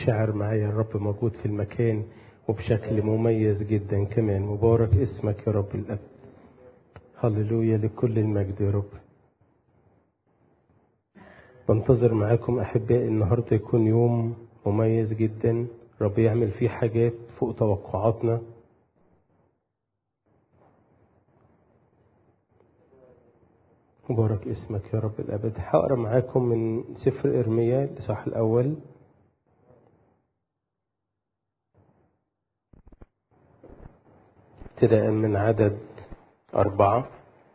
شعر معايا الرب موجود في المكان وبشكل مميز جدا كمان مبارك اسمك يا رب الأب هللويا لكل المجد يا رب بنتظر معاكم أحبائي النهاردة يكون يوم مميز جدا رب يعمل فيه حاجات فوق توقعاتنا مبارك اسمك يا رب الأبد هقرا معاكم من سفر إرميا الإصحاح الأول ابتداء من عدد أربعة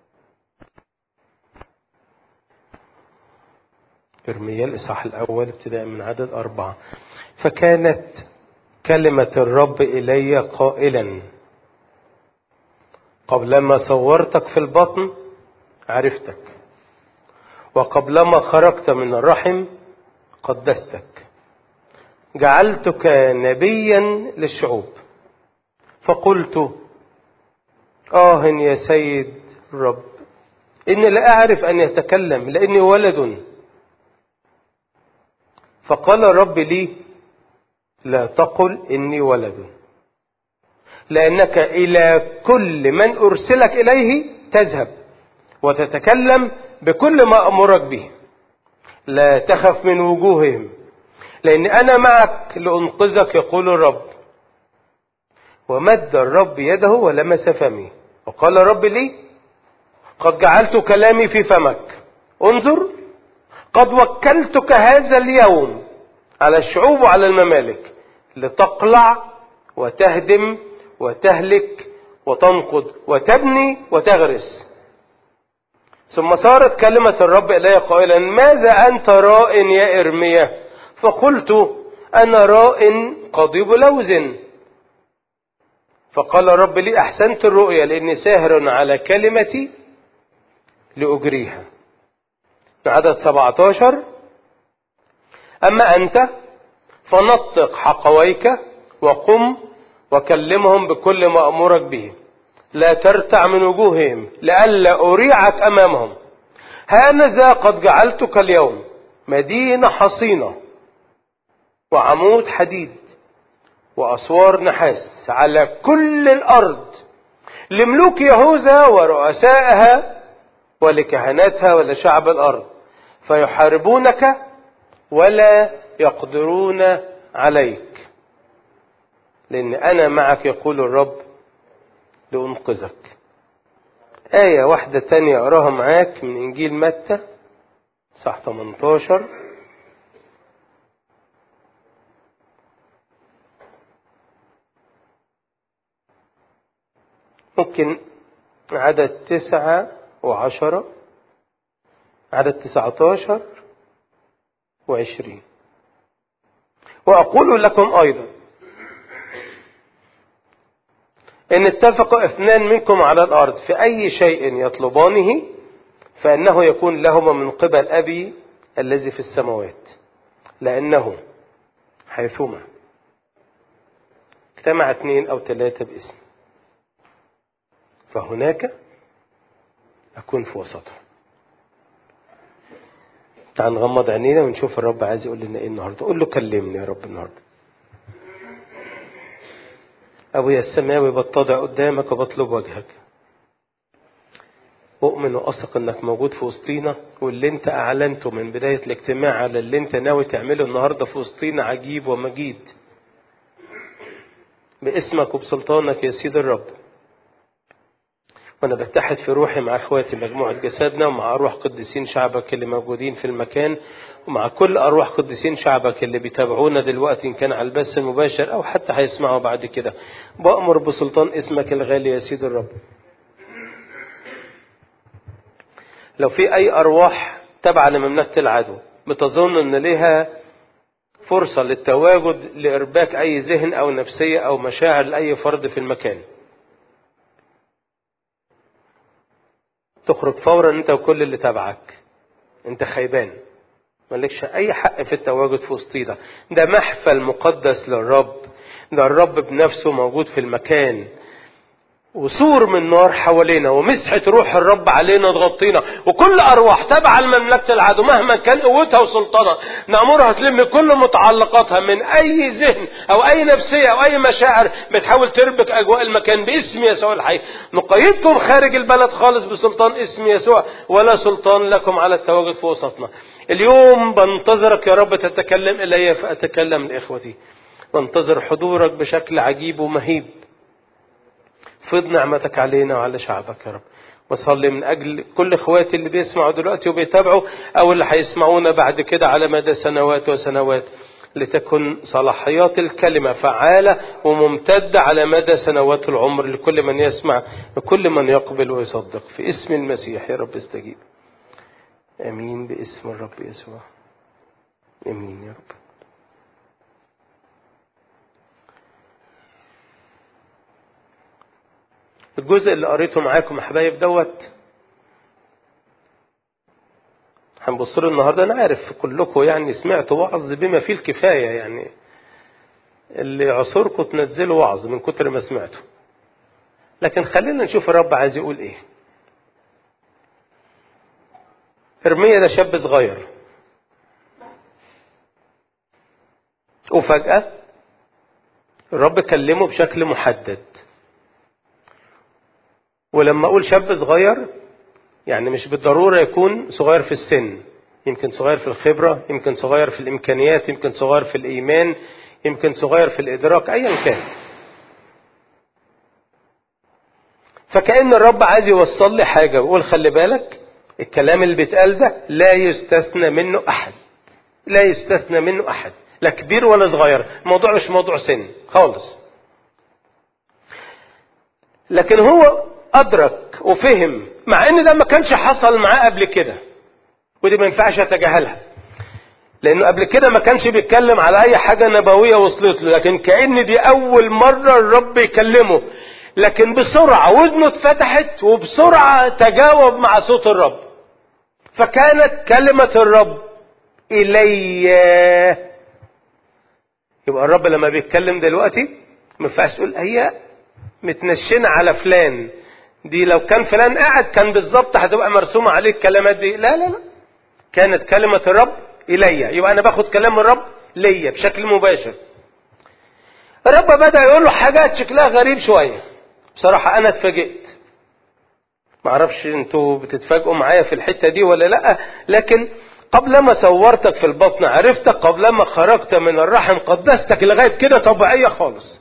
إرميا الإصحاح الأول ابتداء من عدد أربعة فكانت كلمة الرب إلي قائلا قبلما صورتك في البطن عرفتك وقبلما خرجت من الرحم قدستك جعلتك نبيا للشعوب فقلت آه يا سيد الرب إني لا أعرف أن يتكلم لأني ولد فقال الرب لي لا تقل إني ولد لأنك إلى كل من أرسلك إليه تذهب وتتكلم بكل ما أمرك به لا تخف من وجوههم لأن أنا معك لأنقذك يقول الرب ومد الرب يده ولمس فمي وقال الرب لي قد جعلت كلامي في فمك انظر قد وكلتك هذا اليوم على الشعوب وعلى الممالك لتقلع وتهدم وتهلك وتنقض وتبني وتغرس ثم صارت كلمة الرب إلي قائلا ماذا أنت راء يا إرميا فقلت أنا راء قضيب لوز فقال الرب لي أحسنت الرؤيا لأني ساهر على كلمتي لأجريها عدد 17 أما أنت فنطق حقويك وقم وكلمهم بكل ما أمرك به لا ترتع من وجوههم لئلا أريعك أمامهم هانذا قد جعلتك اليوم مدينة حصينة وعمود حديد وأسوار نحاس على كل الأرض لملوك يهوذا ورؤسائها ولكهنتها ولشعب الأرض فيحاربونك ولا يقدرون عليك لأن أنا معك يقول الرب لأنقذك آية واحدة تانية أقراها معاك من إنجيل متى صح 18 ممكن عدد تسعة وعشرة عدد تسعة عشر وعشرين وأقول لكم أيضا إن اتفق اثنان منكم على الأرض في أي شيء يطلبانه فإنه يكون لهما من قبل أبي الذي في السماوات لأنه حيثما اجتمع اثنين أو ثلاثة باسم فهناك أكون في وسطهم تعال نغمض عينينا ونشوف الرب عايز يقول لنا ايه النهارده قول له كلمني يا رب النهارده أبويا السماوي بتضع قدامك وبطلب وجهك أؤمن وأثق إنك موجود في وسطينا واللي أنت أعلنته من بداية الاجتماع على اللي أنت ناوي تعمله النهاردة في وسطينا عجيب ومجيد باسمك وبسلطانك يا سيد الرب وانا بتحد في روحي مع اخواتي مجموعة جسدنا ومع ارواح قديسين شعبك اللي موجودين في المكان ومع كل ارواح قديسين شعبك اللي بيتابعونا دلوقتي ان كان على البث المباشر او حتى هيسمعوا بعد كده بأمر بسلطان اسمك الغالي يا سيد الرب لو في اي ارواح تابعة لمملكة العدو بتظن ان ليها فرصة للتواجد لإرباك أي ذهن أو نفسية أو مشاعر لأي فرد في المكان تخرج فورا انت وكل اللي تبعك انت خيبان مالكش اي حق في التواجد في وسطينا ده محفل مقدس للرب ده الرب بنفسه موجود في المكان وسور من نار حوالينا ومسحة روح الرب علينا تغطينا وكل أرواح تبع لمملكة العدو مهما كان قوتها وسلطانها نأمرها تلم كل متعلقاتها من أي ذهن أو أي نفسية أو أي مشاعر بتحاول تربك أجواء المكان باسم يسوع الحي نقيدكم خارج البلد خالص بسلطان اسم يسوع ولا سلطان لكم على التواجد في وسطنا اليوم بنتظرك يا رب تتكلم إلي فأتكلم لإخوتي بنتظر حضورك بشكل عجيب ومهيب فض نعمتك علينا وعلى شعبك يا رب وصلي من أجل كل إخواتي اللي بيسمعوا دلوقتي وبيتابعوا أو اللي هيسمعونا بعد كده على مدى سنوات وسنوات لتكن صلاحيات الكلمة فعالة وممتدة على مدى سنوات العمر لكل من يسمع وكل من يقبل ويصدق في اسم المسيح يا رب استجيب امين باسم الرب يسوع امين يا رب الجزء اللي قريته معاكم يا حبايب دوت هنبص له النهارده انا عارف كلكم يعني سمعتوا وعظ بما فيه الكفايه يعني اللي عصوركم تنزلوا وعظ من كتر ما سمعتوا لكن خلينا نشوف الرب عايز يقول ايه ارميا ده شاب صغير وفجأة الرب كلمه بشكل محدد ولما أقول شاب صغير يعني مش بالضرورة يكون صغير في السن يمكن صغير في الخبرة يمكن صغير في الإمكانيات يمكن صغير في الإيمان يمكن صغير في الإدراك أيا كان فكأن الرب عايز يوصل لي حاجة ويقول خلي بالك الكلام اللي بيتقال ده لا يستثنى منه أحد لا يستثنى منه أحد لا كبير ولا صغير الموضوع مش موضوع سن خالص لكن هو أدرك وفهم مع إن ده ما كانش حصل معاه قبل كده ودي ما ينفعش أتجاهلها لأنه قبل كده ما كانش بيتكلم على أي حاجة نبوية وصلت له لكن كأن دي أول مرة الرب يكلمه لكن بسرعة ودنه اتفتحت وبسرعة تجاوب مع صوت الرب فكانت كلمة الرب إلي يبقى الرب لما بيتكلم دلوقتي ما ينفعش تقول هي متنشنة على فلان دي لو كان فلان قاعد كان بالظبط هتبقى مرسومة عليه الكلمات دي لا لا لا كانت كلمة الرب إلي يبقى أنا باخد كلام الرب ليا بشكل مباشر الرب بدأ يقول له حاجات شكلها غريب شوية بصراحة أنا اتفاجئت معرفش انتوا بتتفاجئوا معايا في الحتة دي ولا لا لكن قبل ما صورتك في البطن عرفتك قبل ما خرجت من الرحم قدستك لغاية كده طبيعية خالص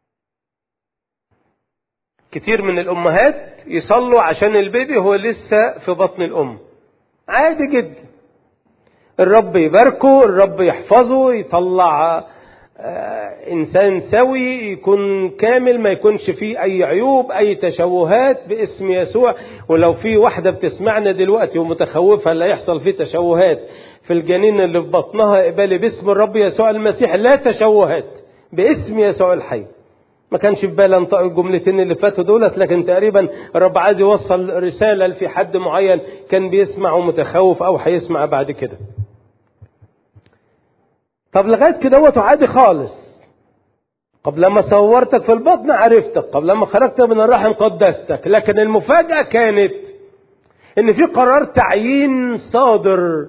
كتير من الأمهات يصلوا عشان البيبي هو لسه في بطن الأم عادي جدا الرب يباركه الرب يحفظه يطلع إنسان سوي يكون كامل ما يكونش فيه أي عيوب أي تشوهات باسم يسوع ولو في واحدة بتسمعنا دلوقتي ومتخوفة لا يحصل فيه تشوهات في الجنين اللي في بطنها اقبلي باسم الرب يسوع المسيح لا تشوهات باسم يسوع الحي ما كانش في بالي انطق الجملتين اللي فاتوا دولت لكن تقريبا الرب عايز يوصل رسالة في حد معين كان بيسمع ومتخوف أو هيسمع بعد كده طب لغايه كده عادي خالص قبل ما صورتك في البطن عرفتك قبل ما خرجت من الرحم قدستك لكن المفاجأة كانت ان في قرار تعيين صادر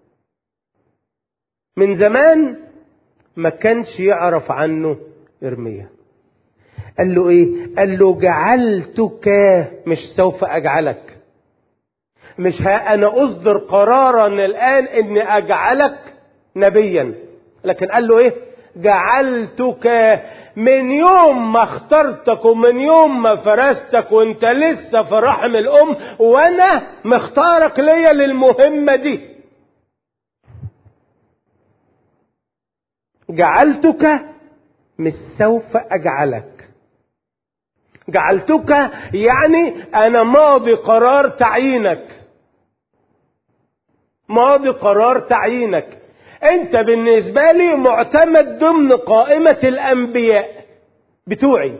من زمان ما كانش يعرف عنه ارميا قال له ايه قال له جعلتك مش سوف اجعلك مش ها انا اصدر قرارا الان اني اجعلك نبيا لكن قال له ايه جعلتك من يوم ما اخترتك ومن يوم ما فرستك وانت لسه في رحم الام وانا مختارك ليا للمهمة دي جعلتك مش سوف اجعلك جعلتك يعني انا ماضي قرار تعيينك ماضي قرار تعيينك انت بالنسبة لي معتمد ضمن قائمة الانبياء بتوعي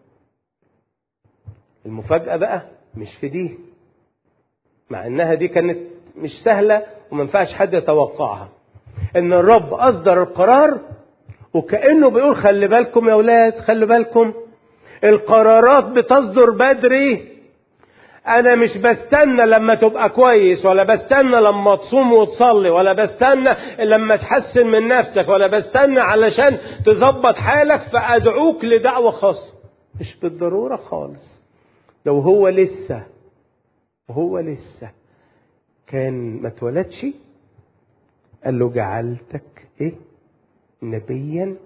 المفاجأة بقى مش في دي مع انها دي كانت مش سهلة وما ينفعش حد يتوقعها ان الرب اصدر القرار وكأنه بيقول خلي بالكم يا ولاد خلي بالكم القرارات بتصدر بدري انا مش بستنى لما تبقى كويس ولا بستنى لما تصوم وتصلي ولا بستنى لما تحسن من نفسك ولا بستنى علشان تظبط حالك فادعوك لدعوة خاصة مش بالضرورة خالص لو هو لسه وهو لسه كان ما اتولدش قال له جعلتك ايه نبيا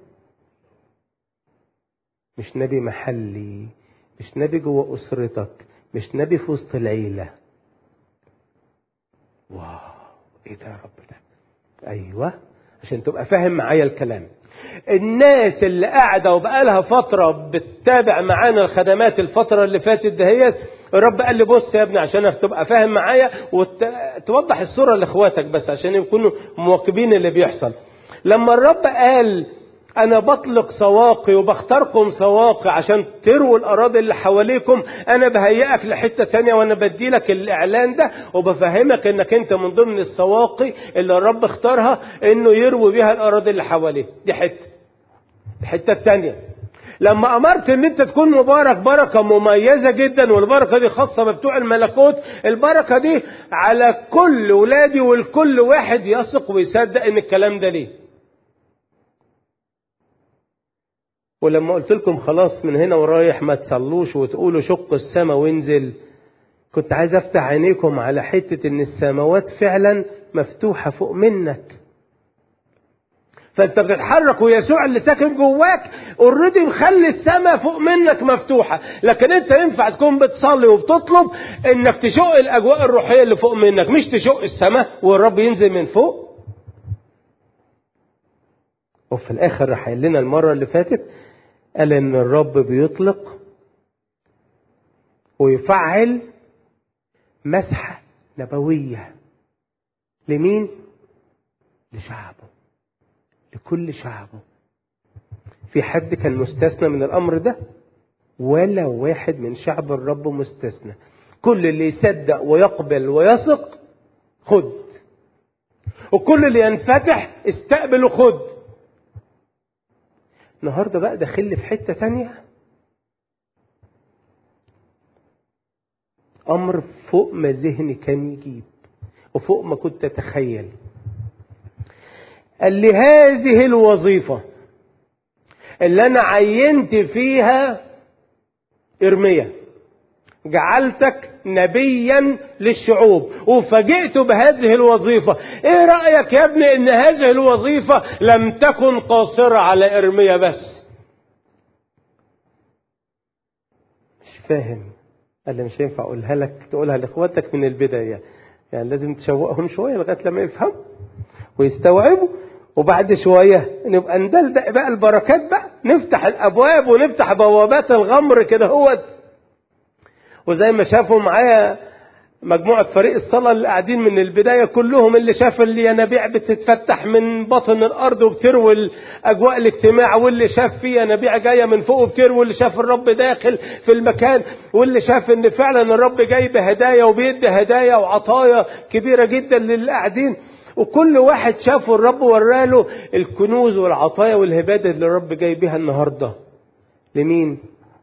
مش نبي محلي مش نبي جوه اسرتك مش نبي في وسط العيله واو ايه ده يا رب ده ايوه عشان تبقى فاهم معايا الكلام الناس اللي قاعدة وبقالها فترة بتتابع معانا الخدمات الفترة اللي فاتت دهيت الرب قال لي بص يا ابني عشان تبقى فاهم معايا وتوضح الصورة لاخواتك بس عشان يكونوا مواكبين اللي بيحصل لما الرب قال انا بطلق سواقي وبختاركم سواقي عشان ترووا الاراضي اللي حواليكم انا بهيئك لحته تانية وانا بدي لك الاعلان ده وبفهمك انك انت من ضمن السواقي اللي الرب اختارها انه يروي بيها الاراضي اللي حواليه دي حته الحته التانية لما امرت ان انت تكون مبارك بركه مميزه جدا والبركه دي خاصه ببتوع الملكوت البركه دي على كل ولادي والكل واحد يثق ويصدق ان الكلام ده ليه ولما قلت لكم خلاص من هنا ورايح ما تصلوش وتقولوا شق السماء وانزل كنت عايز افتح عينيكم على حتة ان السماوات فعلا مفتوحة فوق منك فانت بتتحرك ويسوع اللي ساكن جواك اوريدي مخلي السماء فوق منك مفتوحه لكن انت ينفع تكون بتصلي وبتطلب انك تشق الاجواء الروحيه اللي فوق منك مش تشق السماء والرب ينزل من فوق وفي الاخر راح قال لنا المره اللي فاتت قال ان الرب بيطلق ويفعل مسحه نبويه لمين لشعبه لكل شعبه في حد كان مستثنى من الامر ده ولا واحد من شعب الرب مستثنى كل اللي يصدق ويقبل ويثق خد وكل اللي ينفتح استقبل وخد النهارده بقى داخل في حته تانية امر فوق ما ذهني كان يجيب وفوق ما كنت اتخيل قال لي هذه الوظيفه اللي انا عينت فيها ارميا جعلتك نبيا للشعوب وفاجئت بهذه الوظيفة ايه رأيك يا ابني ان هذه الوظيفة لم تكن قاصرة على ارميا بس مش فاهم قال لي مش هينفع اقولها لك تقولها لاخواتك من البداية يعني لازم تشوقهم شوية لغاية لما يفهموا ويستوعبوا وبعد شوية نبقى ندلدق بقى البركات بقى نفتح الأبواب ونفتح بوابات الغمر كده هو وزي ما شافوا معايا مجموعة فريق الصلاة اللي قاعدين من البداية كلهم اللي شاف الينابيع بتتفتح من بطن الأرض وبتروي أجواء الاجتماع واللي شاف في ينابيع جاية من فوق وبتروي واللي شاف الرب داخل في المكان واللي شاف إن فعلا الرب جاي بهدايا وبيدي هدايا وعطايا كبيرة جدا للي قاعدين وكل واحد شافه الرب وراله الكنوز والعطايا والهبات اللي الرب جاي بيها النهارده لمين؟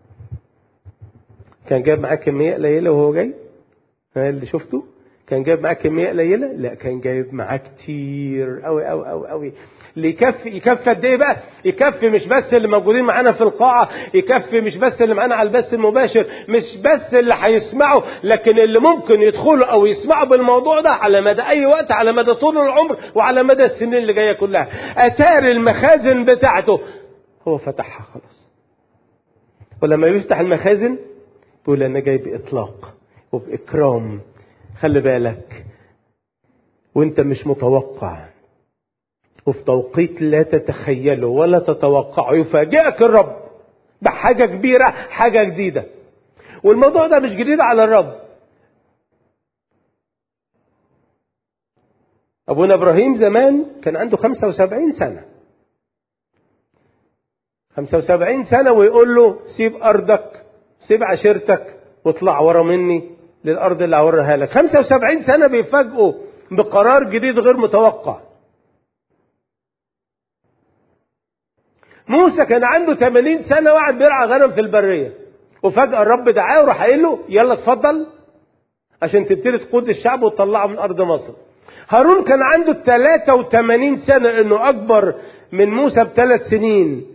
كان جايب معاه كمية قليلة وهو جاي؟ ها اللي شفته؟ كان جايب معاه كمية قليلة؟ لا كان جايب معاه كتير قوي قوي قوي قوي اللي يكفي يكفي قد ايه بقى؟ يكفي مش بس اللي موجودين معانا في القاعة، يكفي مش بس اللي معانا على البث المباشر، مش بس اللي هيسمعوا، لكن اللي ممكن يدخلوا او يسمعوا بالموضوع ده على مدى اي وقت، على مدى طول العمر وعلى مدى السنين اللي جاية كلها. اتاري المخازن بتاعته هو فتحها خلاص. ولما يفتح المخازن بيقول انا جاي باطلاق وباكرام خلي بالك وانت مش متوقع وفي توقيت لا تتخيله ولا تتوقعه يفاجئك الرب بحاجة كبيرة حاجة جديدة والموضوع ده مش جديد على الرب أبونا إبراهيم زمان كان عنده 75 سنة 75 سنة ويقول له سيب أرضك سيب عشيرتك واطلع ورا مني للأرض اللي هوريها لك 75 سنة بيفاجئوا بقرار جديد غير متوقع موسى كان عنده 80 سنة وقعد بيرعى غنم في البرية وفجأة الرب دعاه وراح قايل له يلا اتفضل عشان تبتدي تقود الشعب وتطلعه من أرض مصر هارون كان عنده 83 سنة انه اكبر من موسى بثلاث سنين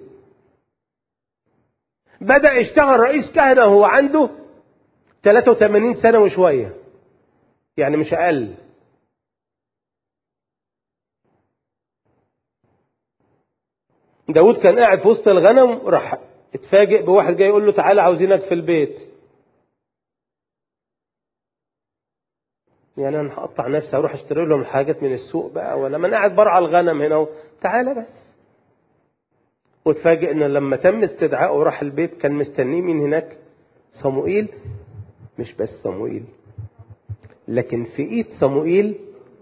بدأ يشتغل رئيس كهنة وهو عنده 83 سنة وشوية يعني مش أقل داود كان قاعد في وسط الغنم راح اتفاجئ بواحد جاي يقول له تعالى عاوزينك في البيت يعني انا هقطع نفسي اروح اشتري لهم حاجات من السوق بقى ولا ما انا قاعد برعى الغنم هنا تعالى بس واتفاجئ ان لما تم استدعائه وراح البيت كان مستنيه مين هناك صموئيل مش بس صموئيل لكن في ايد صموئيل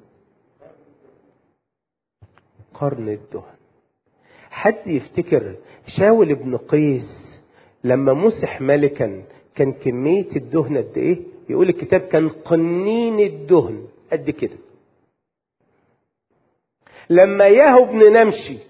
قرن الدهن حد يفتكر شاول بن قيس لما مسح ملكا كان كمية الدهن قد ايه يقول الكتاب كان قنين الدهن قد كده لما ياهو بن نمشي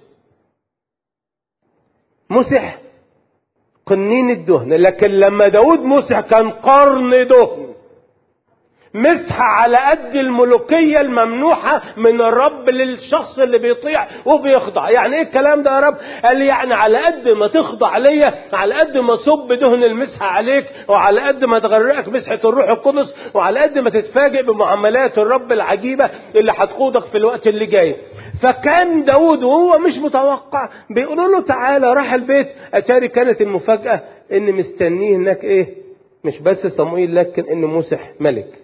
مسح قنين الدهن لكن لما داود مسح كان قرن دهن مسح على قد الملوكية الممنوحة من الرب للشخص اللي بيطيع وبيخضع يعني ايه الكلام ده يا رب قال لي يعني على قد ما تخضع ليا على قد ما صب دهن المسحة عليك وعلى قد ما تغرقك مسحة الروح القدس وعلى قد ما تتفاجئ بمعاملات الرب العجيبة اللي هتقودك في الوقت اللي جاي فكان داود وهو مش متوقع بيقولوا له تعالى راح البيت اتاري كانت المفاجأة ان مستنيه هناك ايه مش بس صموئيل لكن ان مسح ملك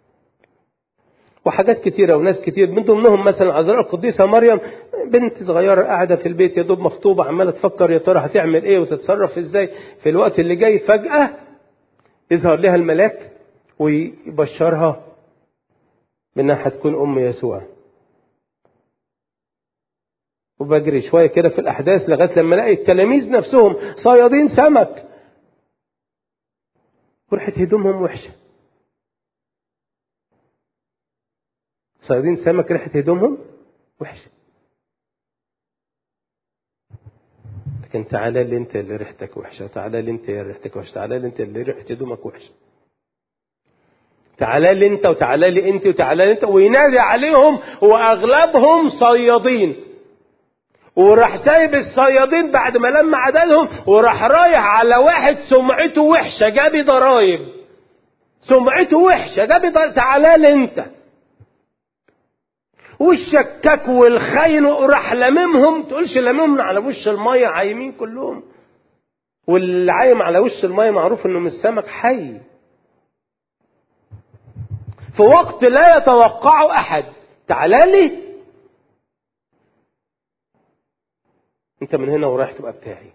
وحاجات كتيرة وناس كتير من ضمنهم مثلا عذراء القديسة مريم بنت صغيرة قاعدة في البيت يا دوب مخطوبة عمالة تفكر يا ترى هتعمل ايه وتتصرف ازاي في الوقت اللي جاي فجأة يظهر لها الملاك ويبشرها بانها هتكون ام يسوع وبجري شوية كده في الأحداث لغاية لما الاقي التلاميذ نفسهم صيادين سمك وريحة هدومهم وحشة صيادين سمك ريحة هدومهم وحشة لكن تعالى لي انت اللي ريحتك وحشة تعالى لي انت اللي ريحتك وحشة تعالى لي انت اللي ريحة هدومك وحشة تعالى لي انت وتعالى لي انت وتعالى لي انت وينادي عليهم واغلبهم صيادين وراح سايب الصيادين بعد ما لم عددهم وراح رايح على واحد سمعته وحشه جابي ضرايب سمعته وحشه جابي ضرايب تعالى لي انت والشكاك والخاين وراح لممهم تقولش لممهم على وش الميه عايمين كلهم واللي عايم على وش الميه معروف انه مش سمك حي في وقت لا يتوقعه احد تعالى لي انت من هنا ورايح تبقى بتاعي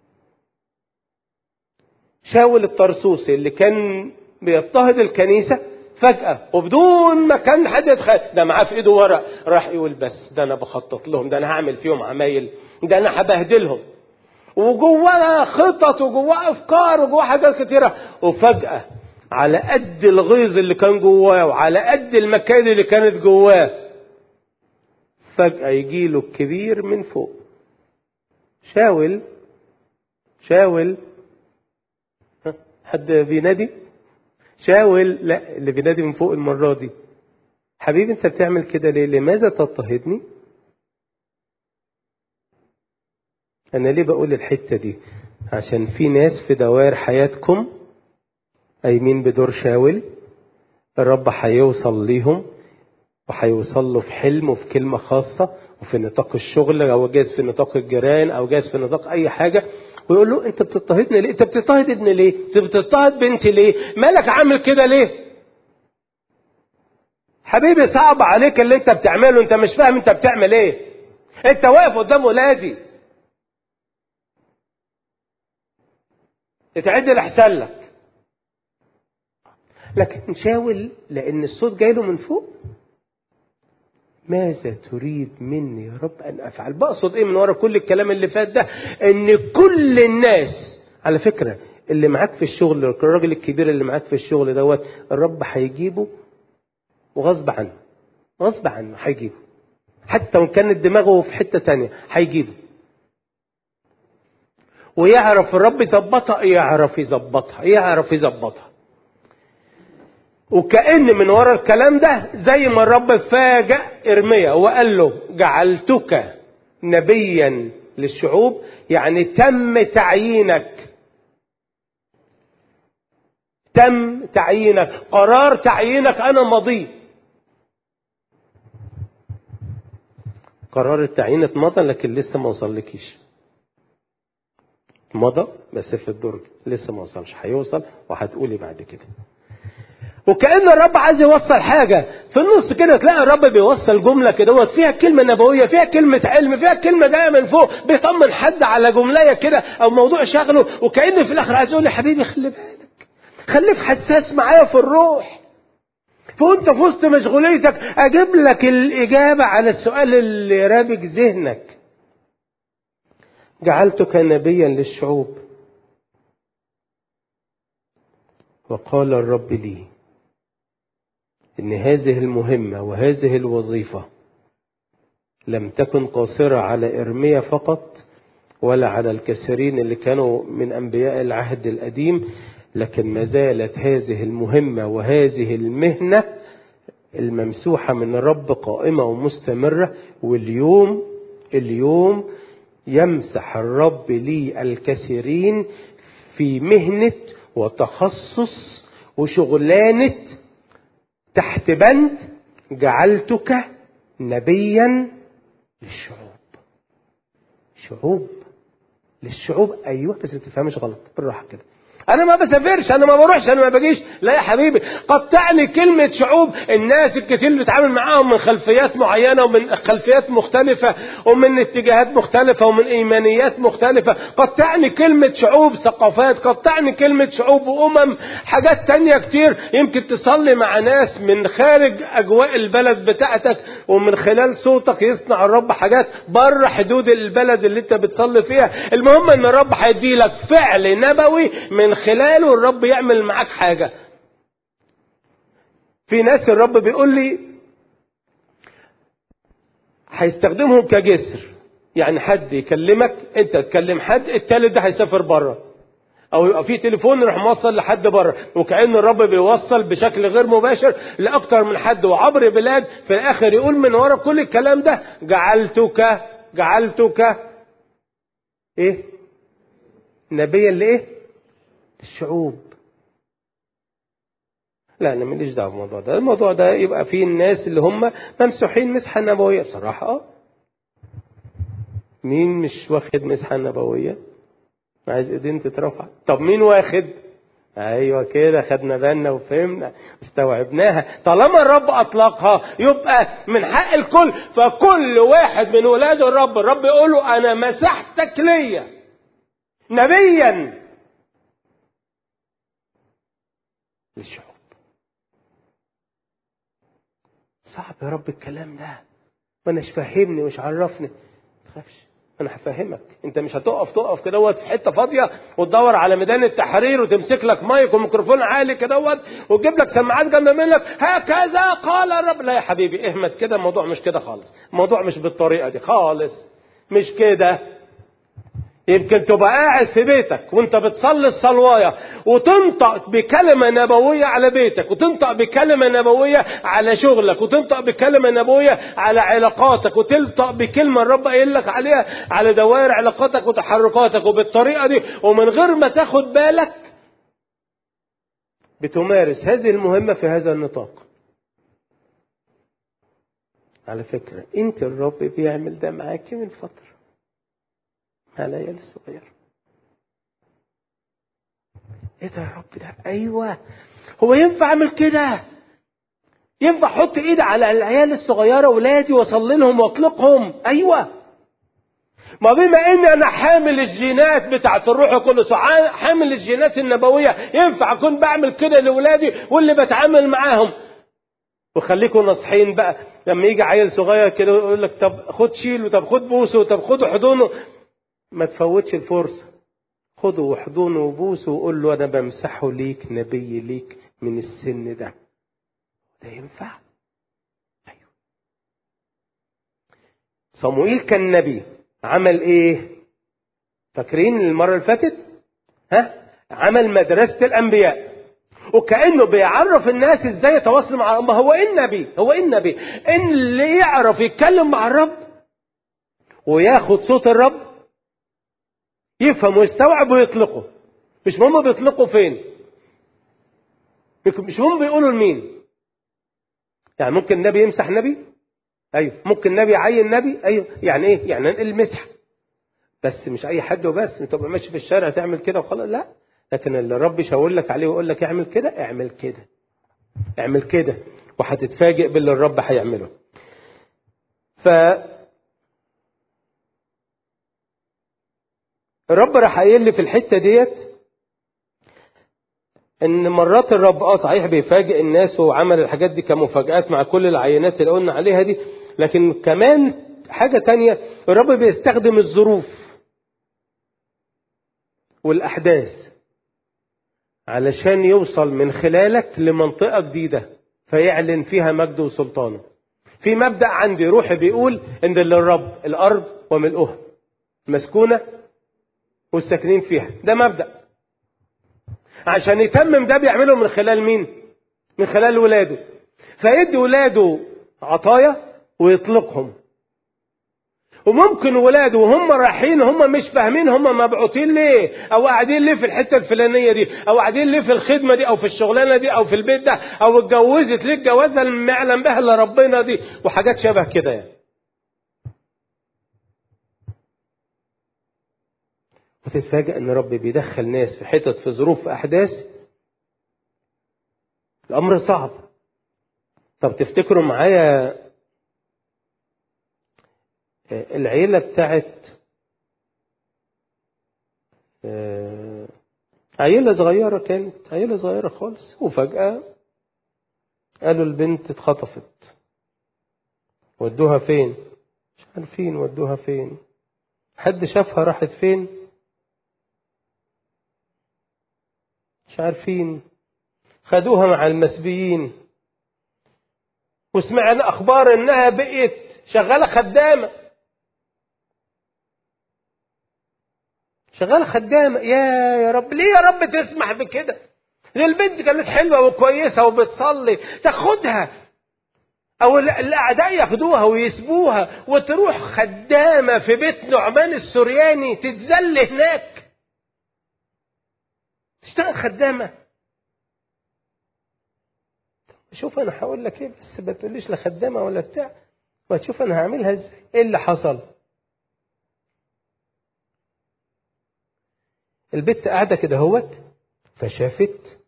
شاول الطرسوسي اللي كان بيضطهد الكنيسه فجأة وبدون ما كان حد يتخيل ده معاه في ايده ورق راح يقول بس ده انا بخطط لهم ده انا هعمل فيهم عمايل ده انا هبهدلهم وجواه خطط وجواه افكار وجواه حاجات كتيرة وفجأة على قد الغيظ اللي كان جواه وعلى قد المكان اللي كانت جواه فجأة يجي له الكبير من فوق شاول شاول حد بينادي شاول لا اللي بينادي من فوق المرة دي حبيبي انت بتعمل كده ليه لماذا تضطهدني انا ليه بقول الحتة دي عشان في ناس في دوائر حياتكم قايمين بدور شاول الرب هيوصل ليهم وهيوصل له في حلم وفي كلمة خاصة وفي نطاق الشغل او جايز في نطاق الجيران او جايز في نطاق اي حاجة ويقول له انت بتضطهدني ليه انت بتضطهد ابني ليه انت بتضطهد بنتي ليه مالك عامل كده ليه حبيبي صعب عليك اللي انت بتعمله انت مش فاهم انت بتعمل ايه انت واقف قدام ولادي اتعد الاحسن لك لكن شاول لان الصوت جاي له من فوق ماذا تريد مني يا رب ان افعل بقصد ايه من ورا كل الكلام اللي فات ده ان كل الناس على فكره اللي معاك في الشغل الراجل الكبير اللي معاك في الشغل دوت الرب هيجيبه وغصب عنه غصب عنه هيجيبه حتى وان كانت دماغه في حته تانية هيجيبه ويعرف الرب يظبطها يعرف يظبطها يعرف يظبطها وكأن من ورا الكلام ده زي ما الرب فاجأ إرميا وقال له جعلتك نبيا للشعوب يعني تم تعيينك تم تعيينك قرار تعيينك أنا مضي قرار التعيين اتمضى لكن لسه ما وصلكيش مضى بس في الدرج لسه ما وصلش هيوصل وهتقولي بعد كده وكأن الرب عايز يوصل حاجة في النص كده تلاقي الرب بيوصل جملة كده فيها كلمة نبوية فيها كلمة علم فيها كلمة جاية من فوق بيطمن حد على جملة كده أو موضوع شغله وكأن في الآخر عايز يقول لي حبيبي خلي بالك خليك حساس معايا في الروح فانت في وسط مشغوليتك اجيب لك الاجابه على السؤال اللي رابك ذهنك جعلتك نبيا للشعوب وقال الرب لي ان هذه المهمه وهذه الوظيفه لم تكن قاصره على ارميا فقط ولا على الكثيرين اللي كانوا من انبياء العهد القديم لكن ما زالت هذه المهمة وهذه المهنة الممسوحة من الرب قائمة ومستمرة واليوم اليوم يمسح الرب لي الكثيرين في مهنة وتخصص وشغلانة تحت بند جعلتك نبيا للشعوب شعوب للشعوب ايوه بس ما تفهمش غلط بالراحه كده انا ما بسافرش انا ما بروحش انا ما باجيش لا يا حبيبي قد تعني كلمة شعوب الناس الكتير اللي بتعامل معاهم من خلفيات معينة ومن خلفيات مختلفة ومن اتجاهات مختلفة ومن ايمانيات مختلفة قد تعني كلمة شعوب ثقافات قد تعني كلمة شعوب وامم حاجات تانية كتير يمكن تصلي مع ناس من خارج اجواء البلد بتاعتك ومن خلال صوتك يصنع الرب حاجات بره حدود البلد اللي انت بتصلي فيها المهم ان الرب هيدي لك فعل نبوي من خلاله الرب يعمل معاك حاجة في ناس الرب بيقول لي هيستخدمهم كجسر يعني حد يكلمك انت تكلم حد التالت ده هيسافر بره او يبقى في تليفون يروح موصل لحد بره وكأن الرب بيوصل بشكل غير مباشر لاكتر من حد وعبر بلاد في الاخر يقول من ورا كل الكلام ده جعلتك جعلتك ايه نبيا لايه الشعوب لا انا ماليش دعوه بالموضوع ده الموضوع ده يبقى فيه الناس اللي هم ممسوحين مسحه نبويه بصراحه اه مين مش واخد مسحه نبويه عايز ايدين تترفع طب مين واخد ايوه كده خدنا بالنا وفهمنا استوعبناها طالما الرب اطلقها يبقى من حق الكل فكل واحد من ولاد الرب الرب يقول له انا مسحتك ليا نبيا للشعوب صعب يا رب الكلام ده ماناش فاهمني مش عرفني تخافش انا هفهمك انت مش هتقف تقف كدهوت في حته فاضيه وتدور على ميدان التحرير وتمسك لك مايك وميكروفون عالي كدهوت وتجيب لك سماعات جنب منك هكذا قال الرب لا يا حبيبي اهمت كده الموضوع مش كده خالص الموضوع مش بالطريقه دي خالص مش كده يمكن تبقى قاعد في بيتك وانت بتصلي الصلواية وتنطق بكلمة نبوية على بيتك وتنطق بكلمة نبوية على شغلك وتنطق بكلمة نبوية على علاقاتك وتنطق بكلمة الرب قايل لك عليها على دوائر علاقاتك وتحركاتك وبالطريقة دي ومن غير ما تاخد بالك بتمارس هذه المهمة في هذا النطاق على فكرة انت الرب بيعمل ده معاكي من فترة مع العيال الصغير ايه ده يا رب ده ايوه هو ينفع اعمل كده ينفع احط ايدي على العيال الصغيره ولادي واصلي لهم واطلقهم ايوه ما بما اني انا حامل الجينات بتاعت الروح القدس حامل الجينات النبويه ينفع اكون بعمل كده لاولادي واللي بتعامل معاهم وخليكم ناصحين بقى لما يجي عيل صغير كده يقول لك طب خد شيله طب خد بوسه طب خد حضنه ما تفوتش الفرصة خده وحضنه وبوسه وقول له أنا بمسحه ليك نبي ليك من السن ده ده ينفع أيوه صموئيل كان نبي عمل إيه فاكرين المرة اللي فاتت ها عمل مدرسة الأنبياء وكأنه بيعرف الناس ازاي يتواصلوا مع ما هو ايه النبي هو ايه النبي ان اللي يعرف يتكلم مع الرب وياخد صوت الرب يفهم ويستوعب ويطلقه مش مهم بيطلقوا فين مش مهم بيقولوا لمين يعني ممكن النبي يمسح نبي ايوه ممكن النبي يعين نبي ايوه يعني ايه يعني ننقل المسح بس مش اي حد وبس تبقى ماشي في الشارع تعمل كده وخلاص لا لكن اللي الرب يشاور لك عليه ويقول لك اعمل كده اعمل كده اعمل كده وهتتفاجئ باللي الرب هيعمله ف الرب راح قايل لي في الحته ديت ان مرات الرب اه صحيح بيفاجئ الناس وعمل الحاجات دي كمفاجآت مع كل العينات اللي قلنا عليها دي لكن كمان حاجة تانية الرب بيستخدم الظروف والأحداث علشان يوصل من خلالك لمنطقة جديدة فيعلن فيها مجده وسلطانه في مبدأ عندي روحي بيقول ان للرب الأرض وملؤها مسكونة والساكنين فيها ده مبدأ عشان يتمم ده بيعمله من خلال مين من خلال ولاده فيدي ولاده عطايا ويطلقهم وممكن ولاده وهم رايحين هم مش فاهمين هم مبعوثين ليه او قاعدين ليه في الحته الفلانيه دي او قاعدين ليه في الخدمه دي او في الشغلانه دي او في البيت ده او اتجوزت ليه الجوازه اللي ما يعلم بها الا ربنا دي وحاجات شبه كده يعني وتتفاجأ ان رب بيدخل ناس في حتت في ظروف في احداث الامر صعب طب تفتكروا معايا العيلة بتاعت عيلة صغيرة كانت عيلة صغيرة خالص وفجأة قالوا البنت اتخطفت ودوها فين مش عارفين ودوها فين حد شافها راحت فين مش عارفين خدوها مع المسبيين وسمعنا اخبار انها بقت شغاله خدامه شغاله خدامه يا يا رب ليه يا رب تسمح بكده دي البنت كانت حلوه وكويسه وبتصلي تاخدها او الاعداء ياخدوها ويسبوها وتروح خدامه في بيت نعمان السورياني تتذل هناك تشتغل خدامه شوف انا هقول لك ايه بس ما تقوليش لا خدامه ولا بتاع وتشوف انا هعملها ازاي ايه اللي حصل البت قاعده كده اهوت فشافت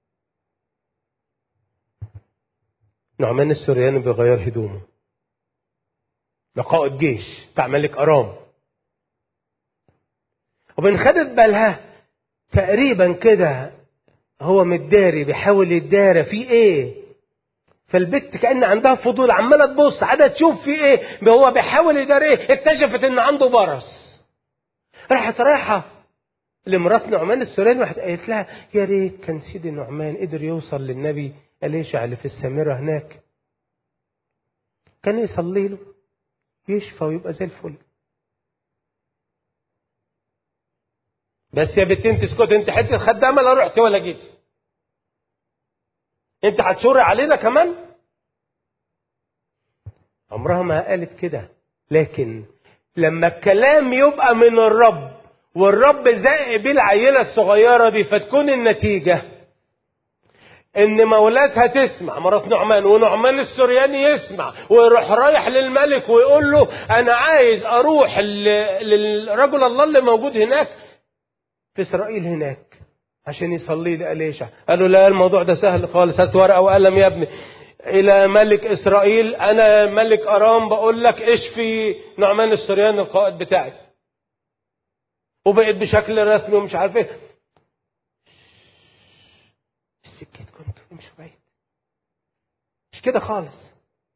نعمان السورياني بيغير هدومه لقائد جيش بتاع ملك ارام وبين خدت بالها تقريبا كده هو متداري بيحاول يتدارى في ايه فالبت كان عندها فضول عماله تبص قاعده تشوف في ايه هو بيحاول يداري ايه اكتشفت ان عنده برص راحت رايحه لمرات نعمان السورياني راحت قالت لها يا ريت كان سيدي نعمان قدر يوصل للنبي أليشع اللي في السامرة هناك كان يصلي له يشفى ويبقى زي الفل بس يا بنت انت اسكت انت حته خدامه لا رحت ولا جيت انت هتشوري علينا كمان عمرها ما قالت كده لكن لما الكلام يبقى من الرب والرب زق بيه العيله الصغيره دي فتكون النتيجه ان مولاتها تسمع مرات نعمان ونعمان السورياني يسمع ويروح رايح للملك ويقول له انا عايز اروح للرجل الله اللي موجود هناك في اسرائيل هناك عشان يصلي لي اليشع قالوا لا الموضوع ده سهل خالص هات ورقه وقلم يا ابني الى ملك اسرائيل انا ملك ارام بقول لك اشفي نعمان السورياني القائد بتاعي وبقيت بشكل رسمي ومش عارف ايه السكت كنت امشوا بعيد مش كده خالص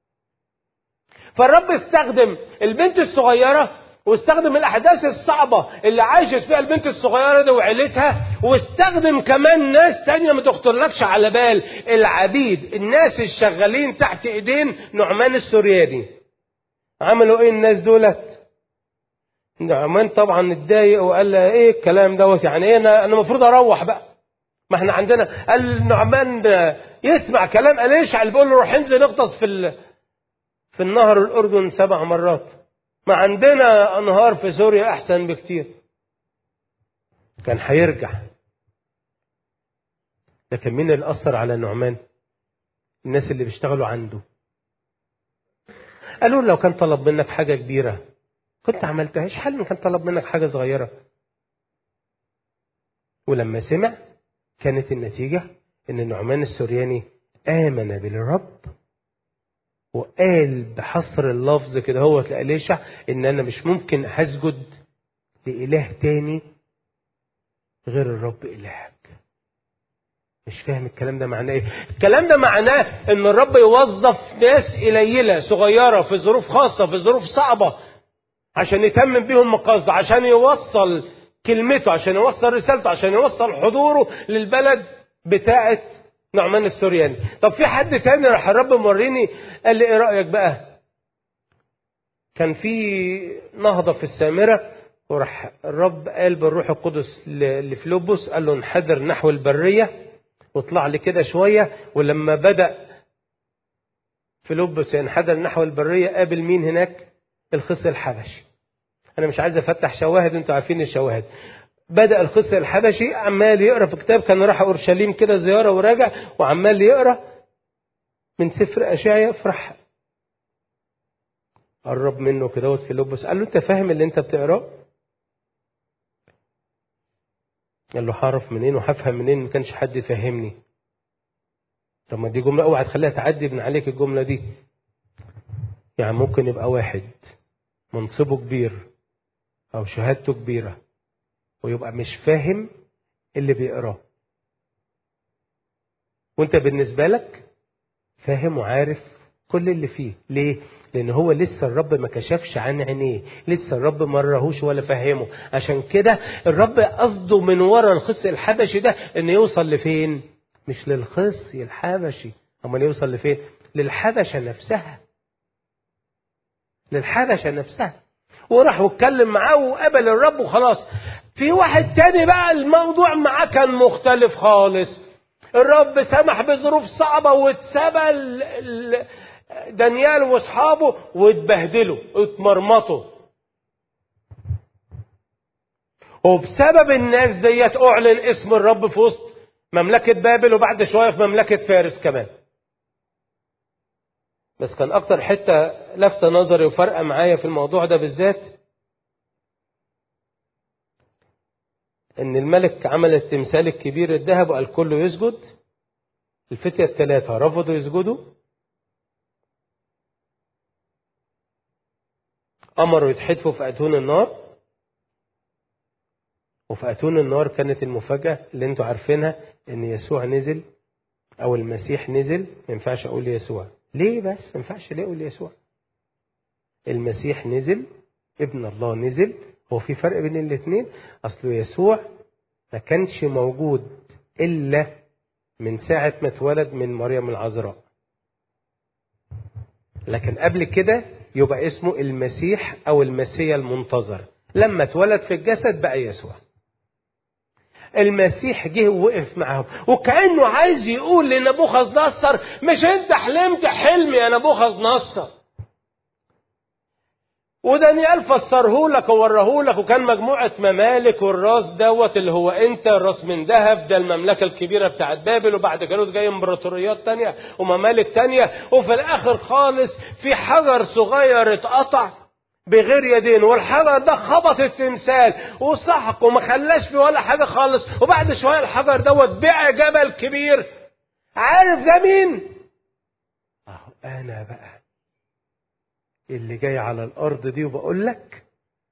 فالرب استخدم البنت الصغيرة واستخدم الأحداث الصعبة اللي عاشت فيها البنت الصغيرة دي وعيلتها واستخدم كمان ناس تانية ما تخطرلكش على بال العبيد الناس الشغالين تحت ايدين نعمان السورياني عملوا ايه الناس دولت نعمان طبعا اتضايق وقال لها ايه الكلام دوت يعني ايه انا انا المفروض اروح بقى ما احنا عندنا قال نعمان يسمع كلام اليشع اللي بيقول له روح انزل اغطس في ال... في النهر الاردن سبع مرات ما عندنا انهار في سوريا احسن بكتير كان هيرجع لكن مين اللي اثر على نعمان الناس اللي بيشتغلوا عنده قالوا لو كان طلب منك حاجه كبيره كنت عملتهاش حل ان كان طلب منك حاجه صغيره ولما سمع كانت النتيجه ان النعمان السورياني امن بالرب وقال بحصر اللفظ كده هو لأليشع ان انا مش ممكن هسجد لإله تاني غير الرب إلهك مش فاهم الكلام ده معناه ايه الكلام ده معناه ان الرب يوظف ناس قليله صغيره في ظروف خاصه في ظروف صعبه عشان يتمم بيهم مقاصده عشان يوصل كلمته عشان يوصل رسالته عشان يوصل حضوره للبلد بتاعه نعمان السورياني طب في حد تاني راح الرب موريني قال لي ايه رايك بقى كان في نهضه في السامره وراح الرب قال بالروح القدس لفلوبوس قال له انحدر نحو البريه واطلع لي كده شويه ولما بدا فيلبس ينحدر نحو البريه قابل مين هناك الخص الحبشي انا مش عايز افتح شواهد انتوا عارفين الشواهد بدا الخص الحبشي عمال يقرا في كتاب كان راح اورشليم كده زياره وراجع وعمال يقرا من سفر اشعيا يفرح قرب منه كده فيلبس قال له انت فاهم اللي انت بتقراه قال له هعرف منين وهفهم منين ما كانش حد يفهمني طب ما دي جمله اوعى تخليها تعدي من عليك الجمله دي يعني ممكن يبقى واحد منصبه كبير او شهادته كبيره ويبقى مش فاهم اللي بيقراه وانت بالنسبه لك فاهم وعارف كل اللي فيه ليه لان هو لسه الرب ما كشفش عن عينيه لسه الرب ما رهوش ولا فهمه عشان كده الرب قصده من ورا الخص الحبشي ده ان يوصل لفين مش للخص الحبشي امال يوصل لفين للحبشه نفسها للحبشه نفسها وراح واتكلم معاه وقبل الرب وخلاص في واحد تاني بقى الموضوع معاه كان مختلف خالص الرب سمح بظروف صعبة واتسبى دانيال واصحابه واتبهدلوا اتمرمطوا وبسبب الناس ديت اعلن اسم الرب في وسط مملكة بابل وبعد شوية في مملكة فارس كمان بس كان اكتر حتة لفتة نظري وفرقة معايا في الموضوع ده بالذات ان الملك عمل التمثال الكبير الذهب وقال كله يسجد الفتية الثلاثة رفضوا يسجدوا أمروا يتحدفوا في أتون النار وفي أتون النار كانت المفاجأة اللي انتوا عارفينها ان يسوع نزل أو المسيح نزل ما ينفعش أقول يسوع ليه بس ما ينفعش ليه أقول يسوع المسيح نزل ابن الله نزل هو في فرق بين الاثنين أصله يسوع ما كانش موجود إلا من ساعة ما اتولد من مريم العذراء لكن قبل كده يبقى اسمه المسيح او المسيا المنتظر لما اتولد في الجسد بقى يسوع المسيح جه ووقف معاهم وكانه عايز يقول لنبوخذ نصر مش انت حلمت حلم يا نبوخذ نصر ودانيال فسره لك ووراه لك وكان مجموعة ممالك والراس دوت اللي هو انت الراس من ذهب ده المملكة الكبيرة بتاعت بابل وبعد كده جاي امبراطوريات تانية وممالك تانية وفي الاخر خالص في حجر صغير اتقطع بغير يدين والحجر ده خبط التمثال وسحق وما خلاش فيه ولا حاجة خالص وبعد شوية الحجر دوت بقى جبل كبير عارف ده مين؟ اهو انا بقى اللي جاي على الارض دي وبقول لك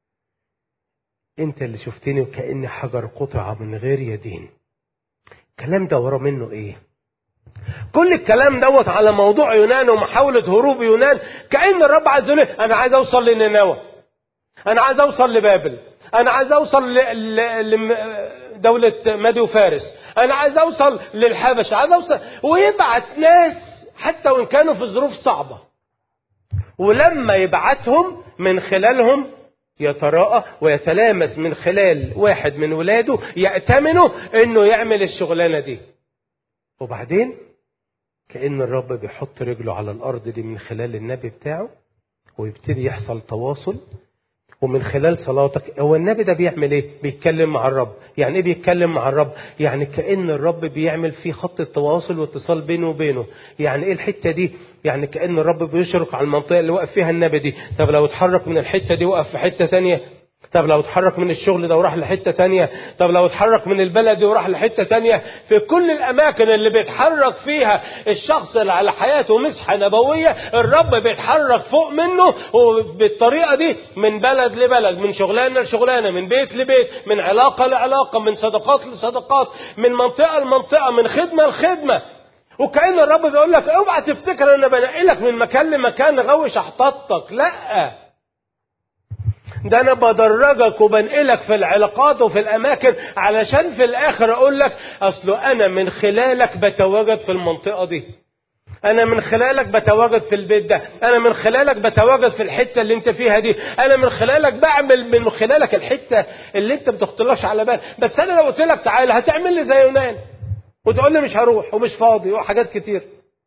انت اللي شفتني وكاني حجر قطعه من غير يدين الكلام ده ورا منه ايه كل الكلام دوت على موضوع يونان ومحاولة هروب يونان كأن الرب عايز يقول أنا عايز أوصل لنينوى أنا عايز أوصل لبابل أنا عايز أوصل لدولة مادي وفارس أنا عايز أوصل للحبش عايز أوصل ويبعت ناس حتى وإن كانوا في ظروف صعبة ولما يبعتهم من خلالهم يتراءى ويتلامس من خلال واحد من ولاده يأتمنه انه يعمل الشغلانة دي وبعدين كأن الرب بيحط رجله على الأرض دي من خلال النبي بتاعه ويبتدي يحصل تواصل ومن خلال صلاتك هو النبي ده بيعمل ايه بيتكلم مع الرب يعني ايه بيتكلم مع الرب يعني كأن الرب بيعمل فيه خط التواصل واتصال بينه وبينه يعني ايه الحتة دي يعني كأن الرب بيشرق على المنطقة اللي وقف فيها النبي دي طب لو اتحرك من الحتة دي وقف في حتة تانية طب لو اتحرك من الشغل ده وراح لحتة تانية طب لو اتحرك من البلد دي وراح لحتة تانية في كل الأماكن اللي بيتحرك فيها الشخص اللي على حياته مسحة نبوية الرب بيتحرك فوق منه وبالطريقة دي من بلد لبلد من شغلانة لشغلانة من بيت لبيت من علاقة لعلاقة من صدقات لصدقات من منطقة لمنطقة من خدمة لخدمة وكأن الرب بيقول لك اوعى تفتكر انا بنقلك من مكان لمكان غوش احتطك لا ده انا بدرجك وبنقلك في العلاقات وفي الاماكن علشان في الاخر اقول لك اصل انا من خلالك بتواجد في المنطقه دي انا من خلالك بتواجد في البيت ده انا من خلالك بتواجد في الحته اللي انت فيها دي انا من خلالك بعمل من خلالك الحته اللي انت بتخطلهاش على بال بس انا لو قلت لك تعالى هتعمل لي زي يونان وتقول لي مش هروح ومش فاضي وحاجات كتير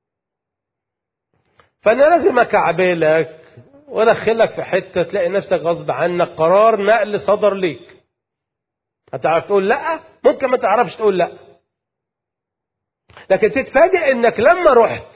فانا لازم اكعبلك وادخلك في حته تلاقي نفسك غصب عنك قرار نقل صدر ليك هتعرف تقول لا ممكن ما تعرفش تقول لا لكن تتفاجئ انك لما رحت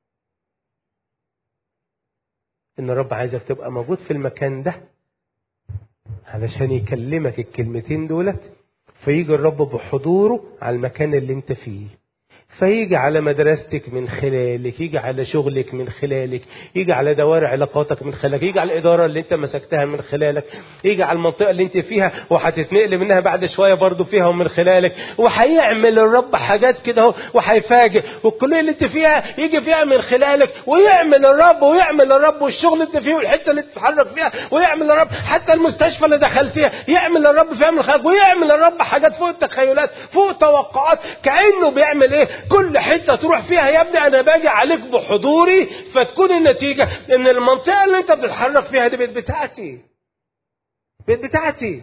ان الرب عايزك تبقى موجود في المكان ده علشان يكلمك الكلمتين دولت فيجي الرب بحضوره على المكان اللي انت فيه فيجي على مدرستك من خلالك يجي على شغلك من خلالك يجي على دوائر علاقاتك من خلالك يجي على الإدارة اللي انت مسكتها من خلالك يجي على المنطقة اللي انت فيها وهتتنقل منها بعد شوية برضو فيها ومن خلالك وهيعمل الرب حاجات كده اهو وهيفاجئ والكلية اللي انت فيها يجي فيها من خلالك ويعمل الرب ويعمل الرب والشغل اللي انت فيه والحتة اللي تتحرك فيها ويعمل الرب حتى المستشفى اللي دخلتيها يعمل الرب فيها من خلالك ويعمل الرب حاجات فوق التخيلات فوق التوقعات كأنه بيعمل ايه كل حتة تروح فيها يا ابني انا باجي عليك بحضوري فتكون النتيجة ان المنطقة اللي انت بتتحرك فيها دي بيت بتاعتي بيت بتاعتي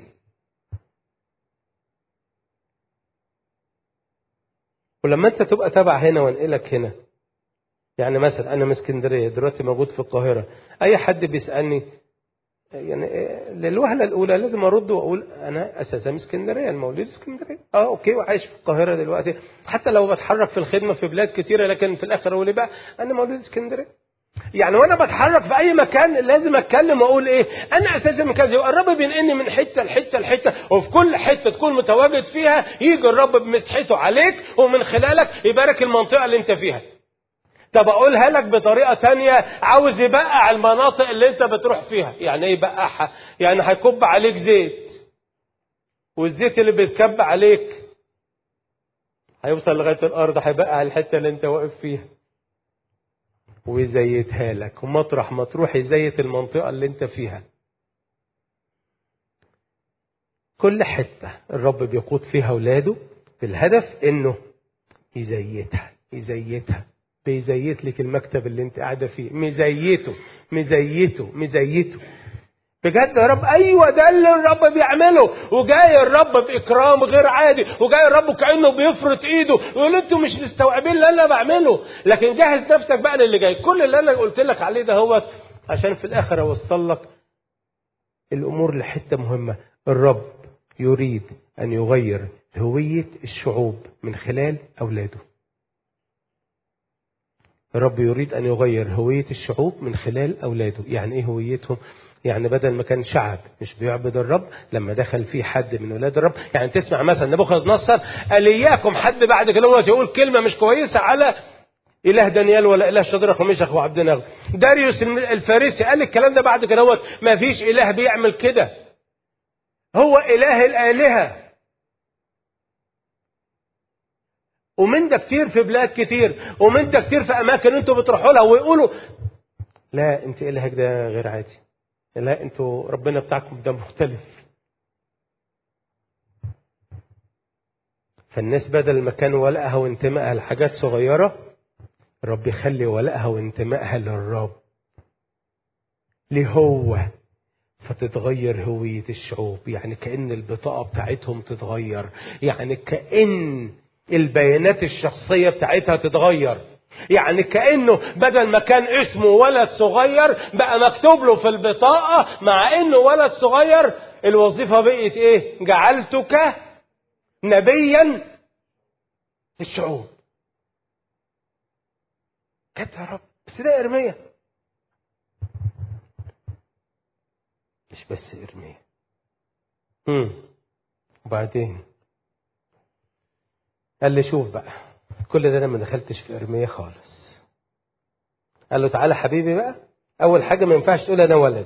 ولما انت تبقى تبع هنا وانقلك هنا يعني مثلا انا من اسكندريه دلوقتي موجود في القاهره اي حد بيسالني يعني للوهله الاولى لازم ارد واقول انا اساسا من اسكندريه المولود اسكندريه اه اوكي وعايش في القاهره دلوقتي حتى لو بتحرك في الخدمه في بلاد كتيره لكن في الاخر اقول بقى انا مولود اسكندريه يعني وانا بتحرك في اي مكان لازم اتكلم واقول ايه انا اساسا من كذا الرب بينقلني من حته لحته لحته وفي كل حته تكون متواجد فيها يجي الرب بمسحته عليك ومن خلالك يبارك المنطقه اللي انت فيها طب اقولها لك بطريقه تانية عاوز يبقع المناطق اللي انت بتروح فيها يعني ايه يبقعها يعني هيكب عليك زيت والزيت اللي بيتكب عليك هيوصل لغايه الارض هيبقع الحته اللي انت واقف فيها ويزيتها لك ومطرح ما تروح يزيت المنطقه اللي انت فيها كل حته الرب بيقود فيها اولاده بالهدف انه يزيتها يزيتها بيزيت لك المكتب اللي انت قاعده فيه مزيته مزيته مزيته بجد يا رب ايوه ده اللي الرب بيعمله وجاي الرب باكرام غير عادي وجاي الرب كانه بيفرط ايده يقول انتوا مش مستوعبين اللي انا بعمله لكن جهز نفسك بقى للي جاي كل اللي انا قلت لك عليه ده هو عشان في الاخر اوصل لك الامور لحته مهمه الرب يريد ان يغير هويه الشعوب من خلال اولاده الرب يريد أن يغير هوية الشعوب من خلال أولاده يعني إيه هويتهم يعني بدل ما كان شعب مش بيعبد الرب لما دخل فيه حد من أولاد الرب يعني تسمع مثلا نبوخذ نصر قال إياكم حد بعد كده يقول كلمة مش كويسة على إله دانيال ولا إله شدرخ وميشخ وعبد نغ داريوس الفارسي قال الكلام ده بعد كده ما فيش إله بيعمل كده هو إله الآلهة ومن ده كتير في بلاد كتير ومن ده كتير في اماكن انتوا بتروحوا لها ويقولوا لا انت الهك ده غير عادي لا انتوا ربنا بتاعكم ده مختلف فالناس بدل ما كان ولائها وانتمائها لحاجات صغيره الرب يخلي ولائها وانتمائها للرب ليه هو فتتغير هوية الشعوب يعني كأن البطاقة بتاعتهم تتغير يعني كأن البيانات الشخصية بتاعتها تتغير يعني كأنه بدل ما كان اسمه ولد صغير بقى مكتوب له في البطاقة مع انه ولد صغير الوظيفة بقت ايه جعلتك نبيا للشعوب كانت يا رب بس ده ارميا مش بس ارميا امم وبعدين قال لي شوف بقى كل ده انا ما دخلتش في ارميا خالص قال له تعالى حبيبي بقى اول حاجه ما ينفعش تقول انا ولد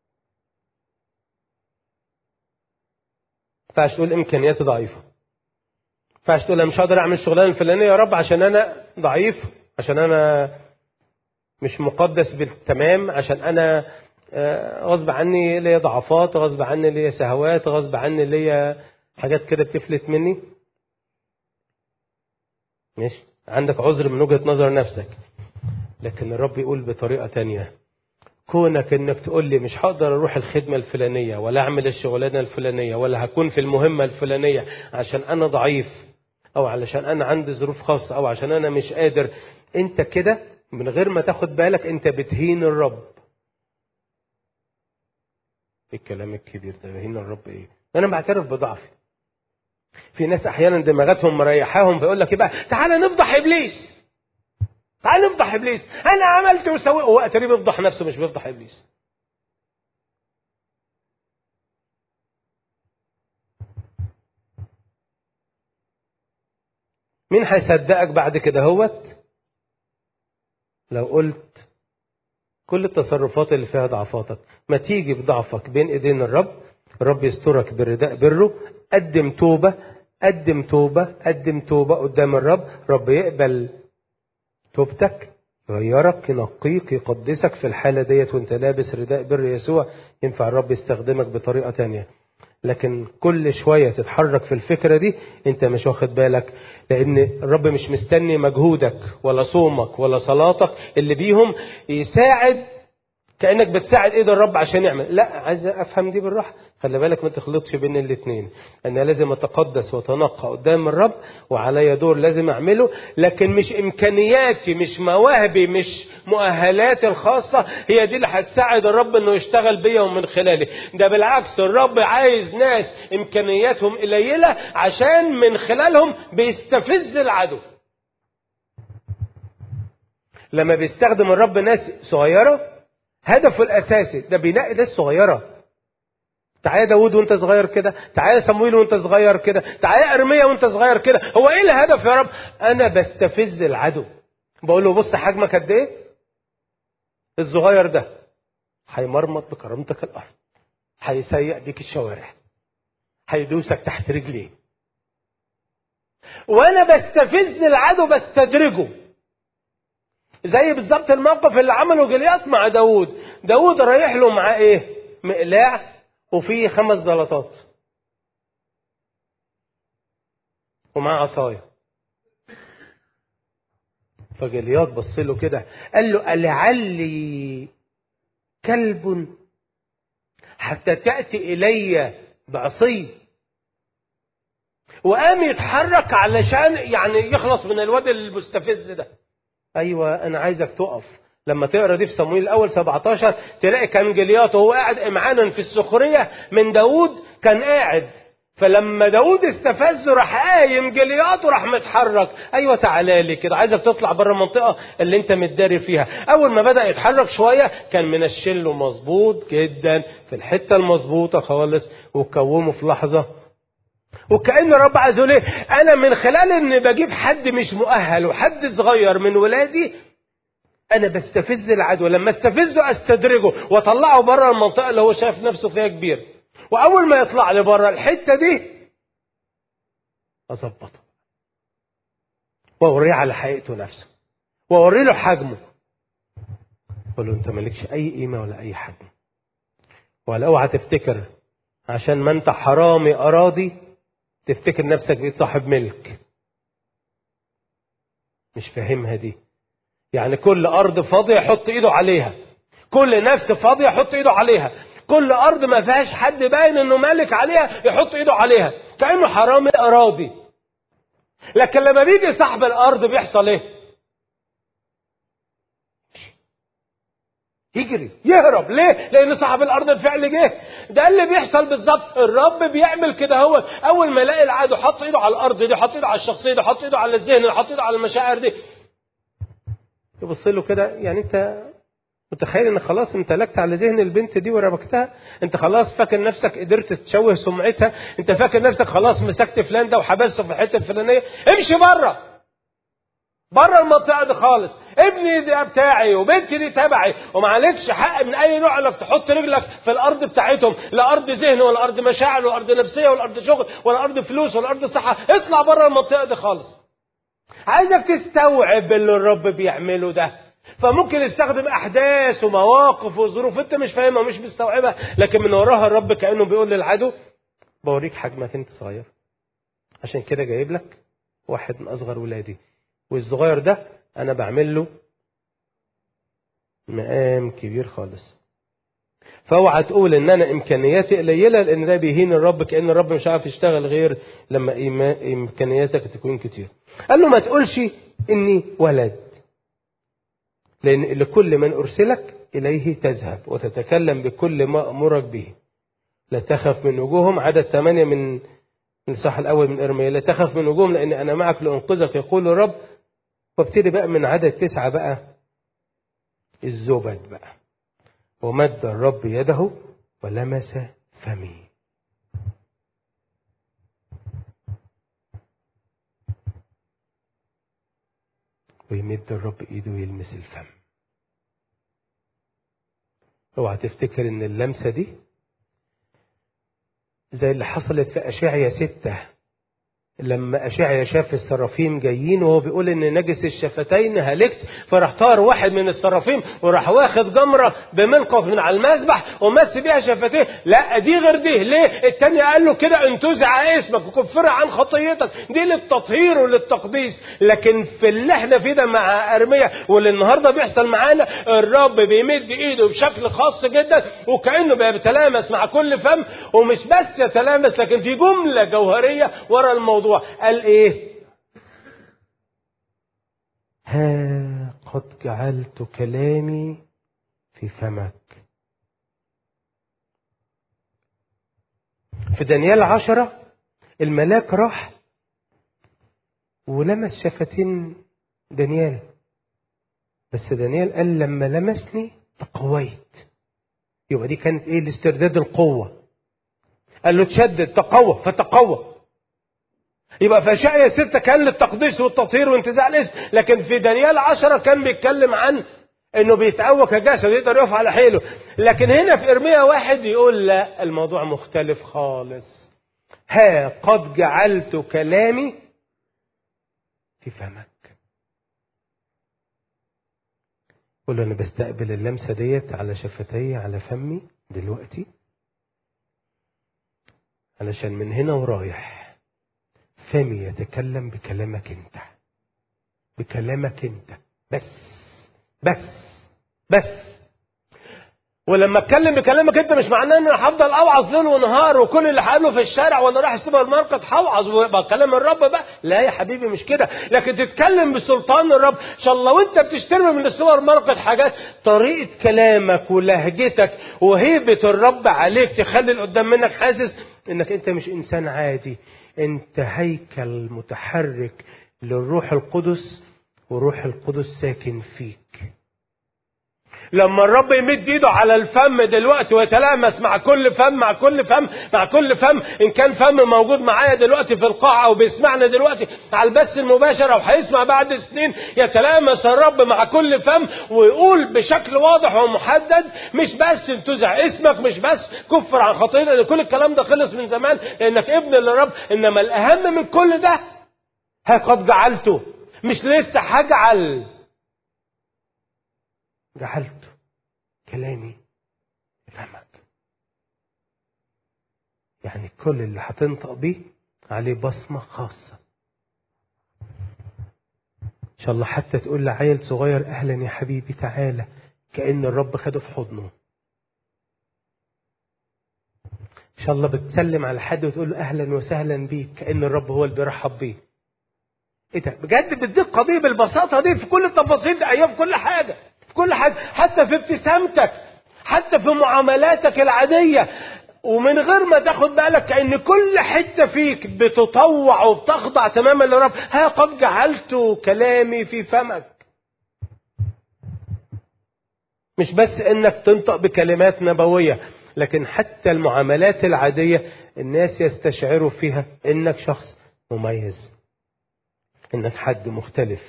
ما ينفعش تقول امكانياتي ضعيفه ما ينفعش تقول انا مش هقدر اعمل الشغلانه الفلانيه يا رب عشان انا ضعيف عشان انا مش مقدس بالتمام عشان انا غصب عني ليا ضعفات غصب عني ليا سهوات غصب عني ليا حاجات كده بتفلت مني ماشي عندك عذر من وجهة نظر نفسك لكن الرب يقول بطريقة تانية كونك انك تقول لي مش هقدر اروح الخدمة الفلانية ولا اعمل الشغلانة الفلانية ولا هكون في المهمة الفلانية عشان انا ضعيف او علشان انا عندي ظروف خاصة او عشان انا مش قادر انت كده من غير ما تاخد بالك انت بتهين الرب الكلام الكبير ده بهين الرب ايه انا بعترف بضعفي في ناس احيانا دماغاتهم مريحاهم فيقول لك ايه بقى تعالى نفضح ابليس تعالى نفضح ابليس انا عملت وسويت هو اتاري بيفضح نفسه مش بيفضح ابليس مين هيصدقك بعد كده هوت لو قلت كل التصرفات اللي فيها ضعفاتك ما تيجي بضعفك بين ايدين الرب الرب يسترك برداء بره قدم توبة قدم توبة قدم توبة قدام الرب رب يقبل توبتك يغيرك ينقيك يقدسك في الحالة ديت وانت لابس رداء بر يسوع ينفع الرب يستخدمك بطريقة تانية لكن كل شوية تتحرك في الفكرة دي انت مش واخد بالك لان الرب مش مستني مجهودك ولا صومك ولا صلاتك اللي بيهم يساعد كانك بتساعد ايد الرب عشان يعمل لا عايز افهم دي بالراحه خلي بالك ما تخلطش بين الاثنين انا لازم اتقدس واتنقى قدام الرب وعليا دور لازم اعمله لكن مش امكانياتي مش مواهبي مش مؤهلاتي الخاصه هي دي اللي هتساعد الرب انه يشتغل بيا ومن خلالي ده بالعكس الرب عايز ناس امكانياتهم قليله عشان من خلالهم بيستفز العدو لما بيستخدم الرب ناس صغيره هدفه الاساسي ده بينقي ناس صغيره تعالى داود وانت صغير كده تعالى صمويل وانت صغير كده تعالى ارميا وانت صغير كده هو ايه الهدف يا رب انا بستفز العدو بقول له بص حجمك قد ايه الصغير ده هيمرمط بكرامتك الارض هيسيق بيك الشوارع هيدوسك تحت رجليه وانا بستفز العدو بستدرجه زي بالظبط الموقف اللي عمله جليات مع داود داود رايح له مع ايه مقلاع وفيه خمس زلطات ومعاه عصايه فجليات بص له كده قال له ألعلي كلب حتى تأتي إلي بعصي وقام يتحرك علشان يعني يخلص من الواد المستفز ده ايوه انا عايزك تقف لما تقرا دي في صمويل الاول 17 تلاقي كان جلياط وهو قاعد امعانا في السخريه من داوود كان قاعد فلما داوود استفزه راح قايم جلياط وراح متحرك ايوه تعالى لي كده عايزك تطلع بره المنطقه اللي انت متداري فيها اول ما بدا يتحرك شويه كان منشله مظبوط جدا في الحته المظبوطه خالص وكومه في لحظه وكأن الرب عايز يقول ايه انا من خلال اني بجيب حد مش مؤهل وحد صغير من ولادي انا بستفز العدو لما استفزه استدرجه واطلعه بره المنطقه اللي هو شايف نفسه فيها كبير واول ما يطلع لي بره الحته دي اظبطه واوريه على حقيقته نفسه واوري له حجمه اقول له انت مالكش اي قيمه ولا اي حجم ولا اوعى تفتكر عشان ما انت حرامي اراضي تفتكر نفسك بقيت صاحب ملك مش فاهمها دي يعني كل ارض فاضيه يحط ايده عليها كل نفس فاضيه يحط ايده عليها كل ارض ما فيهاش حد باين انه مالك عليها يحط ايده عليها كانه حرامي اراضي لكن لما بيجي صاحب الارض بيحصل ايه يجري يهرب ليه لان صاحب الارض الفعل جه ده اللي بيحصل بالظبط الرب بيعمل كده هو اول ما يلاقي العدو حط ايده على الارض دي حط ايده على الشخصيه دي حط ايده على الذهن دي حط ايده على المشاعر دي يبص له كده يعني انت متخيل ان خلاص امتلكت على ذهن البنت دي وربكتها انت خلاص فاكر نفسك قدرت تشوه سمعتها انت فاكر نفسك خلاص مسكت فلان ده وحبسته في الحته الفلانيه امشي بره بره المنطقه دي خالص ابني ده بتاعي وبنتي دي تبعي ومعلكش حق من اي نوع انك تحط رجلك في الارض بتاعتهم لا ارض ذهن ولا ارض مشاعر ولا ارض نفسيه ولا ارض شغل ولا ارض فلوس ولا ارض صحه اطلع بره المنطقه دي خالص عايزك تستوعب اللي الرب بيعمله ده فممكن يستخدم احداث ومواقف وظروف انت مش فاهمها ومش مستوعبها لكن من وراها الرب كانه بيقول للعدو بوريك حجمك انت صغير عشان كده جايب لك واحد من اصغر ولادي والصغير ده انا بعمل له مقام كبير خالص فاوعى تقول ان انا امكانياتي قليله لان ده بيهين الرب كان الرب مش عارف يشتغل غير لما امكانياتك تكون كتير قال له ما تقولش اني ولد لان لكل من ارسلك اليه تذهب وتتكلم بكل ما امرك به لا تخف من وجوههم عدد ثمانية من الصح الأول من إرميا لا تخف من وجوههم لأن أنا معك لأنقذك يقول الرب وابتدي بقى من عدد تسعة بقى الزبد بقى ومد الرب يده ولمس فمي ويمد الرب ايده ويلمس الفم اوعى تفتكر ان اللمسه دي زي اللي حصلت في اشعيا ستة لما أشعيا شاف السرافيم جايين وهو بيقول إن نجس الشفتين هلكت فراح طار واحد من السرافيم وراح واخد جمرة بمنقف من على المذبح ومس بيها شفتيه لا دي غير دي ليه التاني قال له كده انتزع اسمك وكفر عن خطيتك دي للتطهير وللتقديس لكن في اللي احنا فيه ده مع أرمية واللي النهارده بيحصل معانا الرب بيمد ايده بشكل خاص جدا وكأنه بيتلامس مع كل فم ومش بس يتلامس لكن في جملة جوهرية ورا الموضوع الموضوع قال ايه ها قد جعلت كلامي في فمك في دانيال عشرة الملاك راح ولمس شفتين دانيال بس دانيال قال لما لمسني تقويت يبقى دي كانت ايه الاسترداد القوة قال له تشدد تقوى فتقوى يبقى في اشعيا ستة كان للتقديس والتطهير وانتزاع الاسم لكن في دانيال عشرة كان بيتكلم عن انه بيتقوى كجسد يقدر يقف على حيله لكن هنا في ارميا واحد يقول لا الموضوع مختلف خالص ها قد جعلت كلامي في فمك قول له انا بستقبل اللمسه ديت على شفتي على فمي دلوقتي علشان من هنا ورايح فمي يتكلم بكلامك انت بكلامك انت بس بس بس ولما اتكلم بكلامك انت مش معناه ان انا هفضل اوعظ ليل ونهار وكل اللي هقابله في الشارع وانا رايح السوبر ماركت هوعظ ويبقى كلام الرب بقى لا يا حبيبي مش كده لكن تتكلم بسلطان الرب ان شاء الله وانت بتشتري من السوبر ماركت حاجات طريقه كلامك ولهجتك وهيبه الرب عليك تخلي اللي قدام منك حاسس انك انت مش انسان عادي انت هيكل متحرك للروح القدس وروح القدس ساكن فيك لما الرب يمد ايده على الفم دلوقتي ويتلامس مع كل فم مع كل فم مع كل فم ان كان فم موجود معايا دلوقتي في القاعه او بيسمعنا دلوقتي على البث المباشر او هيسمع بعد سنين يتلامس الرب مع كل فم ويقول بشكل واضح ومحدد مش بس انتزع اسمك مش بس كفر عن خطيئتك لان كل الكلام ده خلص من زمان لانك ابن للرب انما الاهم من كل ده ها قد جعلته مش لسه هجعل جعلت كلامي يفهمك يعني كل اللي هتنطق بيه عليه بصمة خاصة إن شاء الله حتى تقول لعيل صغير أهلا يا حبيبي تعالى كأن الرب خده في حضنه ان شاء الله بتسلم على حد وتقول له اهلا وسهلا بيك كان الرب هو اللي بيرحب بيه ايه ده بجد بالدقه دي بالبساطه دي في كل التفاصيل دي ايوه في كل حاجه في كل حاجه حتى في ابتسامتك حتى في معاملاتك العاديه ومن غير ما تاخد بالك كأن كل حتة فيك بتطوع وبتخضع تماما لرب ها قد جعلت كلامي في فمك مش بس انك تنطق بكلمات نبوية لكن حتى المعاملات العادية الناس يستشعروا فيها انك شخص مميز انك حد مختلف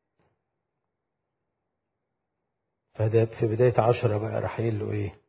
فده في بداية عشرة بقى راح يقول له ايه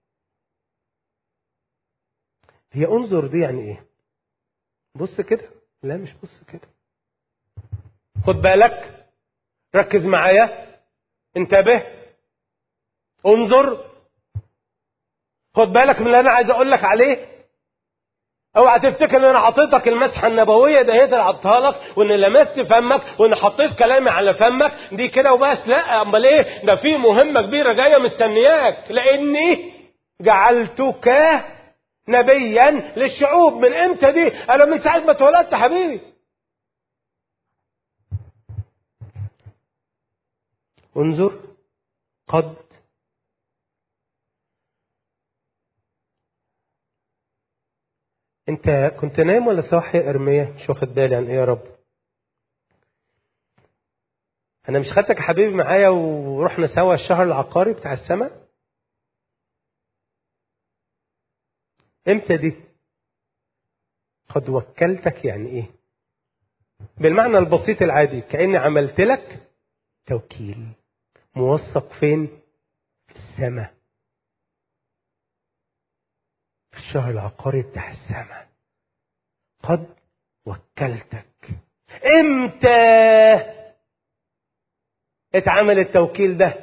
هي انظر دي يعني ايه بص كده لا مش بص كده خد بالك ركز معايا انتبه انظر خد بالك من اللي انا عايز اقول لك عليه اوعى تفتكر ان انا عطيتك المسحه النبويه ده هي اللي عطيتها لك وان لمست فمك وان حطيت كلامي على فمك دي كده وبس لا امال ايه ده في مهمه كبيره جايه مستنياك لاني جعلتك نبيا للشعوب من امتى دي انا من ساعه ما اتولدت حبيبي انظر قد انت كنت نايم ولا صاحي يا ارميا مش واخد بالي عن ايه يا رب انا مش خدتك يا حبيبي معايا ورحنا سوا الشهر العقاري بتاع السماء امتى دي قد وكلتك يعني ايه بالمعنى البسيط العادي كاني عملت لك توكيل موثق فين في السماء في الشهر العقاري بتاع السماء قد وكلتك امتى اتعمل التوكيل ده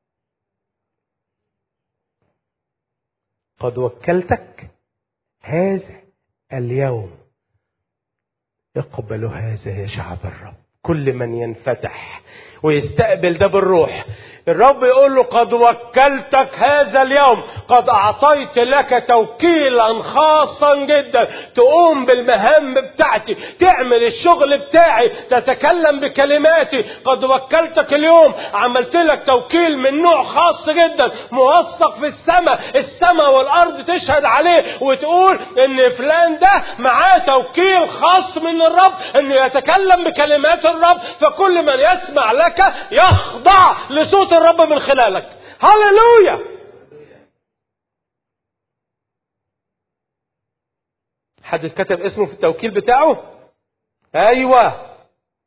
قد وكلتك هذا اليوم اقبلوا هذا يا شعب الرب كل من ينفتح ويستقبل ده بالروح الرب يقول له قد وكلتك هذا اليوم قد أعطيت لك توكيلا خاصا جدا تقوم بالمهام بتاعتي تعمل الشغل بتاعي تتكلم بكلماتي قد وكلتك اليوم عملت لك توكيل من نوع خاص جدا موثق في السماء السماء والأرض تشهد عليه وتقول ان فلان ده معاه توكيل خاص من الرب انه يتكلم بكلمات الرب فكل من يسمع لك يخضع لصوت الرب من خلالك هللويا حد كتب اسمه في التوكيل بتاعه ايوه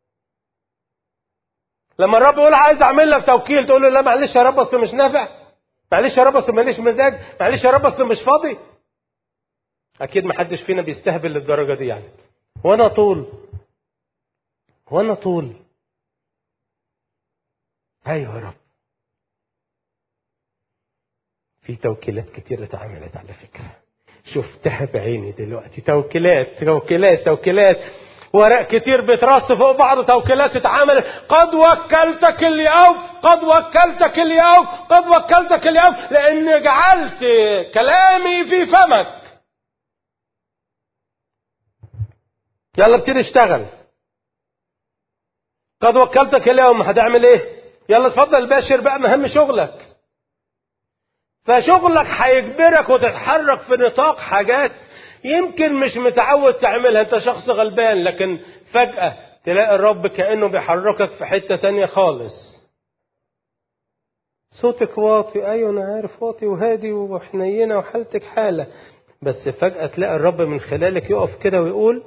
لما الرب يقول عايز اعمل لك توكيل تقول له لا معلش يا رب اصل مش نافع معلش يا رب اصل ماليش مزاج معلش يا رب اصل مش فاضي اكيد ما حدش فينا بيستهبل للدرجه دي يعني وانا طول وانا طول ايوه يا رب في توكيلات كتير اتعملت على فكرة شفتها بعيني دلوقتي توكيلات توكيلات توكيلات ورق كتير بيترص فوق بعض توكيلات اتعملت قد وكلتك اليوم قد وكلتك اليوم قد وكلتك اليوم لاني جعلت كلامي في فمك يلا ابتدي اشتغل قد وكلتك اليوم هتعمل ايه يلا اتفضل باشر بقى مهم شغلك فشغلك هيجبرك وتتحرك في نطاق حاجات يمكن مش متعود تعملها انت شخص غلبان لكن فجأة تلاقي الرب كأنه بيحركك في حتة تانية خالص صوتك واطي ايوه انا عارف واطي وهادي وحنينه وحالتك حاله بس فجأة تلاقي الرب من خلالك يقف كده ويقول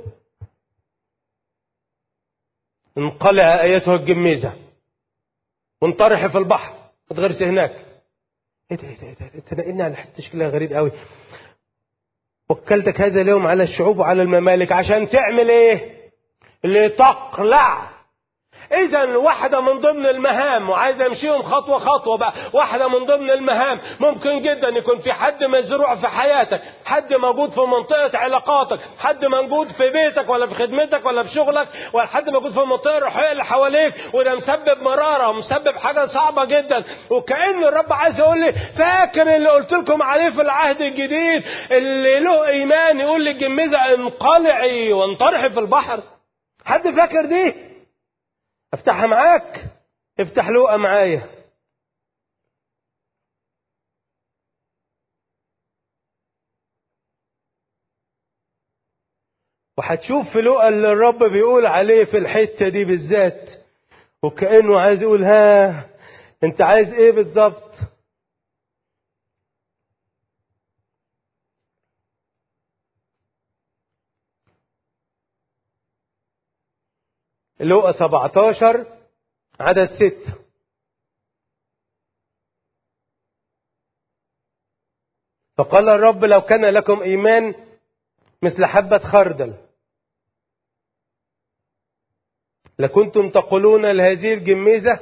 انقلع ايتها الجميزه وانطرحي في البحر اتغرسي هناك ايه ده ايه ده ايه ده تنقلني على حته شكلها غريب قوي وكلتك هذا اليوم على الشعوب وعلى الممالك عشان تعمل ايه لتقلع اذا واحده من ضمن المهام وعايز امشيهم خطوه خطوه بقى واحده من ضمن المهام ممكن جدا يكون في حد مزروع في حياتك حد موجود في منطقه علاقاتك حد موجود في بيتك ولا في خدمتك ولا في شغلك ولا حد موجود في المنطقه الروحيه اللي حواليك وده مسبب مراره ومسبب حاجه صعبه جدا وكأن الرب عايز يقول لي فاكر اللي قلت لكم عليه في العهد الجديد اللي له ايمان يقول للجميزه انقلعي وانطرحي في البحر حد فاكر دي افتحها معاك افتح لوقا معايا وهتشوف في لوقا اللي الرب بيقول عليه في الحته دي بالذات وكانه عايز يقول ها انت عايز ايه بالظبط لوقا 17 عدد ستة فقال الرب لو كان لكم إيمان مثل حبة خردل لكنتم تقولون لهذه الجميزة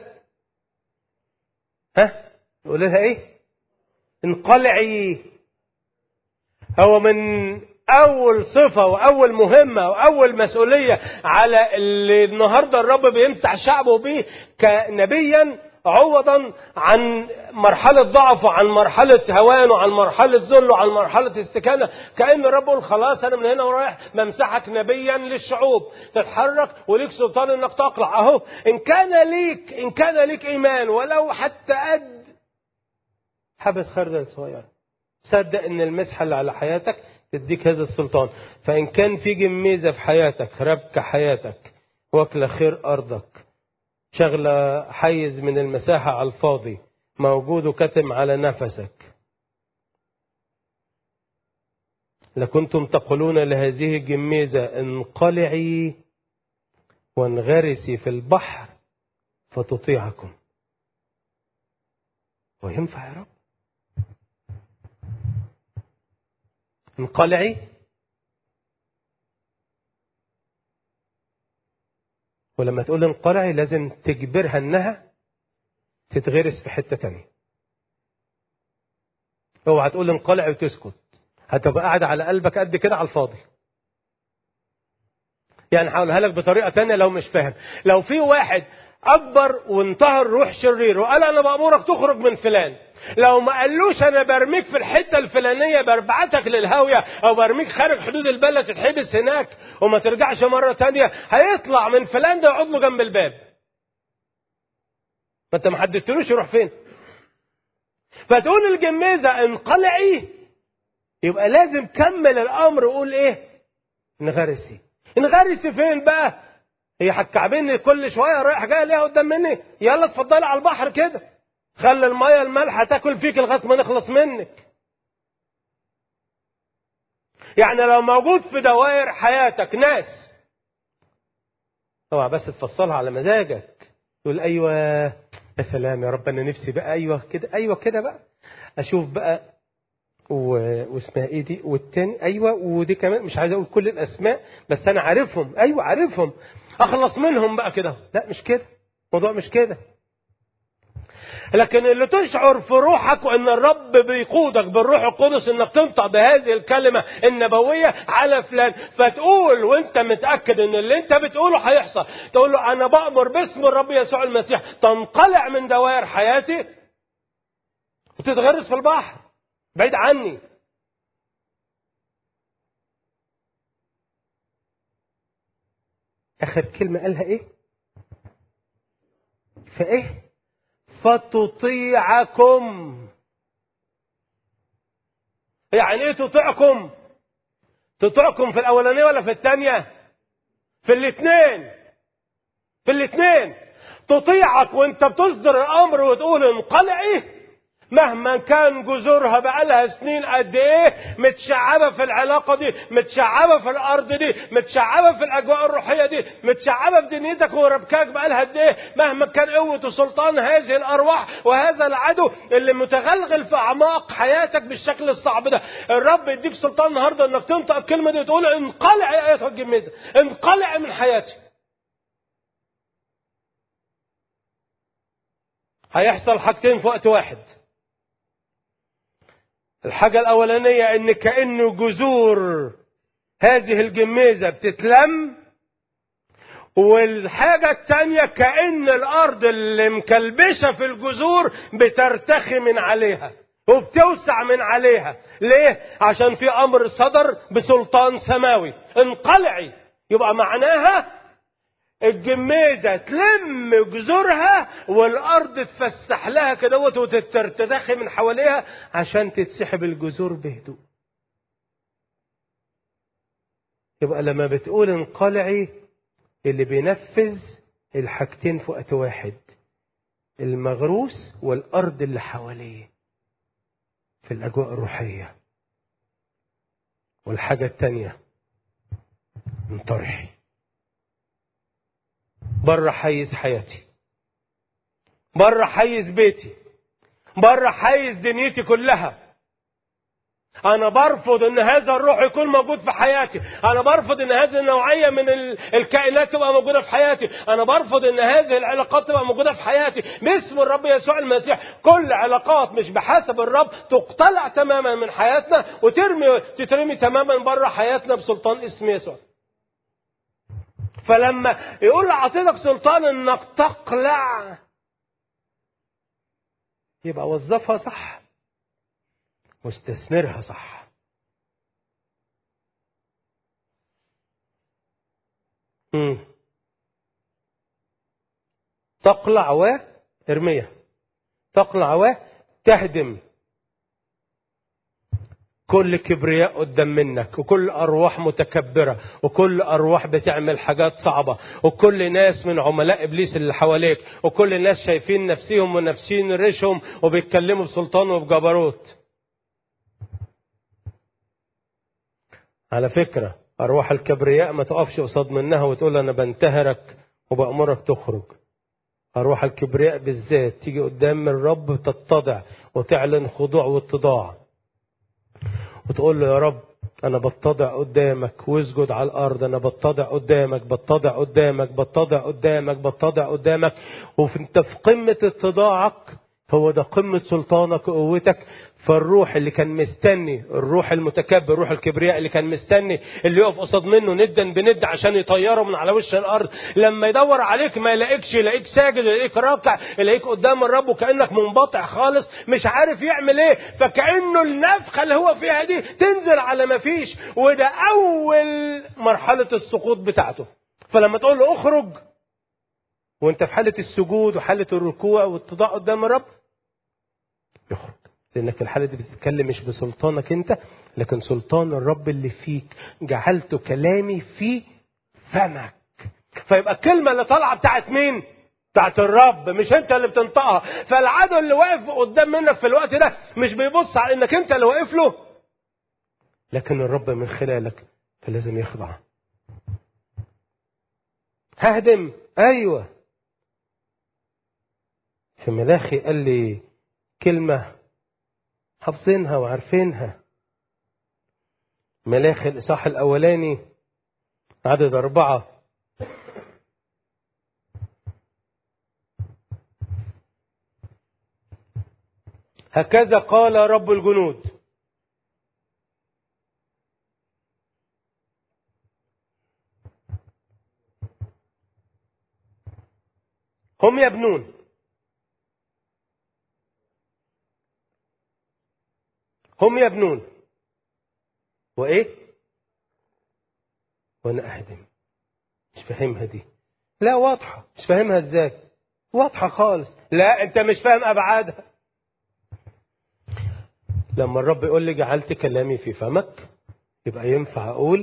ها نقول لها ايه انقلعي هو من اول صفة واول مهمة واول مسؤولية على اللي النهاردة الرب بيمسح شعبه بيه كنبيا عوضا عن مرحلة ضعف وعن مرحلة هوان وعن مرحلة ذل وعن مرحلة استكانة كأن الرب يقول خلاص أنا من هنا ورايح ممسحك نبيا للشعوب تتحرك وليك سلطان إنك تقلع أهو إن كان ليك إن كان ليك إيمان ولو حتى قد حبة خردل صغيرة صدق إن المسحة اللي على حياتك تديك هذا السلطان فإن كان في جميزة في حياتك ربك حياتك واكلة خير أرضك شغلة حيز من المساحة على الفاضي موجود وكتم على نفسك لكنتم تقولون لهذه الجميزة انقلعي وانغرسي في البحر فتطيعكم وينفع يا رب انقلعي ولما تقول انقلعي لازم تجبرها انها تتغرس في حته تانية اوعى تقول انقلعي وتسكت هتبقى قاعد على قلبك قد كده على الفاضي يعني هقولها لك بطريقه تانية لو مش فاهم لو في واحد اكبر وانتهر روح شرير وقال انا بامرك تخرج من فلان لو ما قالوش انا برميك في الحته الفلانيه بربعتك للهاويه او برميك خارج حدود البلد تتحبس هناك وما ترجعش مره تانية هيطلع من فلان ده يقعد له جنب الباب ما انت ما حددتلوش يروح فين فتقول الجميزه انقلعي يبقى لازم كمل الامر وقول ايه انغرسي انغرسي فين بقى هي هتكعبني كل شويه رايح جاي ليها قدام مني يلا اتفضلي على البحر كده خلي الميه المالحه تاكل فيك لغايه ما نخلص منك يعني لو موجود في دوائر حياتك ناس اوعى بس تفصلها على مزاجك تقول ايوه يا سلام يا رب انا نفسي بقى ايوه كده ايوه كده بقى اشوف بقى و... واسمها ايه دي والتاني ايوه ودي كمان مش عايز اقول كل الاسماء بس انا عارفهم ايوه عارفهم اخلص منهم بقى كده لا مش كده الموضوع مش كده لكن اللي تشعر في روحك وان الرب بيقودك بالروح القدس انك تنطق بهذه الكلمه النبويه على فلان فتقول وانت متاكد ان اللي انت بتقوله هيحصل تقول له انا بامر باسم الرب يسوع المسيح تنقلع من دوائر حياتي وتتغرس في البحر بعيد عني اخر كلمه قالها ايه فايه فتطيعكم يعني ايه تطيعكم تطيعكم في الاولانيه ولا في الثانيه في الاثنين في الاثنين تطيعك وانت بتصدر الامر وتقول انقلعي مهما كان جذورها بقالها سنين قد ايه متشعبه في العلاقه دي متشعبه في الارض دي متشعبه في الاجواء الروحيه دي متشعبه في دنيتك وربكاك بقالها قد ايه مهما كان قوه وسلطان هذه الارواح وهذا العدو اللي متغلغل في اعماق حياتك بالشكل الصعب ده الرب يديك سلطان النهارده انك تنطق الكلمه دي وتقول انقلع يا ايتها الجميزه انقلع من حياتي هيحصل حاجتين في وقت واحد الحاجة الأولانية إن كأنه جذور هذه الجميزة بتتلم والحاجة التانية كأن الأرض اللي مكلبشة في الجذور بترتخي من عليها وبتوسع من عليها ليه؟ عشان في أمر صدر بسلطان سماوي انقلعي يبقى معناها الجميزة تلم جذورها والأرض تفسح لها كده وتترتخي من حواليها عشان تتسحب الجذور بهدوء يبقى لما بتقول انقلعي اللي بينفذ الحاجتين في وقت واحد المغروس والأرض اللي حواليه في الأجواء الروحية والحاجة التانية انطرحي بره حيز حياتي بره حيز بيتي بره حيز دنيتي كلها انا برفض ان هذا الروح يكون موجود في حياتي انا برفض ان هذه النوعيه من الكائنات تبقى موجوده في حياتي انا برفض ان هذه العلاقات تبقى موجوده في حياتي باسم الرب يسوع المسيح كل علاقات مش بحسب الرب تقتلع تماما من حياتنا وترمي تترمي تماما بره حياتنا بسلطان اسم يسوع فلما يقول اعطيتك سلطان انك تقلع يبقى وظفها صح واستثمرها صح مم. تقلع وارميها تقلع وتهدم كل كبرياء قدام منك وكل أرواح متكبرة وكل أرواح بتعمل حاجات صعبة وكل ناس من عملاء إبليس اللي حواليك وكل ناس شايفين نفسهم ونفسين ريشهم وبيتكلموا بسلطان وبجبروت على فكرة أرواح الكبرياء ما تقفش قصاد منها وتقول أنا بنتهرك وبأمرك تخرج أرواح الكبرياء بالذات تيجي قدام الرب تتضع وتعلن خضوع واتضاع وتقول له يا رب أنا بتضع قدامك واسجد على الأرض أنا بتضع قدامك بتضع قدامك بتضع قدامك بتضع قدامك وانت في قمة اتضاعك هو ده قمة سلطانك وقوتك فالروح اللي كان مستني الروح المتكبر الروح الكبرياء اللي كان مستني اللي يقف قصاد منه ندا بند عشان يطيره من على وش الارض لما يدور عليك ما يلاقيكش يلاقيك ساجد يلاقيك راكع يلاقيك قدام الرب وكانك منبطع خالص مش عارف يعمل ايه فكانه النفخه اللي هو فيها دي تنزل على ما فيش وده اول مرحله السقوط بتاعته فلما تقول له اخرج وانت في حاله السجود وحاله الركوع والاتضاع قدام الرب يخرج لانك في الحاله دي بتتكلم مش بسلطانك انت لكن سلطان الرب اللي فيك جعلت كلامي في فمك فيبقى الكلمه اللي طالعه بتاعت مين بتاعت الرب مش انت اللي بتنطقها فالعدو اللي واقف قدام منك في الوقت ده مش بيبص على انك انت اللي واقف له لكن الرب من خلالك فلازم يخضع ههدم ايوه في ملاخي قال لي كلمه حافظينها وعارفينها ملاخي الإصحاح الأولاني عدد أربعة هكذا قال رب الجنود هم يبنون هم يبنون وايه وانا اهدم مش فاهمها دي لا واضحه مش فاهمها ازاي واضحه خالص لا انت مش فاهم ابعادها لما الرب يقول لي جعلت كلامي في فمك يبقى ينفع اقول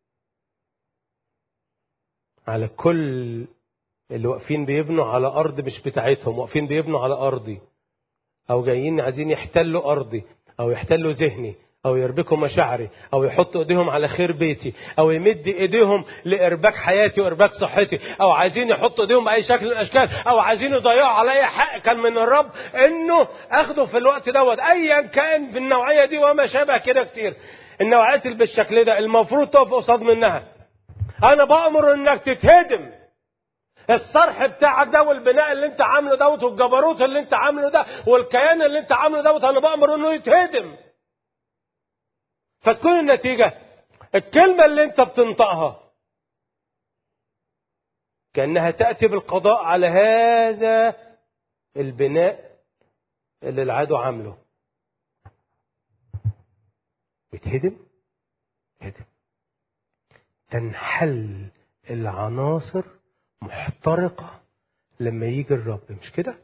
على كل اللي واقفين بيبنوا على ارض مش بتاعتهم واقفين بيبنوا على ارضي او جايين عايزين يحتلوا ارضي او يحتلوا ذهني او يربكوا مشاعري او يحطوا ايديهم على خير بيتي او يمد ايديهم لارباك حياتي وارباك صحتي او عايزين يحطوا ايديهم باي شكل من الاشكال او عايزين يضيعوا عليا حق كان من الرب انه اخده في الوقت دوت ايا كان في النوعيه دي وما شابه كده كتير النوعيات اللي بالشكل ده المفروض تقف قصاد منها انا بامر انك تتهدم الصرح بتاعك ده والبناء اللي انت عامله دوت والجبروت اللي انت عامله ده والكيان اللي انت عامله دوت انا بامر انه يتهدم فتكون النتيجه الكلمه اللي انت بتنطقها كانها تاتي بالقضاء على هذا البناء اللي العدو عامله يتهدم يتهدم تنحل العناصر محترقة لما يجي الرب مش كده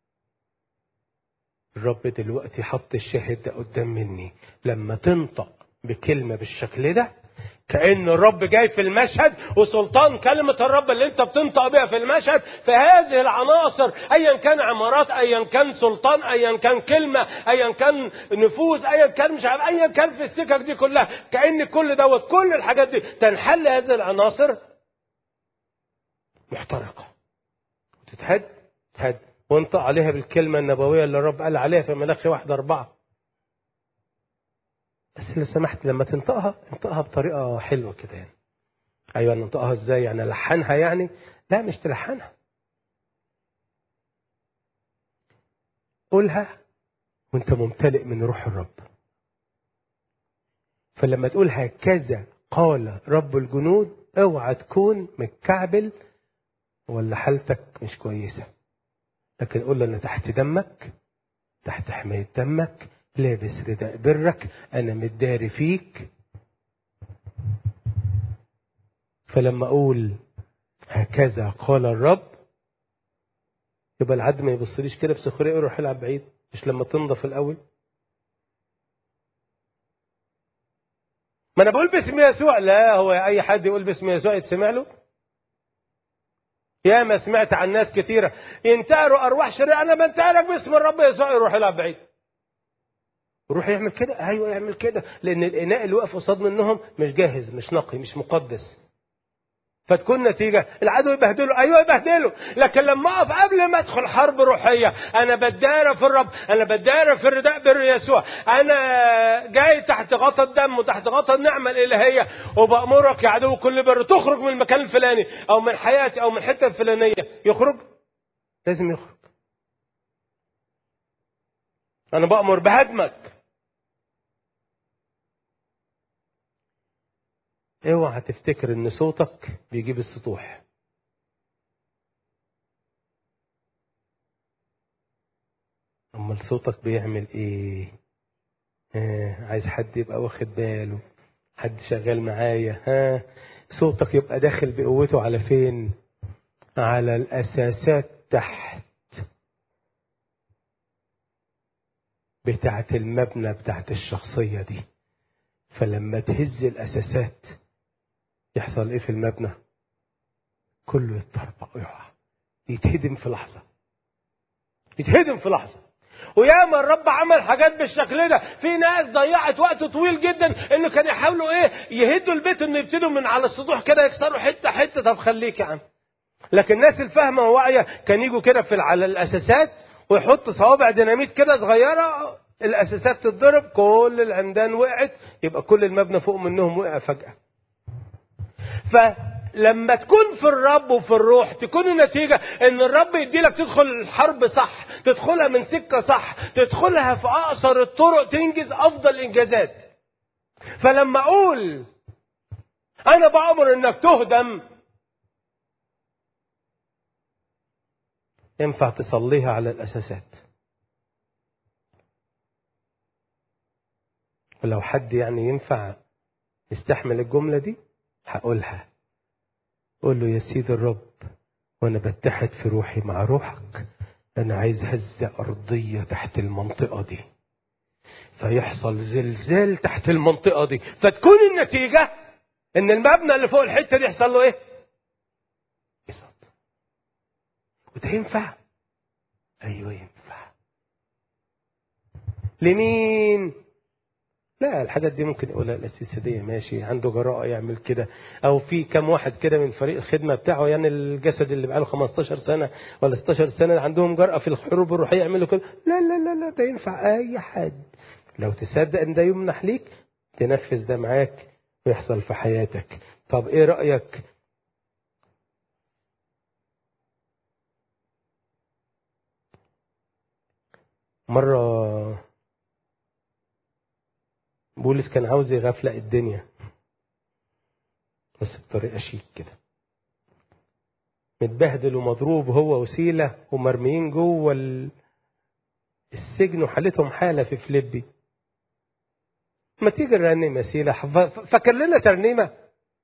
الرب دلوقتي حط الشاهد ده قدام مني لما تنطق بكلمة بالشكل ده كأن الرب جاي في المشهد وسلطان كلمة الرب اللي انت بتنطق بها في المشهد فهذه العناصر ايا كان عمارات ايا كان سلطان ايا كان كلمة ايا كان نفوذ ايا كان مش عارف ايا كان في السكك دي كلها كأن كل دوت كل الحاجات دي تنحل هذه العناصر محترقة وتتهد تهد وانطق عليها بالكلمة النبوية اللي الرب قال عليها في ملاخي واحد أربعة بس لو سمحت لما تنطقها انطقها بطريقة حلوة كده يعني أيوة ننطقها ازاي يعني ألحنها يعني لا مش تلحنها قولها وانت ممتلئ من روح الرب فلما تقول هكذا قال رب الجنود اوعى تكون متكعبل ولا حالتك مش كويسة لكن قول له أنا تحت دمك تحت حماية دمك لابس رداء برك أنا متداري فيك فلما أقول هكذا قال الرب يبقى العد ما يبصليش كده بسخرية يروح يلعب بعيد مش لما تنضف الأول ما أنا بقول باسم يسوع لا هو أي حد يقول باسم يسوع يتسمع له يا ما سمعت عن ناس كثيرة ينتهروا أرواح شريرة أنا بنتهرك باسم الرب يسوع يروح يلعب بعيد يروح يعمل كده أيوه يعمل كده لأن الإناء اللي واقف قصاد منهم مش جاهز مش نقي مش مقدس فتكون نتيجة العدو يبهدله أيوه يبهدله لكن لما أقف قبل ما أدخل حرب روحية أنا بدارة في الرب أنا بدارة في الرداء بر يسوع أنا جاي تحت غطى الدم وتحت غطى النعمة الإلهية وبأمرك يا عدو كل بر تخرج من المكان الفلاني أو من حياتي أو من الحتة الفلانية يخرج لازم يخرج أنا بأمر بهدمك اوعى تفتكر ان صوتك بيجيب السطوح امال صوتك بيعمل ايه آه عايز حد يبقى واخد باله حد شغال معايا ها صوتك يبقى داخل بقوته على فين على الاساسات تحت بتاعت المبنى بتاعت الشخصية دي فلما تهز الأساسات يحصل ايه في المبنى كله يتطربق ويقع يتهدم في لحظه يتهدم في لحظه وياما الرب عمل حاجات بالشكل ده في ناس ضيعت وقت طويل جدا انه كانوا يحاولوا ايه يهدوا البيت انه يبتدوا من على السطوح كده يكسروا حته حته طب خليك يا عم لكن الناس الفاهمه وواعيه كان يجوا كده في على الاساسات ويحطوا صوابع ديناميت كده صغيره الاساسات تتضرب كل العمدان وقعت يبقى كل المبنى فوق منهم وقع فجاه فلما تكون في الرب وفي الروح تكون النتيجة ان الرب يديلك تدخل الحرب صح تدخلها من سكة صح تدخلها في اقصر الطرق تنجز افضل انجازات فلما اقول انا بأمر انك تهدم ينفع تصليها على الاساسات ولو حد يعني ينفع يستحمل الجملة دي هقولها قول له يا سيد الرب وانا بتحد في روحي مع روحك انا عايز هزة ارضية تحت المنطقة دي فيحصل زلزال تحت المنطقة دي فتكون النتيجة ان المبنى اللي فوق الحتة دي يحصل له ايه يسقط وده ينفع ايوه ينفع لمين لا الحاجات دي ممكن يقولها الأسيس هدية ماشي عنده جراءة يعمل كده أو في كم واحد كده من فريق الخدمة بتاعه يعني الجسد اللي بقاله 15 سنة ولا 16 سنة عندهم جرأة في الحروب الروحية يعملوا كده لا لا لا لا ده ينفع أي حد لو تصدق إن ده يمنح ليك تنفذ ده معاك ويحصل في حياتك طب إيه رأيك مرة بولس كان عاوز يغفلق الدنيا بس بطريقة شيك كده متبهدل ومضروب هو وسيلة ومرميين جوه السجن وحالتهم حالة في فليبي ما تيجي نرنم يا سيلة فاكر لنا ترنيمة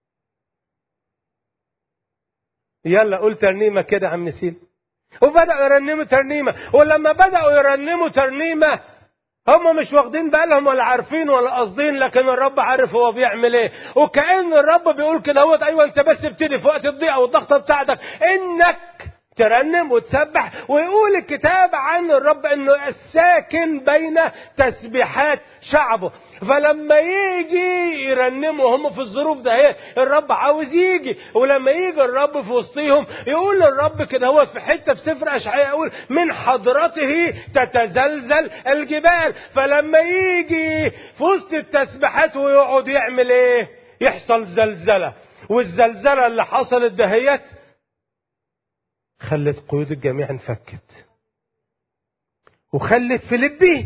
يلا قول ترنيمة كده عم سيلة وبدأوا يرنموا ترنيمة ولما بدأوا يرنموا ترنيمة هم مش واخدين بالهم ولا عارفين ولا قاصدين لكن الرب عارف هو بيعمل ايه وكأن الرب بيقول كده هو ايوه انت بس ابتدي في وقت الضيقه والضغطه بتاعتك انك ترنم وتسبح ويقول الكتاب عن الرب انه الساكن بين تسبيحات شعبه فلما يجي يرنموا هم في الظروف ده هي الرب عاوز يجي ولما يجي الرب في وسطهم يقول الرب كده هو في حته في سفر اشعياء يقول من حضرته تتزلزل الجبال فلما يجي في وسط التسبيحات ويقعد يعمل ايه يحصل زلزله والزلزله اللي حصلت دهيت خلت قيود الجميع انفكت وخلت فيليبي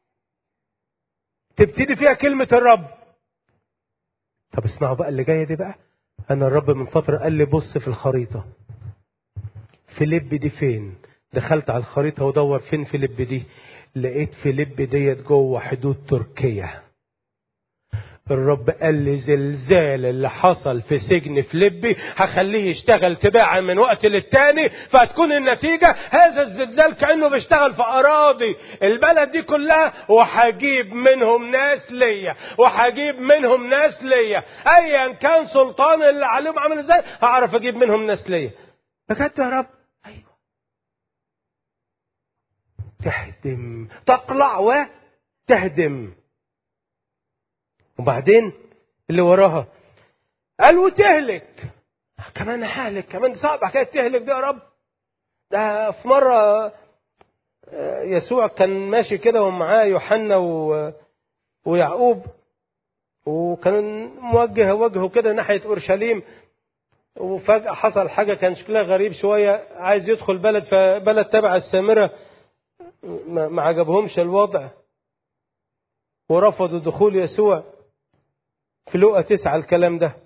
تبتدي فيها كلمة الرب طب اسمعوا بقى اللي جاية دي بقى أنا الرب من فترة قال لي بص في الخريطة فيليب دي فين دخلت على الخريطة ودور فين فيليب دي لقيت فيليب ديت جوه حدود تركيا الرب قال لي زلزال اللي حصل في سجن فليبي هخليه يشتغل تباعا من وقت للتاني فهتكون النتيجة هذا الزلزال كأنه بيشتغل في أراضي البلد دي كلها وهجيب منهم ناس ليا وهجيب منهم ناس ليا أيا كان سلطان اللي عليهم عامل ازاي هعرف أجيب منهم ناس ليا بجد يا رب أيوه تهدم تقلع وتهدم وبعدين اللي وراها قال وتهلك كمان هالك كمان صعب حكايه تهلك دي يا رب ده في مره يسوع كان ماشي كده ومعاه يوحنا و... ويعقوب وكان موجه وجهه كده ناحيه اورشليم وفجاه حصل حاجه كان شكلها غريب شويه عايز يدخل بلد فبلد تبع السامره ما عجبهمش الوضع ورفضوا دخول يسوع في لقى تسعة الكلام ده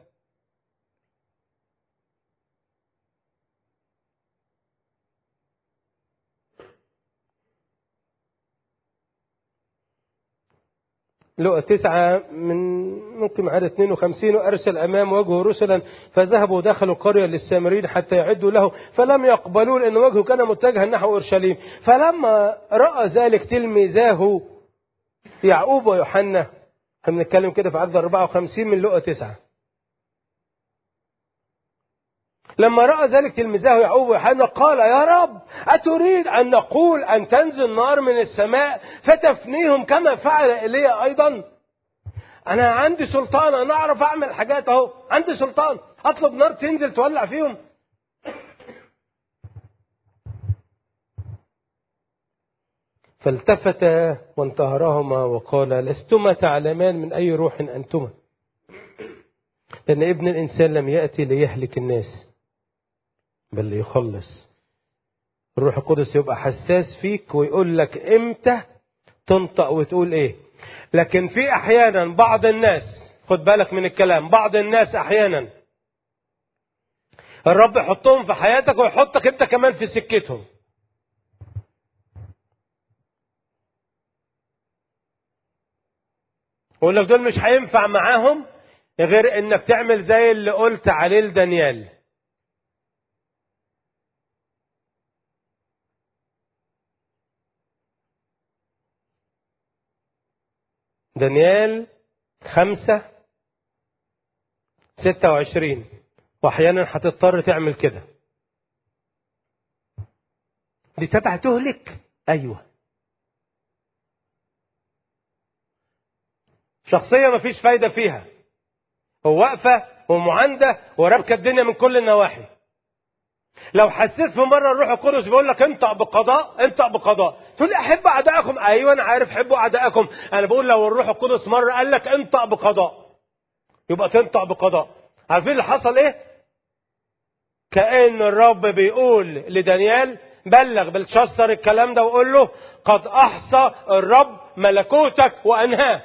لقى تسعة من ممكن عدد 52 وأرسل أمام وجهه رسلا فذهبوا دخلوا قرية للسامريين حتى يعدوا له فلم يقبلوا لأن وجهه كان متجها نحو أورشليم فلما رأى ذلك تلميذاه يعقوب ويوحنا احنا بنتكلم كده في عدد 54 من لقى تسعة لما رأى ذلك تلميذه يعقوب ويوحنا قال يا رب أتريد أن نقول أن تنزل نار من السماء فتفنيهم كما فعل إيليا أيضا أنا عندي سلطان أنا أعرف أعمل حاجات أهو عندي سلطان أطلب نار تنزل تولع فيهم فالتفت وانتهرهما وقال لستما تعلمان من أي روح أنتما لأن ابن الإنسان لم يأتي ليهلك الناس بل ليخلص الروح القدس يبقى حساس فيك ويقول لك امتى تنطق وتقول ايه لكن في احيانا بعض الناس خد بالك من الكلام بعض الناس احيانا الرب يحطهم في حياتك ويحطك انت كمان في سكتهم يقول لك دول مش هينفع معاهم غير انك تعمل زي اللي قلت عليه لدانيال دانيال خمسة ستة وعشرين وأحيانا هتضطر تعمل كده دي تبع تهلك أيوه شخصية مفيش فايدة فيها وواقفة ومعاندة ورابكة الدنيا من كل النواحي لو حسيت في مرة الروح القدس بيقول لك انطق بقضاء انطق بقضاء تقول لي احب اعدائكم ايوه انا عارف حبوا اعدائكم انا بقول لو الروح القدس مرة قال لك انطق بقضاء يبقى تنطق بقضاء عارفين اللي حصل ايه كأن الرب بيقول لدانيال بلغ بلشسر الكلام ده وقول له قد احصى الرب ملكوتك وانهاه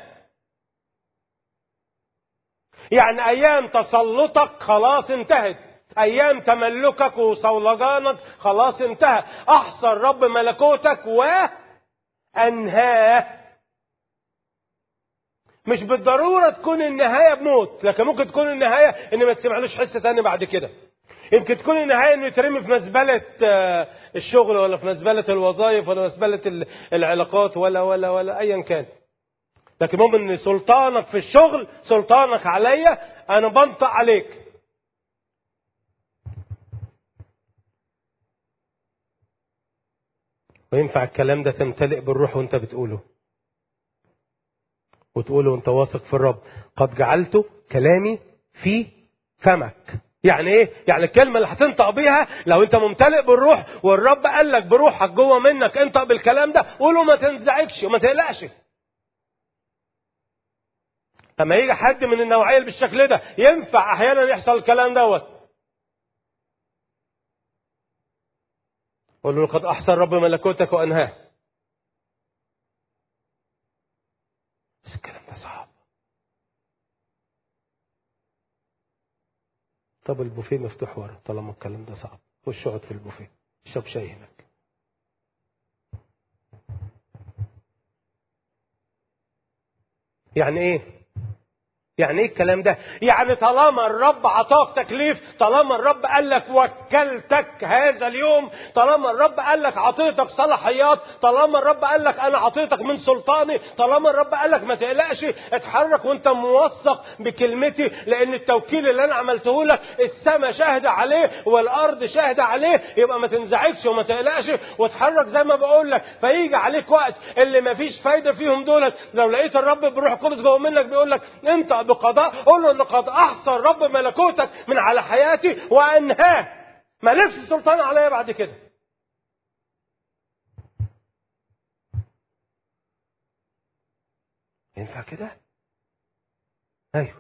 يعني ايام تسلطك خلاص انتهت ايام تملكك وصولجانك خلاص انتهى احصى الرب ملكوتك وانهاه مش بالضرورة تكون النهاية بموت لكن ممكن تكون النهاية ان ما تسمعلوش حس تاني بعد كده يمكن تكون النهاية انه يترمي في مزبلة آه، الشغل ولا في مزبلة الوظائف ولا مزبلة ال- العلاقات ولا ولا ولا ايا كان لكن ممكن ان سلطانك في الشغل سلطانك عليا انا بنطق عليك وينفع الكلام ده تمتلئ بالروح وانت بتقوله وتقوله وانت واثق في الرب قد جعلت كلامي في فمك يعني ايه يعني الكلمه اللي هتنطق بيها لو انت ممتلئ بالروح والرب قال لك بروحك جوه منك انطق بالكلام ده قوله ما تنزعجش وما تقلقش لما يجي حد من النوعيه اللي بالشكل ده ينفع احيانا يحصل الكلام دوت قول له قد احصى الرب ملكوتك وانهاه بس الكلام ده صعب طب البوفيه مفتوح ورا طالما الكلام ده صعب خش اقعد في البوفيه اشرب شاي هناك يعني ايه يعني ايه الكلام ده يعني طالما الرب عطاك تكليف طالما الرب قال لك وكلتك هذا اليوم طالما الرب قال لك عطيتك صلاحيات طالما الرب قال لك انا عطيتك من سلطاني طالما الرب قال لك ما تقلقش اتحرك وانت موثق بكلمتي لان التوكيل اللي انا عملته لك السماء شاهده عليه والارض شاهده عليه يبقى ما تنزعجش وما تقلقش واتحرك زي ما بقول لك فيجي عليك وقت اللي ما فيش فايده فيهم دولت لو لقيت الرب بروح القدس جوه منك بيقول لك انت بقضاء قول له ان قد احصى الرب ملكوتك من على حياتي وانهاه مالكش سلطان عليا بعد كده ينفع كده ايوه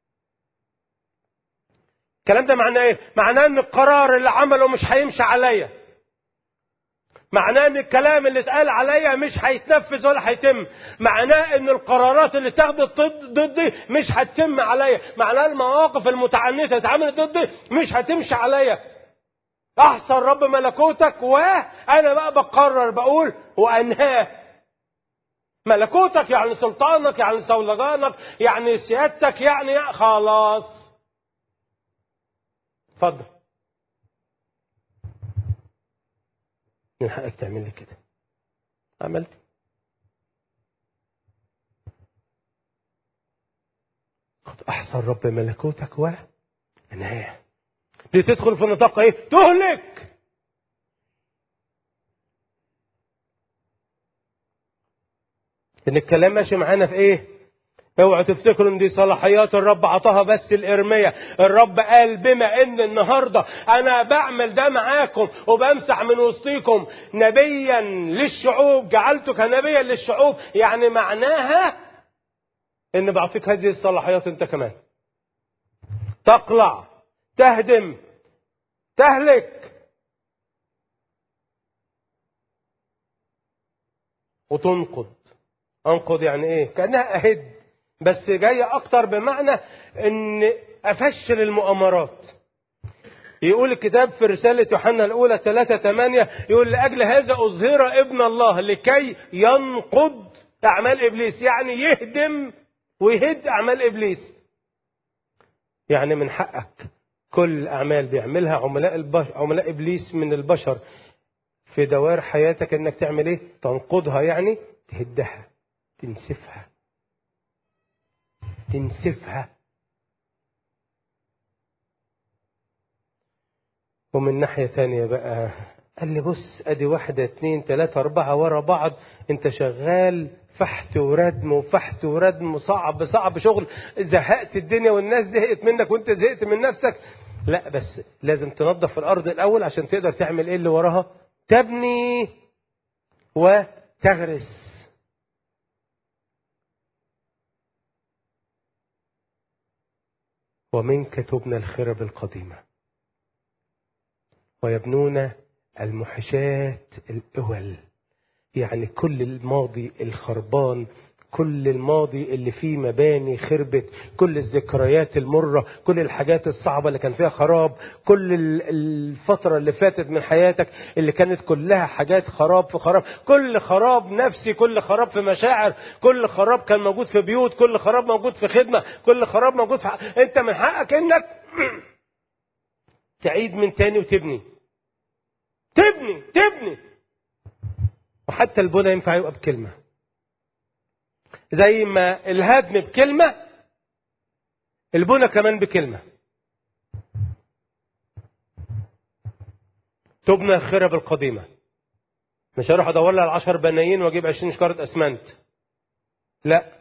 الكلام ده معناه ايه معناه ان القرار اللي عمله مش هيمشي عليا معناه ان الكلام اللي اتقال عليا مش هيتنفذ ولا هيتم معناه ان القرارات اللي اتخذت ضد- ضدي مش هتتم عليا معناه المواقف المتعنتة اللي اتعملت ضدي مش هتمشي عليا احصى الرب ملكوتك وانا بقى بقرر بقول وانهاه ملكوتك يعني سلطانك يعني صولجانك يعني سيادتك يعني خلاص اتفضل من حقك تعمل لي كده عملت قد احصى الرب ملكوتك و انهاه لتدخل في نطاق ايه تهلك ان الكلام ماشي معانا في ايه اوعوا تفتكروا ان دي صلاحيات الرب عطاها بس الارميه الرب قال بما ان النهارده انا بعمل ده معاكم وبمسح من وسطيكم نبيا للشعوب جعلتك نبيا للشعوب يعني معناها ان بعطيك هذه الصلاحيات انت كمان تقلع تهدم تهلك وتنقض انقض يعني ايه كانها اهد بس جايه اكتر بمعنى ان افشل المؤامرات يقول الكتاب في رسالة يوحنا الأولى 3 8 يقول لأجل هذا أظهر ابن الله لكي ينقض أعمال إبليس يعني يهدم ويهد أعمال إبليس يعني من حقك كل أعمال بيعملها عملاء البشر عملاء إبليس من البشر في دوائر حياتك إنك تعمل إيه؟ تنقضها يعني تهدها تنسفها تنسفها ومن ناحية تانية بقى قال لي بص ادي واحدة اتنين تلاتة اربعة ورا بعض انت شغال فحت وردم وفحت وردم صعب صعب شغل زهقت الدنيا والناس زهقت منك وانت زهقت من نفسك لا بس لازم تنظف الارض الاول عشان تقدر تعمل ايه اللي وراها تبني وتغرس ومنك تبنى الخرب القديمة ويبنون المحشات الأول يعني كل الماضي الخربان كل الماضي اللي فيه مباني خربت كل الذكريات المرة كل الحاجات الصعبة اللي كان فيها خراب كل الفترة اللي فاتت من حياتك اللي كانت كلها حاجات خراب في خراب كل خراب نفسي كل خراب في مشاعر كل خراب كان موجود في بيوت كل خراب موجود في خدمة كل خراب موجود في حق. انت من حقك انك تعيد من تاني وتبني تبني تبني وحتى البنى ينفع يبقى بكلمه زي ما الهدم بكلمة البنى كمان بكلمة تبنى الخرب القديمة مش هروح ادور لي على 10 بنايين واجيب 20 شكارة اسمنت لا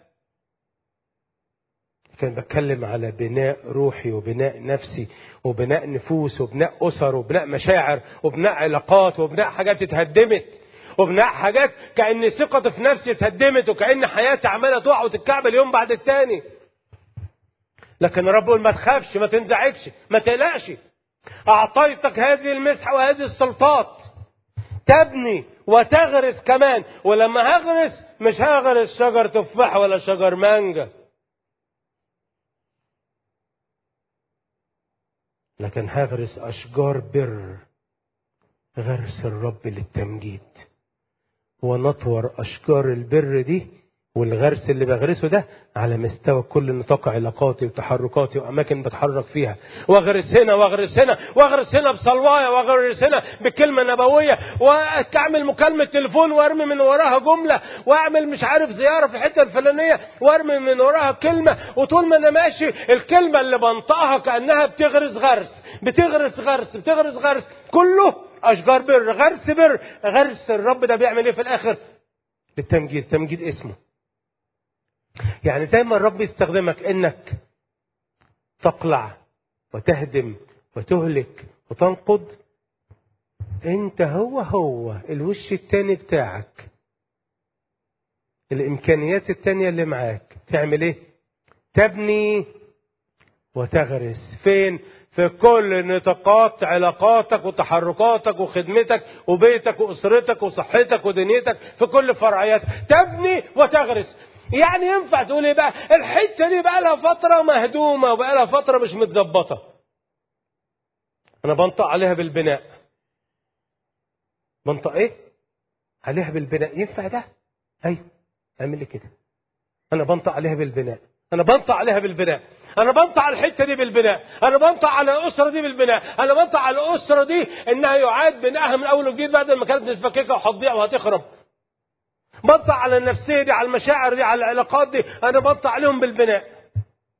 كان بتكلم على بناء روحي وبناء نفسي وبناء نفوس وبناء اسر وبناء مشاعر وبناء علاقات وبناء حاجات اتهدمت وبناء حاجات كأن ثقتي في نفسي اتهدمت وكأن حياتي عمالة تقع وتتكعبل يوم بعد التاني لكن رب يقول ما تخافش ما تنزعجش ما تقلقش أعطيتك هذه المسحة وهذه السلطات تبني وتغرس كمان ولما هغرس مش هغرس شجر تفاح ولا شجر مانجا لكن هغرس أشجار بر غرس الرب للتمجيد ونطور أشجار البر دي والغرس اللي بغرسه ده على مستوى كل نطاق علاقاتي وتحركاتي وأماكن بتحرك فيها واغرس هنا واغرس هنا واغرس هنا بصلواية واغرس هنا بكلمة نبوية وأعمل مكالمة تليفون وارمي من وراها جملة واعمل مش عارف زيارة في الحتة الفلانية وارمي من وراها كلمة وطول ما أنا ماشي الكلمة اللي بنطقها كأنها بتغرس غرس بتغرس غرس بتغرس غرس كله أشجار بر غرس بر غرس الرب ده بيعمل إيه في الآخر للتمجيد تمجيد اسمه يعني زي ما الرب يستخدمك انك تقلع وتهدم وتهلك وتنقض انت هو هو الوش التاني بتاعك الامكانيات التانية اللي معاك تعمل ايه تبني وتغرس فين في كل نطاقات علاقاتك وتحركاتك وخدمتك وبيتك واسرتك وصحتك ودنيتك في كل فرعياتك تبني وتغرس يعني ينفع تقول ايه بقى الحته دي بقى لها فتره مهدومه وبقى لها فتره مش متظبطه انا بنطق عليها بالبناء بنطق ايه عليها بالبناء ينفع ده ايوه اعمل لي كده انا بنطق عليها بالبناء انا بنطق عليها بالبناء انا بنطق على الحته دي بالبناء انا بنطق على الاسره دي بالبناء انا بنطق على الاسره دي انها يعاد بنائها من اول وجديد بعد ما كانت متفككه وهتضيع وهتخرب بنطق على النفسيه دي على المشاعر دي على العلاقات دي انا بنطق عليهم بالبناء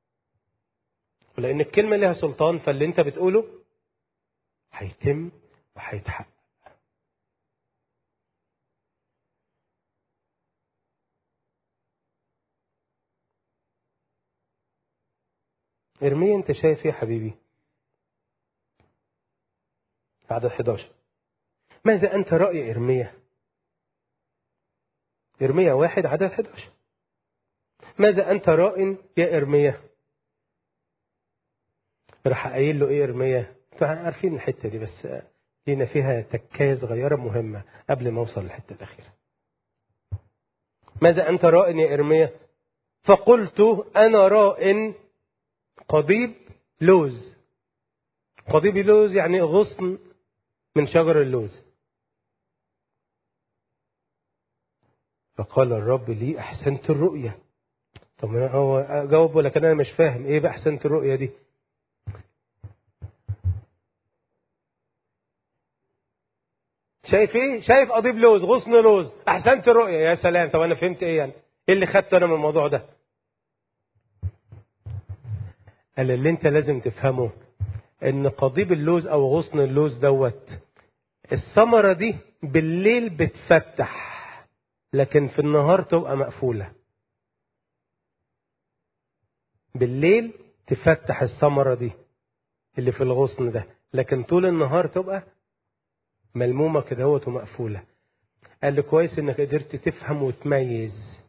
ولان الكلمه لها سلطان فاللي انت بتقوله هيتم وهيتحقق ارميا انت شايف ايه يا حبيبي عدد 11 ماذا انت راي ارميا ارميا واحد عدد 11 ماذا انت راء يا ارميا راح قايل له ايه ارميا انتوا عارفين الحته دي بس لينا فيها تكايه صغيره مهمه قبل ما اوصل للحته الاخيره ماذا انت راء يا ارميا فقلت انا راء قضيب لوز قضيب لوز يعني غصن من شجر اللوز فقال الرب لي احسنت الرؤيا طب هو جاوب ولكن انا مش فاهم ايه بقى احسنت الرؤيا دي شايف ايه شايف قضيب لوز غصن لوز احسنت الرؤيا يا سلام طب انا فهمت ايه يعني ايه اللي خدته انا من الموضوع ده قال اللي انت لازم تفهمه ان قضيب اللوز او غصن اللوز دوت الثمرة دي بالليل بتفتح لكن في النهار تبقى مقفولة بالليل تفتح الثمرة دي اللي في الغصن ده لكن طول النهار تبقى ملمومة كده هوت ومقفولة قال لي كويس انك قدرت تفهم وتميز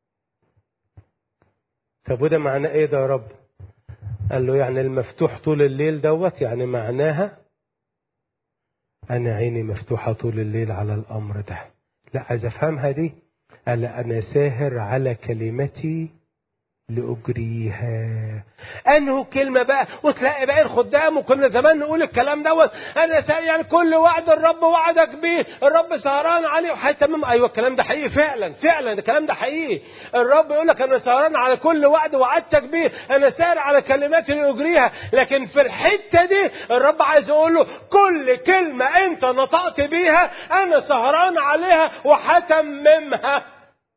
طب وده معناه ايه ده يا رب قال له يعني المفتوح طول الليل دوت يعني معناها انا عيني مفتوحه طول الليل على الامر ده لا عايز افهمها دي قال انا ساهر على كلمتي لأجريها أنه كلمة بقى وتلاقي بقى الخدام وكنا زمان نقول الكلام دوت أنا سا- يعني كل وعد الرب وعدك بيه الرب سهران عليه وهيتمم أيوه الكلام ده حقيقي فعلا فعلا الكلام ده حقيقي الرب يقول لك أنا سهران على كل وعد وعدتك بيه أنا سار على كلماتي لأجريها لكن في الحتة دي الرب عايز يقول له كل كلمة أنت نطقت بيها أنا سهران عليها وهتممها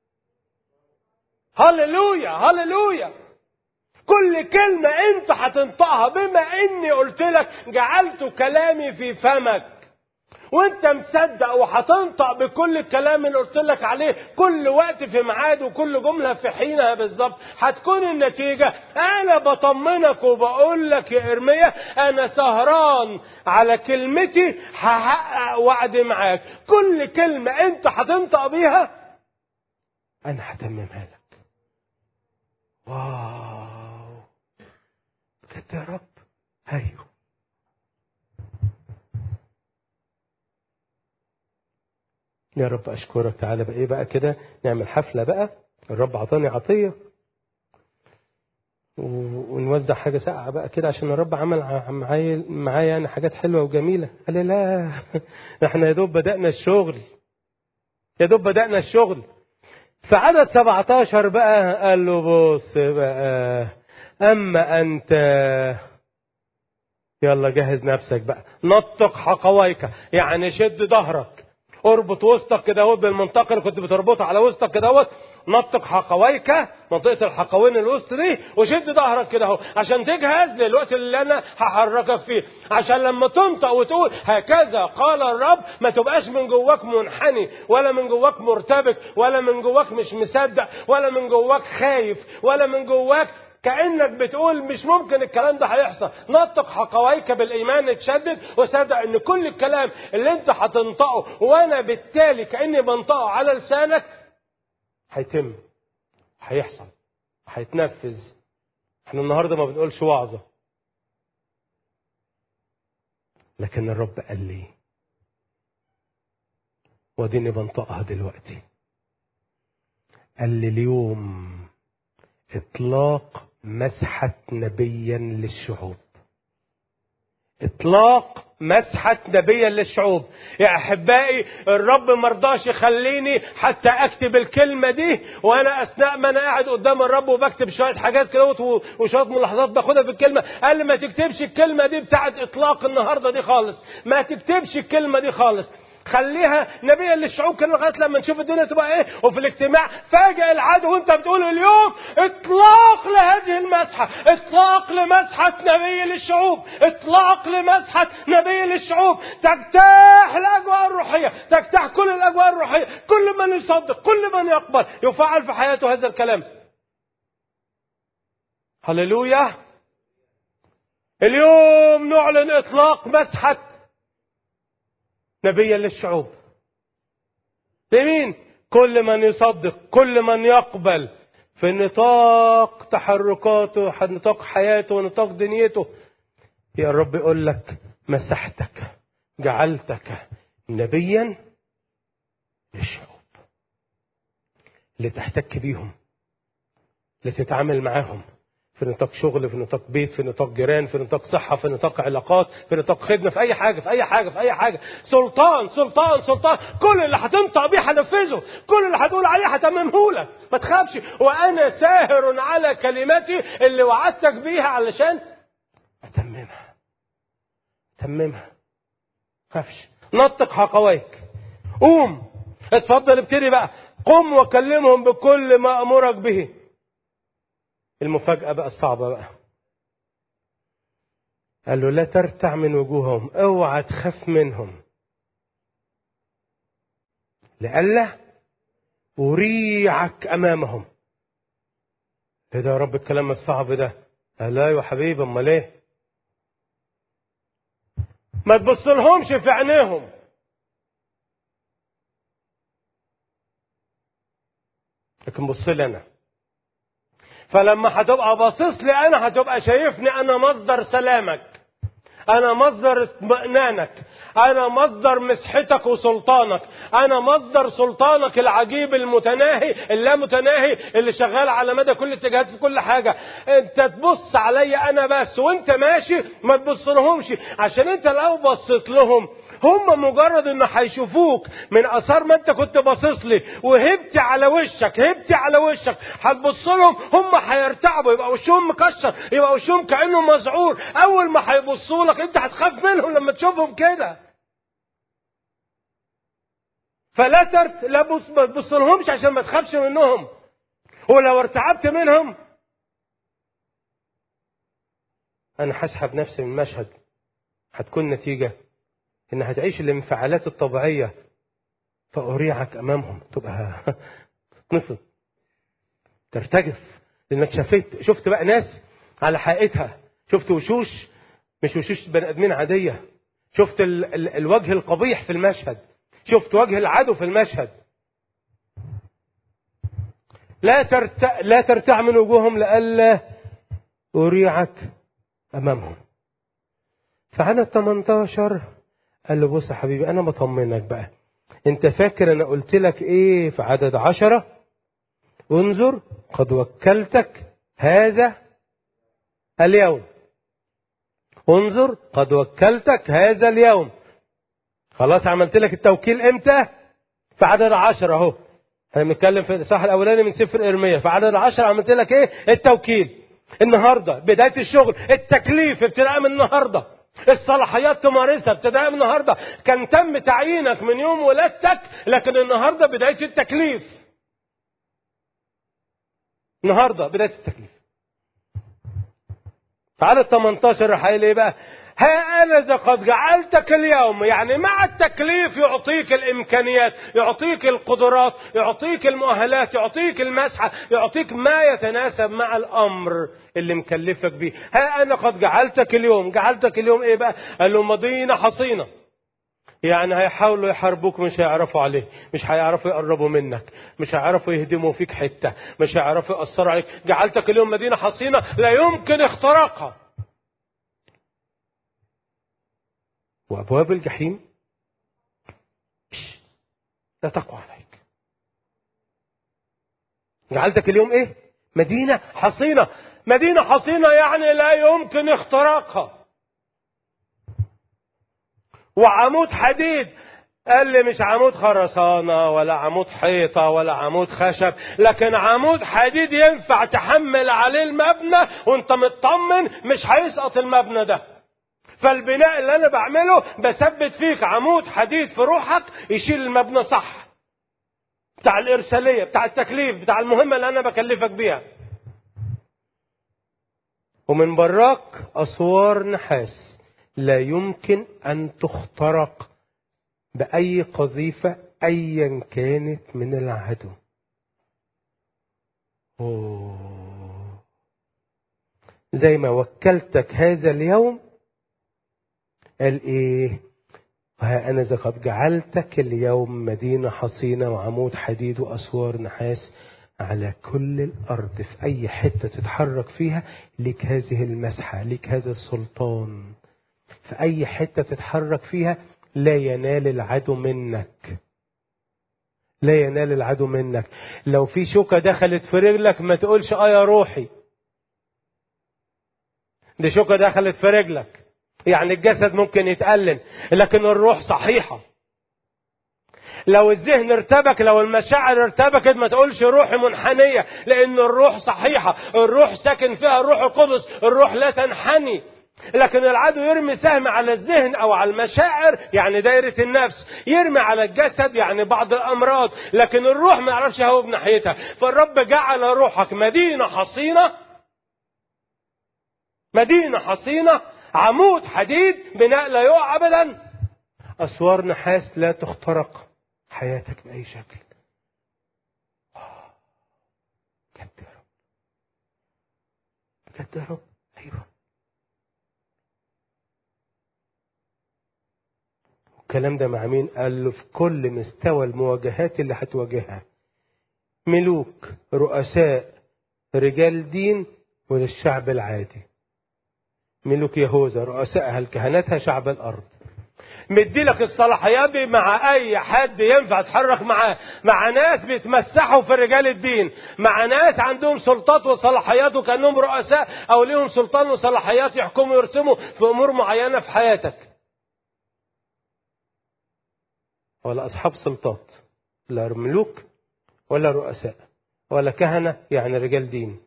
هللويا هللويا كل كلمة انت هتنطقها بما اني قلت لك جعلت كلامي في فمك وانت مصدق وهتنطق بكل الكلام اللي قلت لك عليه كل وقت في ميعاد وكل جمله في حينها بالظبط هتكون النتيجه انا بطمنك وبقول لك يا ارميا انا سهران على كلمتي هحقق وعدي معاك كل كلمه انت هتنطق بيها انا هتممها لك واو بجد يا رب ايوه يا رب اشكرك تعالى بقى ايه بقى كده نعمل حفله بقى الرب عطاني عطيه و- ونوزع حاجه ساقعه بقى كده عشان الرب عمل ع- معايا معايا يعني حاجات حلوه وجميله قال لي لا احنا يا دوب بدانا الشغل يا دوب بدانا الشغل في عدد 17 بقى قال له بص بقى اما انت يلا جهز نفسك بقى نطق حقويك يعني شد ظهرك اربط وسطك كده اهوت بالمنطقه اللي كنت بتربطها على وسطك كده اهوت نطق حقويك منطقه الحقوين الوسط دي وشد ظهرك كده اهو عشان تجهز للوقت اللي انا هحركك فيه عشان لما تنطق وتقول هكذا قال الرب ما تبقاش من جواك منحني ولا من جواك مرتبك ولا من جواك مش مصدق ولا من جواك خايف ولا من جواك كانك بتقول مش ممكن الكلام ده هيحصل نطق حقويك بالايمان اتشدد وصدق ان كل الكلام اللي انت هتنطقه وانا بالتالي كاني بنطقه على لسانك هيتم هيحصل هيتنفذ احنا النهارده ما بنقولش وعظه لكن الرب قال لي واديني بنطقها دلوقتي قال لي اليوم اطلاق مسحة نبيا للشعوب اطلاق مسحة نبيا للشعوب يا احبائي الرب مرضاش يخليني حتى اكتب الكلمة دي وانا اثناء ما انا قاعد قدام الرب وبكتب شوية حاجات كده و- وشوية ملاحظات باخدها في الكلمة قال لي ما تكتبش الكلمة دي بتاعت اطلاق النهاردة دي خالص ما تكتبش الكلمة دي خالص خليها نبيا للشعوب كده لغايه لما نشوف الدنيا تبقى ايه وفي الاجتماع فاجئ العدو وانت بتقول اليوم اطلاق لهذه المسحه اطلاق لمسحه نبي للشعوب اطلاق لمسحه نبي للشعوب تجتاح الاجواء الروحيه تجتاح كل الاجواء الروحيه كل من يصدق كل من يقبل يفعل في حياته هذا الكلام هللويا اليوم نعلن اطلاق مسحه نبيا للشعوب لمين كل من يصدق كل من يقبل في نطاق تحركاته نطاق حياته ونطاق دنيته يا رب يقول لك مسحتك جعلتك نبيا للشعوب اللي تحتك بيهم اللي تتعامل معاهم في نطاق شغل في نطاق بيت في نطاق جيران في نطاق صحة في نطاق علاقات في نطاق خدمة في أي حاجة في أي حاجة في أي حاجة سلطان سلطان سلطان كل اللي هتنطق بيه هنفذه كل اللي هتقول عليه هتممه لك ما تخافش وأنا ساهر على كلمتي اللي وعدتك بيها علشان أتممها أتممها خافش نطق حقويك قوم اتفضل ابتدي بقى قم وكلمهم بكل ما أمرك به المفاجأة بقى الصعبة بقى قال له لا ترتع من وجوههم اوعى تخاف منهم لئلا أريعك أمامهم ايه ده يا رب الكلام الصعب ده قال لا يا حبيبي امال ايه ما تبصلهمش في عينيهم لكن بص لي انا فلما هتبقى باصص لي انا هتبقى شايفني انا مصدر سلامك أنا مصدر اطمئنانك أنا مصدر مسحتك وسلطانك أنا مصدر سلطانك العجيب المتناهي اللامتناهي اللي شغال على مدى كل الاتجاهات في كل حاجة أنت تبص عليا أنا بس وأنت ماشي ما تبص لهمش عشان أنت لو بصيت لهم هم مجرد ان هيشوفوك من اثار ما انت كنت باصص لي وهبت على وشك هبت على وشك هتبص لهم هم هيرتعبوا يبقى وشهم مكشر يبقى وشهم كانه مذعور اول ما هيبصوا لك انت هتخاف منهم لما تشوفهم كده فلا ترت لا بص ما تبص لهمش عشان ما تخافش منهم ولو ارتعبت منهم انا هسحب نفسي من المشهد هتكون نتيجه ان هتعيش الانفعالات الطبيعيه فاريعك امامهم تبقى تتنفض ترتجف لانك شفت شفت بقى ناس على حقيقتها شفت وشوش مش وشوش بني ادمين عاديه شفت ال ال الوجه القبيح في المشهد شفت وجه العدو في المشهد لا ترتع لا ترتع من وجوههم لئلا اريعك امامهم فعدد 18 قال له بص يا حبيبي انا بطمنك بقى انت فاكر انا قلت لك ايه في عدد عشرة انظر قد وكلتك هذا اليوم انظر قد وكلتك هذا اليوم خلاص عملت لك التوكيل امتى في عدد عشرة اهو احنا بنتكلم في الاصحاح الاولاني من سفر ارميا في عدد عشرة عملت لك ايه التوكيل النهارده بدايه الشغل التكليف ابتداء من النهارده الصلاحيات تمارسها ابتداء من النهارده كان تم تعيينك من يوم ولادتك لكن النهارده بدايه التكليف النهارده بدايه التكليف فعدد 18 راح قايل ايه بقى ها انا ذا قد جعلتك اليوم يعني مع التكليف يعطيك الامكانيات يعطيك القدرات يعطيك المؤهلات يعطيك المسحه يعطيك ما يتناسب مع الامر اللي مكلفك بيه ها انا قد جعلتك اليوم جعلتك اليوم ايه بقى قال له مدينه حصينه يعني هيحاولوا يحاربوك مش هيعرفوا عليه مش هيعرفوا يقربوا منك مش هيعرفوا يهدموا فيك حته مش هيعرفوا ياثروا عليك جعلتك اليوم مدينه حصينه لا يمكن اختراقها وأبواب الجحيم لا تقوى عليك جعلتك اليوم ايه مدينة حصينة مدينة حصينة يعني لا يمكن اختراقها وعمود حديد قال لي مش عمود خرسانة ولا عمود حيطة ولا عمود خشب لكن عمود حديد ينفع تحمل عليه المبنى وانت مطمن مش هيسقط المبنى ده فالبناء اللي انا بعمله بثبت فيك عمود حديد في روحك يشيل المبنى صح بتاع الارساليه بتاع التكليف بتاع المهمه اللي انا بكلفك بيها ومن براك اسوار نحاس لا يمكن ان تخترق باي قذيفه ايا كانت من العدو أوه. زي ما وكلتك هذا اليوم قال ايه ها انا ذا قد جعلتك اليوم مدينه حصينه وعمود حديد واسوار نحاس على كل الارض في اي حته تتحرك فيها لك هذه المسحه لك هذا السلطان في اي حته تتحرك فيها لا ينال العدو منك لا ينال العدو منك لو في شوكه دخلت في رجلك ما تقولش اه يا روحي دي شوكه دخلت في رجلك يعني الجسد ممكن يتألم لكن الروح صحيحة لو الذهن ارتبك لو المشاعر ارتبكت ما تقولش روحي منحنية لأن الروح صحيحة الروح ساكن فيها الروح القدس الروح لا تنحني لكن العدو يرمي سهم على الذهن او على المشاعر يعني دايرة النفس يرمي على الجسد يعني بعض الامراض لكن الروح ما يعرفش هو بناحيتها فالرب جعل روحك مدينة حصينة مدينة حصينة عمود حديد بناء لا يقع ابدا اسوار نحاس لا تخترق حياتك باي شكل بجد يا رب بجد يا رب ايوه الكلام ده مع مين قال له في كل مستوى المواجهات اللي هتواجهها ملوك رؤساء رجال دين وللشعب العادي ملوك يهوذا رؤسائها الكهنتها شعب الارض مدي لك الصلاحيات دي مع اي حد ينفع تحرك معاه مع ناس بيتمسحوا في رجال الدين مع ناس عندهم سلطات وصلاحيات وكانهم رؤساء او ليهم سلطان وصلاحيات يحكموا ويرسموا في امور معينه في حياتك ولا اصحاب سلطات لا ملوك ولا رؤساء ولا كهنه يعني رجال دين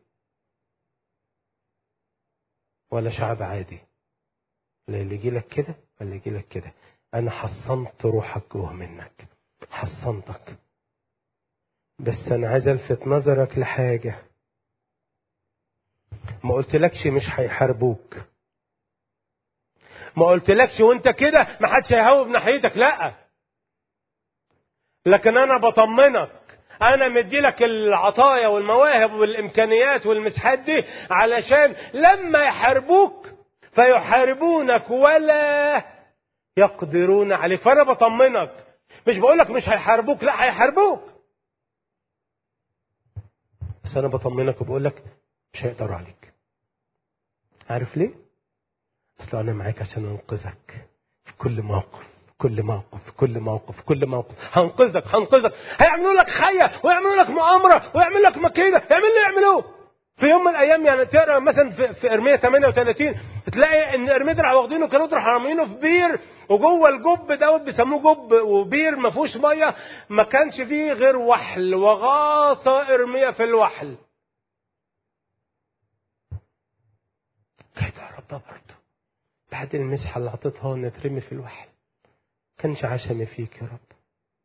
ولا شعب عادي لا اللي يجي لك كده ولا يجي لك كده انا حصنت روحك جوه منك حصنتك بس انا عايز الفت نظرك لحاجه ما قلتلكش مش هيحاربوك ما قلتلكش وانت كده ما حدش هيهوب ناحيتك لا لكن انا بطمنك انا مديلك العطايا والمواهب والامكانيات والمساحات دي علشان لما يحاربوك فيحاربونك ولا يقدرون عليك فانا بطمنك مش بقولك مش هيحاربوك لا هيحاربوك بس انا بطمنك وبقولك مش هيقدروا عليك عارف ليه اصل انا معاك عشان انقذك في كل موقف كل موقف كل موقف كل موقف هنقذك هنقذك هيعملوا لك خية ويعملوا لك مؤامرة ويعملوا لك مكيدة يعملوا اللي يعملوه في يوم من الايام يعني تقرا مثلا في, في ارميه 38 تلاقي ان ارميه راح واخدينه كانوا راح رامينه في بير وجوه الجب دوت بيسموه جب وبير ما فيهوش ميه ما كانش فيه غير وحل وغاص ارميه في الوحل كده يا رب برضه بعد المسحه اللي عطيتها نترمي في الوحل كانش عشمي فيك يا رب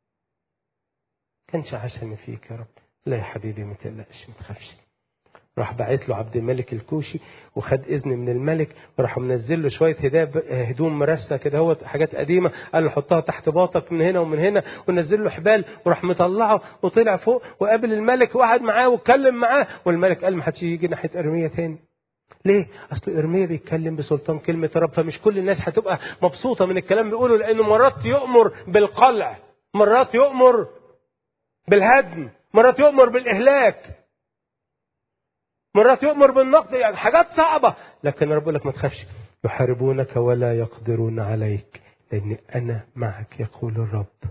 كانش عشمي فيك يا رب لا يا حبيبي ما تقلقش ما تخافش راح باعت له عبد الملك الكوشي وخد اذن من الملك وراح منزل له شويه هدوم مرسه كده هو حاجات قديمه قال له حطها تحت باطك من هنا ومن هنا ونزل له حبال وراح مطلعه وطلع فوق وقابل الملك وقعد معاه واتكلم معاه والملك قال ما حدش يجي ناحيه ارميه تاني ليه؟ اصل ارميا بيتكلم بسلطان كلمه رب فمش كل الناس هتبقى مبسوطه من الكلام اللي بيقوله لانه مرات يؤمر بالقلع مرات يؤمر بالهدم مرات يؤمر بالاهلاك مرات يؤمر بالنقد يعني حاجات صعبه لكن رب يقول لك ما تخافش يحاربونك ولا يقدرون عليك لان انا معك يقول الرب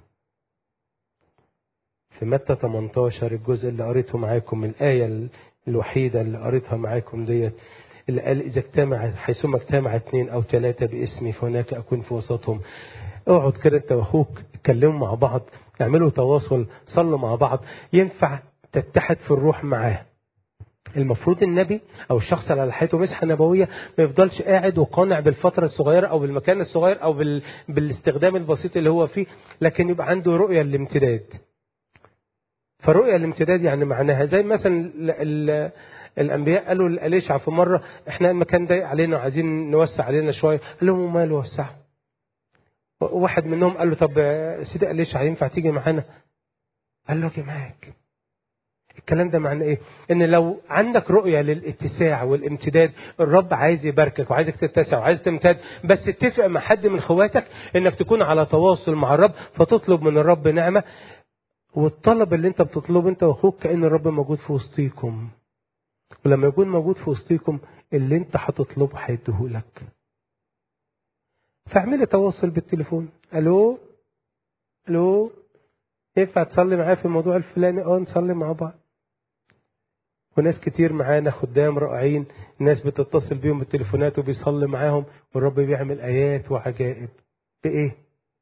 في متى 18 الجزء اللي قريته معاكم الآية الوحيدة اللي قريتها معاكم ديت اللي قال إذا اجتمع حيثما اجتمع اثنين أو ثلاثة باسمي فهناك أكون في وسطهم اقعد كده أنت وأخوك اتكلموا مع بعض اعملوا تواصل صلوا مع بعض ينفع تتحد في الروح معاه المفروض النبي او الشخص اللي على حياته مسحه نبويه ما يفضلش قاعد وقانع بالفتره الصغيره او بالمكان الصغير او بال... بالاستخدام البسيط اللي هو فيه لكن يبقى عنده رؤيه للامتداد فرؤيه الامتداد يعني معناها زي مثلا ال... ال... الانبياء قالوا لاليشع في مره احنا المكان ضيق علينا وعايزين نوسع علينا شويه قال لهم وماله وسعوا واحد منهم قال له طب سيدي اليشع ينفع تيجي معانا قال له اجي معاك الكلام ده معناه ايه ان لو عندك رؤيه للاتساع والامتداد الرب عايز يباركك وعايزك تتسع وعايز تمتد بس اتفق مع حد من اخواتك انك تكون على تواصل مع الرب فتطلب من الرب نعمه والطلب اللي انت بتطلبه انت واخوك كان الرب موجود في وسطيكم ولما يكون موجود في وسطيكم اللي انت هتطلبه هيديهولك فاعملي تواصل بالتليفون الو الو ينفع تصلي معايا في الموضوع الفلاني اه نصلي مع بعض وناس كتير معانا خدام رائعين ناس بتتصل بيهم بالتليفونات وبيصلي معاهم والرب بيعمل ايات وعجائب بايه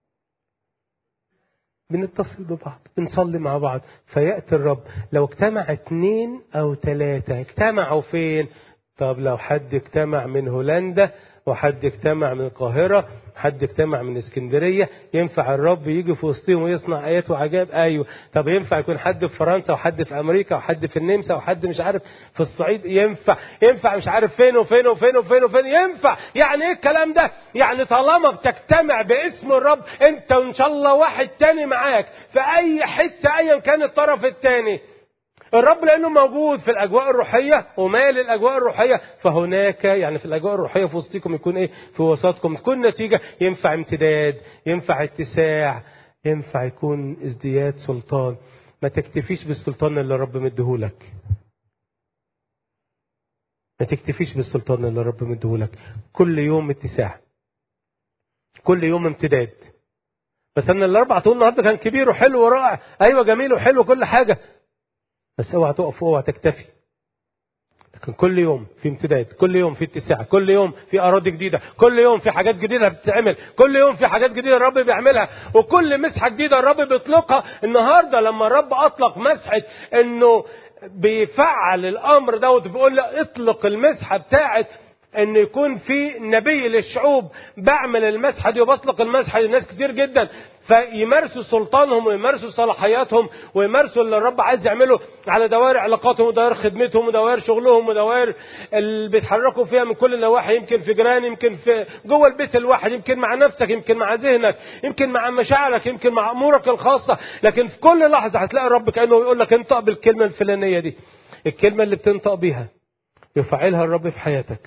بنتصل ببعض بنصلي مع بعض فيأتي الرب لو اجتمع اتنين او تلاتة اجتمعوا فين طب لو حد اجتمع من هولندا وحد اجتمع من القاهرة حد اجتمع من اسكندرية ينفع الرب يجي في وسطهم ويصنع آيات وعجائب أيوة طب ينفع يكون حد في فرنسا وحد في أمريكا وحد في النمسا وحد مش عارف في الصعيد ينفع ينفع مش عارف فين وفين وفين وفين وفين ينفع يعني ايه الكلام ده يعني طالما بتجتمع باسم الرب انت وان شاء الله واحد تاني معاك في اي حتة ايا كان الطرف التاني الرب لانه موجود في الاجواء الروحيه ومال الاجواء الروحيه فهناك يعني في الاجواء الروحيه في وسطكم يكون ايه في وسطكم تكون نتيجه ينفع امتداد ينفع اتساع ينفع يكون ازدياد سلطان ما تكتفيش بالسلطان اللي الرب مديهولك ما تكتفيش بالسلطان اللي رب مديهولك كل يوم اتساع كل يوم امتداد بس ان الاربع طول النهارده كان كبير وحلو ورائع ايوه جميل وحلو وكل حاجه بس اوعى تقف اوعى تكتفي لكن كل يوم في امتداد كل يوم في اتساع كل يوم في اراضي جديده كل يوم في حاجات جديده بتتعمل كل يوم في حاجات جديده الرب بيعملها وكل مسحه جديده الرب بيطلقها النهارده لما الرب اطلق مسحه انه بيفعل الامر دوت بيقول له اطلق المسحه بتاعت ان يكون في نبي للشعوب بعمل المسحه دي وبطلق المسحه لناس كتير جدا فيمارسوا سلطانهم ويمارسوا صلاحياتهم ويمارسوا اللي الرب عايز يعمله على دوائر علاقاتهم ودوائر خدمتهم ودوائر شغلهم ودوائر اللي بيتحركوا فيها من كل النواحي يمكن في جيران يمكن في جوه البيت الواحد يمكن مع نفسك يمكن مع ذهنك يمكن مع مشاعرك يمكن مع امورك الخاصه لكن في كل لحظه هتلاقي الرب كانه يقول لك انطق بالكلمه الفلانيه دي الكلمه اللي بتنطق بيها يفعلها الرب في حياتك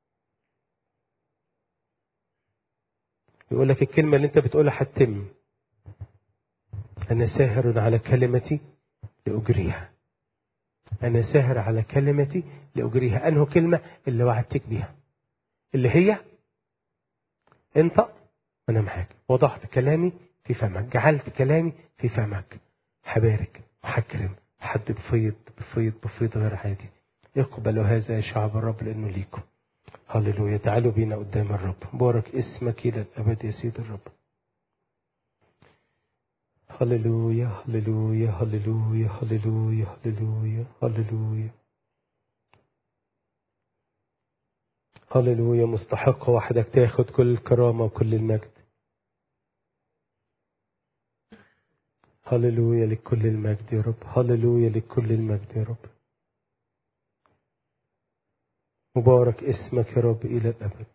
يقول لك الكلمة اللي انت بتقولها هتتم أنا ساهر على كلمتي لأجريها أنا ساهر على كلمتي لأجريها أنه كلمة اللي وعدتك بيها اللي هي انطق وأنا معاك وضعت كلامي في فمك جعلت كلامي في فمك هبارك وهكرم حد بفيض بفيض بفيض غير عادي اقبلوا هذا يا شعب الرب لأنه ليكم هللويا تعالوا بينا قدام الرب بارك اسمك إلى الأبد يا سيد الرب هللويا هللويا هللويا هللويا هللويا هللويا هللويا مستحق وحدك تاخد كل الكرامة وكل المجد هللويا لكل المجد يا رب هللويا لكل المجد يا رب مبارك اسمك يا رب إلى الأبد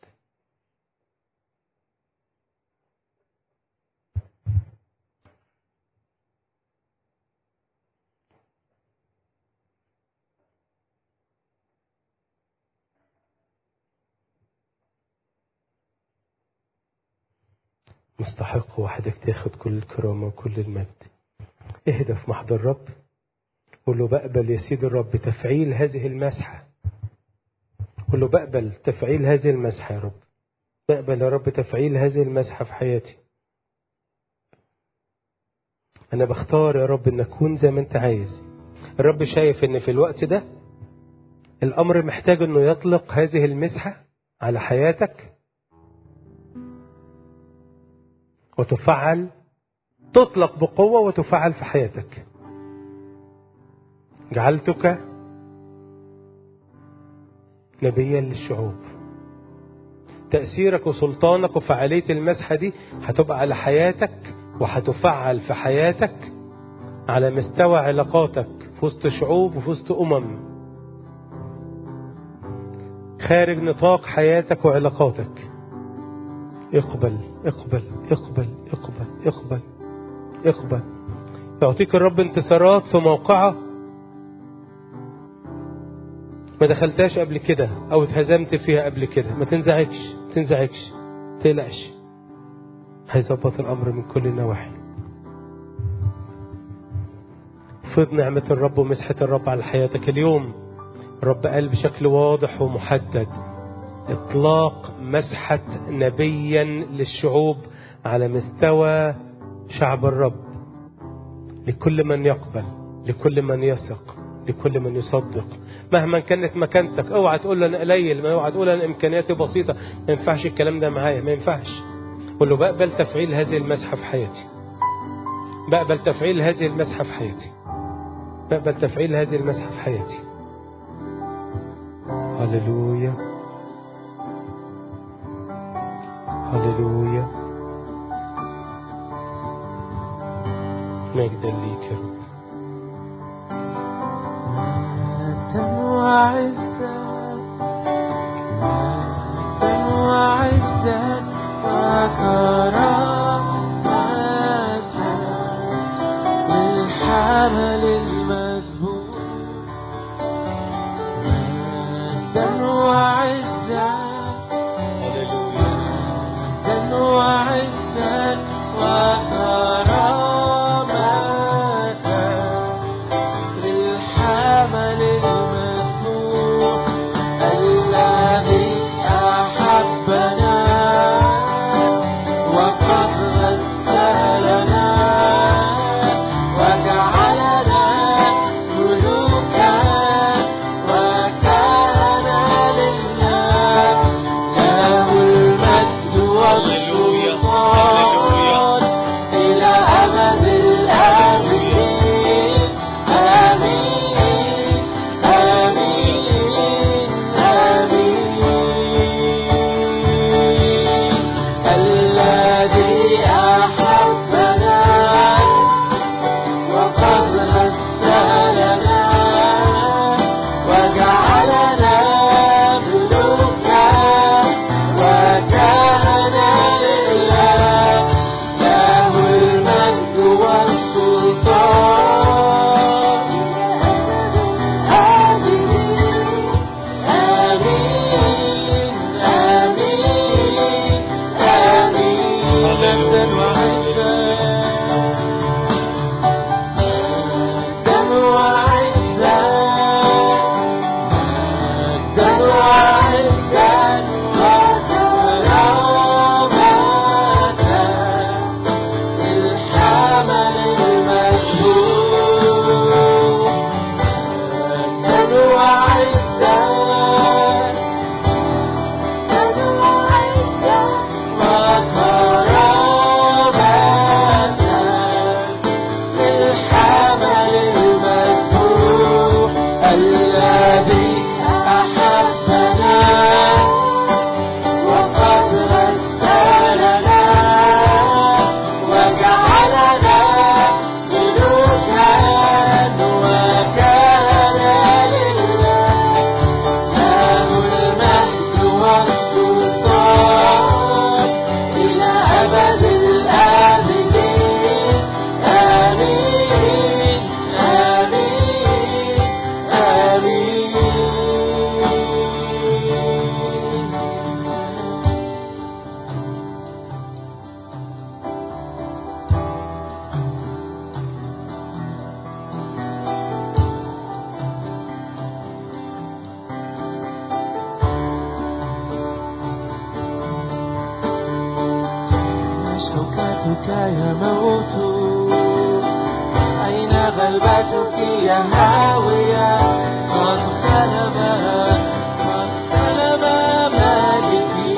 مستحق وحدك تاخد كل الكرامة وكل المجد اهدى في محضر الرب قول له بقبل يا سيد الرب تفعيل هذه المسحة قل له بقبل تفعيل هذه المسحة يا رب بقبل يا رب تفعيل هذه المسحة في حياتي أنا بختار يا رب أن أكون زي ما أنت عايز الرب شايف أن في الوقت ده الأمر محتاج أنه يطلق هذه المسحة على حياتك وتفعل تطلق بقوة وتفعل في حياتك جعلتك نبيا للشعوب تأثيرك وسلطانك وفعالية المسحة دي هتبقى على حياتك وهتفعل في حياتك على مستوى علاقاتك في وسط شعوب وفي وسط أمم خارج نطاق حياتك وعلاقاتك اقبل اقبل اقبل اقبل اقبل اقبل يعطيك الرب انتصارات في موقعه ما دخلتهاش قبل كده او اتهزمت فيها قبل كده ما تنزعجش ما تنزعجش تقلقش هيظبط الامر من كل النواحي فض نعمة الرب ومسحة الرب على حياتك اليوم الرب قال بشكل واضح ومحدد اطلاق مسحة نبيا للشعوب على مستوى شعب الرب لكل من يقبل لكل من يثق لكل من يصدق مهما كانت مكانتك اوعى تقول له انا قليل ما اوعى تقول انا امكانياتي بسيطه ما ينفعش الكلام ده معايا ما ينفعش قول له بقبل تفعيل هذه المسحه في حياتي بقبل تفعيل هذه المسحه في حياتي بقبل تفعيل هذه المسحه في حياتي هللويا هللويا مجدا ليك يا رب وعزك وعزك وكرامتك للحمل المذهول مجدا وعزك مجدا وعزك وكرامتك للحمل المذهول يا موت أين غلبتك يا هاوية قد غلب قد غلب مالكي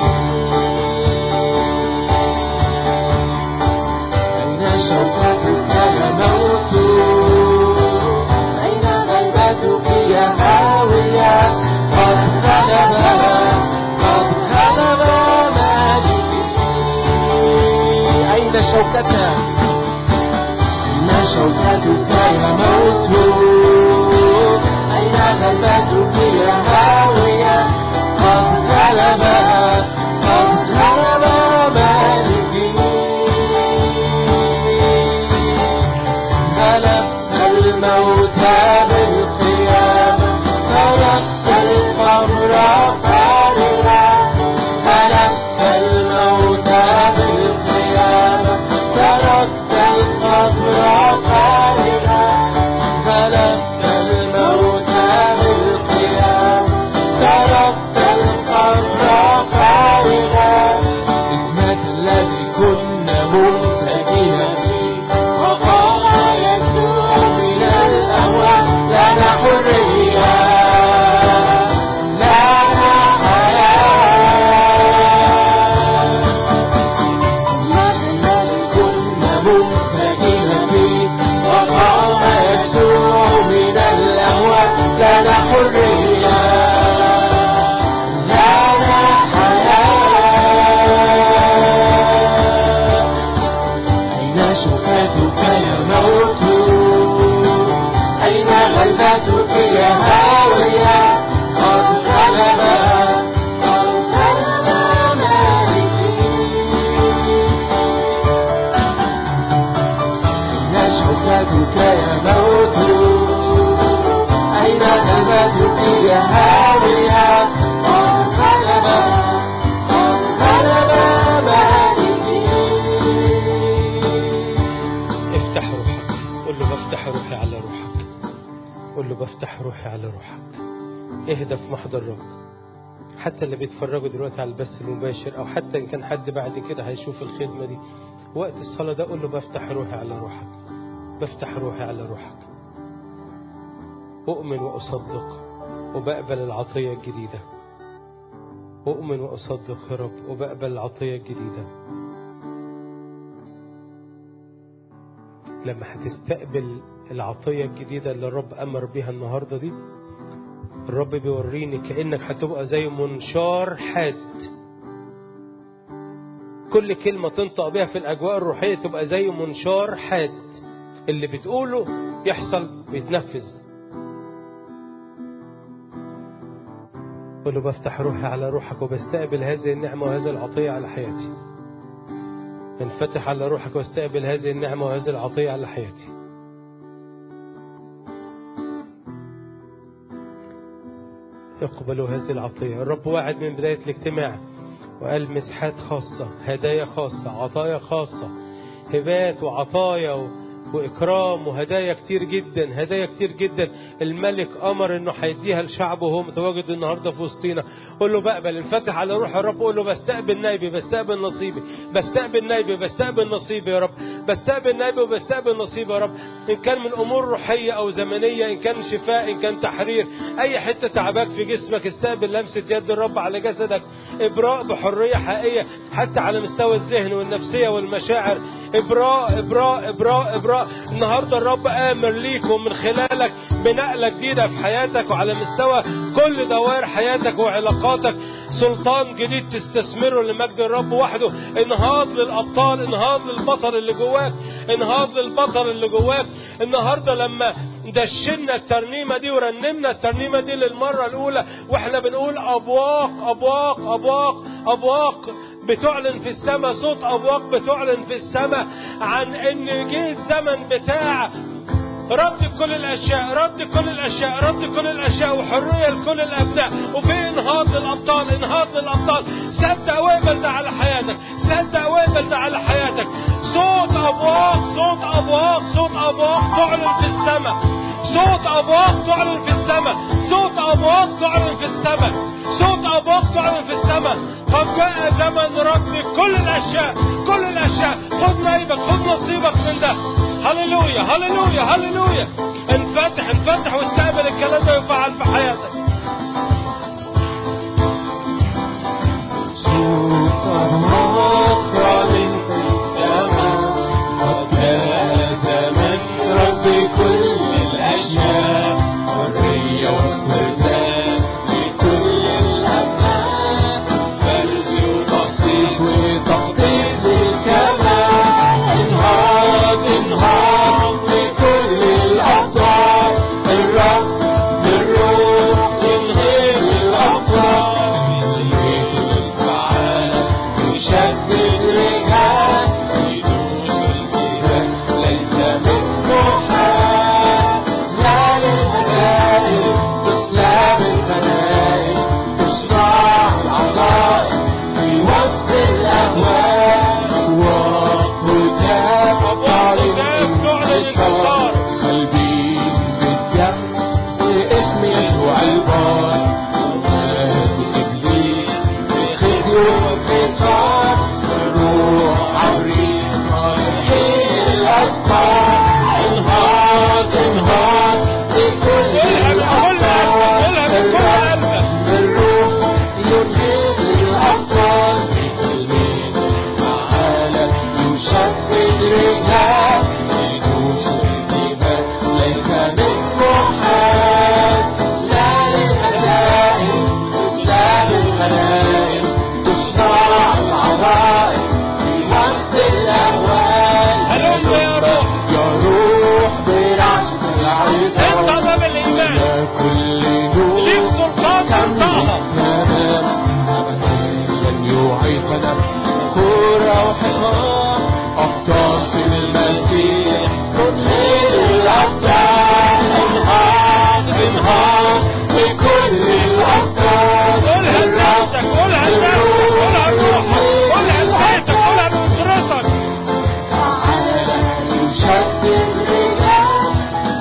أين شوكتك يا موت أين غلبتك يا هاوية قد غلب قد غلب مالكي أين شوكتك أين شوكتك يا موت أين غلبتك يا هاوية قد غلب قد غلب مالكي غلبت الموت بالقيامة تركت القبر فارغا غلبت الموت بالقيامة تركت القبر فارغا غلبت الموت بالقيامة تركت القبر فارغا اسمك الذي كنا منسجنا فيه وقال يسوع من الأموات لنا حرية لنا حياة كنا منسجنا فيه وقام يسوع من الأموات لنا حرية لنا حياة أين شفاتك يا موت أين غلبتك يا هاوية قد غلب قد غلب مالكي أين شوكتك يا موت أين غلبتك يا هاوية قد غلب قد غلب مالكي افتح روحك قول له بفتح روحي على روحك قول له بفتح روحي على روحك اهدى في محضر الرب حتى اللي بيتفرجوا دلوقتي على البث المباشر او حتى ان كان حد بعد كده هيشوف الخدمه دي وقت الصلاه ده قول له بفتح روحي على روحك بفتح روحي على روحك اؤمن واصدق وبقبل العطيه الجديده اؤمن واصدق يا رب وبقبل العطيه الجديده لما هتستقبل العطية الجديدة اللي الرب أمر بيها النهاردة دي الرب بيوريني كأنك هتبقى زي منشار حاد كل كلمة تنطق بيها في الأجواء الروحية تبقى زي منشار حاد اللي بتقوله يحصل بيتنفذ قل له بفتح روحي على روحك وبستقبل هذه النعمة وهذه العطية على حياتي انفتح على روحك واستقبل هذه النعمة وهذه العطية على حياتي اقبلوا هذه العطية الرب وعد من بداية الاجتماع وقال مسحات خاصة هدايا خاصة عطايا خاصة هبات وعطايا و... وإكرام وهدايا كتير جدا هدايا كتير جدا الملك أمر إنه هيديها لشعبه وهو متواجد النهاردة في وسطينا قول له بقبل انفتح على روح الرب قول له بستقبل نايبي بستقبل نصيبي بستقبل نايبي بستقبل نصيبي يا رب بستقبل نايبي وبستقبل نصيبي يا رب إن كان من أمور روحية أو زمنية إن كان شفاء إن كان تحرير أي حتة تعباك في جسمك استقبل لمسة يد الرب على جسدك إبراء بحرية حقيقية حتى على مستوى الذهن والنفسية والمشاعر إبراء إبراء إبراء إبراء النهاردة الرب آمر ليك ومن خلالك بنقلة جديدة في حياتك وعلى مستوى كل دوائر حياتك وعلاقاتك سلطان جديد تستثمره لمجد الرب وحده انهاض للأبطال انهاض للبطل اللي جواك انهاض للبطل اللي جواك النهاردة لما دشنا الترنيمة دي ورنمنا الترنيمة دي للمرة الأولى واحنا بنقول أبواق أبواق أبواق أبواق بتعلن في السماء صوت أبواق بتعلن في السماء عن إن جه الزمن بتاع رد كل الاشياء رد كل الاشياء رد كل الاشياء وحريه لكل الابناء وفي انهاض للابطال انهاض للابطال صدق واقبل ده على حياتك صدق واقبل ده على حياتك صوت ابواق صوت ابواق صوت ابواق تعلن في السماء صوت ابواق تعلن في السماء صوت ابواق أبواق تعلن في السماء صوت أبواق تعلن في السماء قد جاء زمن رد كل الأشياء كل الأشياء خد نايبك خد نصيبك من ده هللويا هللويا هللويا انفتح انفتح واستقبل الكلام ده يفعل في حياتك صوت أبواق تعلن في السماء قد جاء زمن رب كل الأشياء حرية واسترداد لكل الأبناء فرز وتصحيح وتقدير للكمال انهاض انهاض لكل الأبطال الرب بالروح ينهي الأبطال تعالى يشدد رجال يدوس الجبال ليس منه حال لا للمدائن تسلم البنائن تصنع العظائم في وسط الأهوال وقدام قدام تعلن الانتصار. قلبي بالدم باسم يسوع البار ومات إبليس بخزي وانتصار الروح عبريل رايحين الأسقار انهار انهار لكل قولها قولها قولها بكل قلبك الروح ينهي الأبطال بالمين تعالى يشدد رجال يدوس الجبال ليس منه حال لا للمدائن لا للغنائم تصنع العظائم في وسط الأهوال هلم يا روح يا روح برعشة انت العظام ضمن الإيمان يا كل نور ليك سلطان تنطقها لن يعيقنا كرة وحصان أبطال في المسيح ننهي الأبطال انهار انهار لكل الأبطال قولها لنفسك قولها لنفسك قولها لروحك قولها لبيتك قولها لأسرتك تعالى يشدد رجال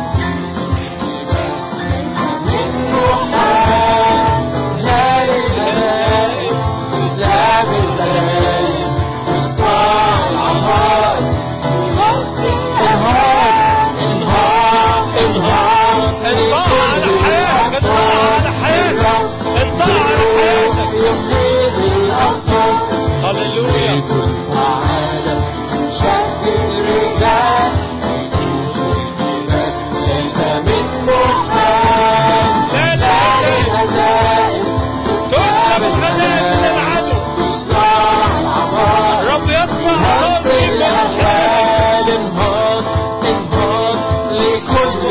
منه حال لا للهدائم إسلام البلايين إصلاح العظائم انهار انهار انهار انطقها على حياتك انطقها على حياتك انطقها على حياتك يميز الأبطال هللويا تعالى شدد رجال يدوس الجبال ليس منه حال لا لا لا لا للهزائم تكسب الغنائم من العدو تصنع العظائم رب يسمع هب صوتي كل الأهوال انهار انهار لكل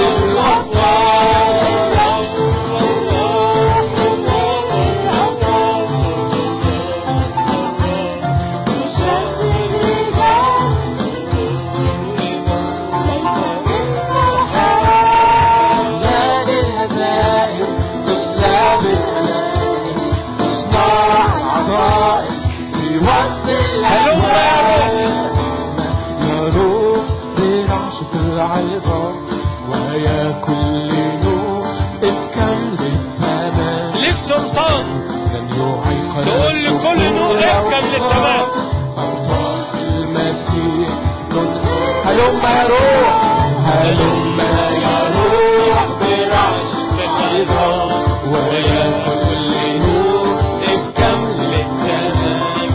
لا للهزائم تسلب الغنائم تصنع العظائم في وسط هلم يا الأهوال يا روح برعشة العظام ويا كل نور افكم للتمام ليك سلطان لن يعيق تقول لكل نور افكم للتمام. أبطال المسيح ننهي هلم يا روح هلم يا روح برعشة العظام ويا كل نور افكم للتمام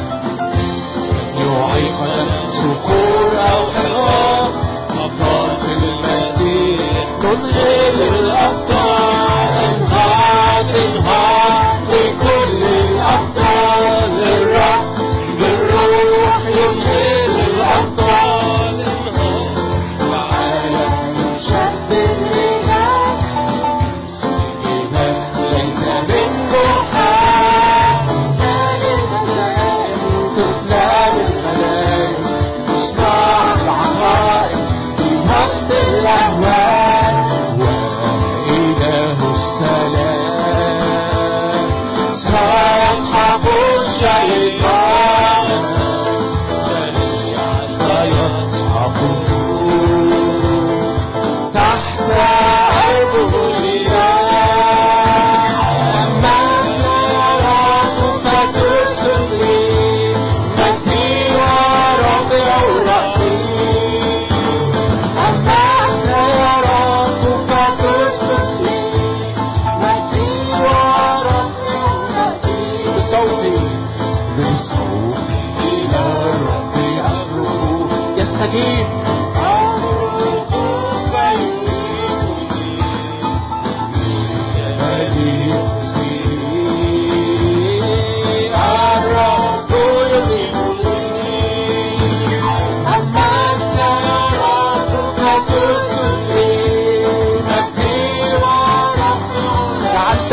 يعيقنا صخور أو حرام أبطال في المسيح ننهي الأبطال انهار انهار لكل الأبطال الرب بالروح ينهي الأبطال انهار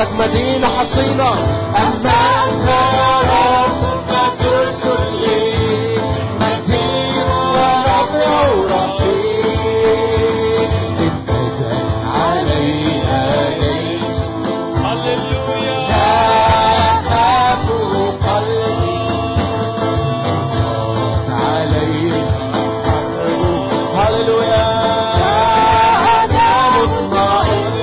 بيتك مدينة حصينة أما أنت يا رب فترسل لي مدين ورفع رحيم ابتدى علي يسوع هللويا يخاف قلبي علي هللويا أنا مطمئن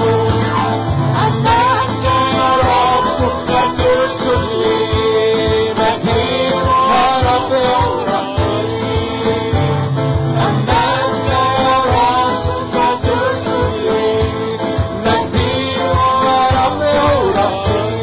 أما أنت يا رب فترسل لي مدين ورفع رحيم أما أنت يا رب فترسل لي مدين ورفع رحيم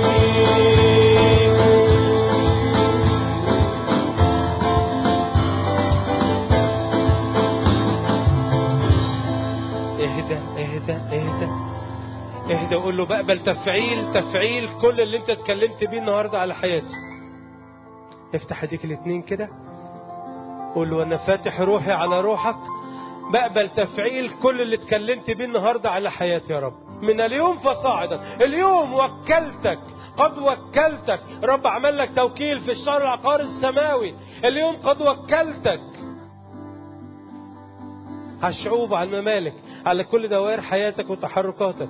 اهدى اهدى اهدى اهدى وقول له بقبل تفعيل تفعيل كل اللي انت اتكلمت بيه النهارده على حياتي افتح ايديك الاتنين كده قول له انا فاتح روحي على روحك بقبل تفعيل كل اللي اتكلمت بيه النهارده على حياتي يا رب من اليوم فصاعدا اليوم وكلتك قد وكلتك رب عمل لك توكيل في الشهر العقار السماوي اليوم قد وكلتك على الشعوب وعلى الممالك على كل دوائر حياتك وتحركاتك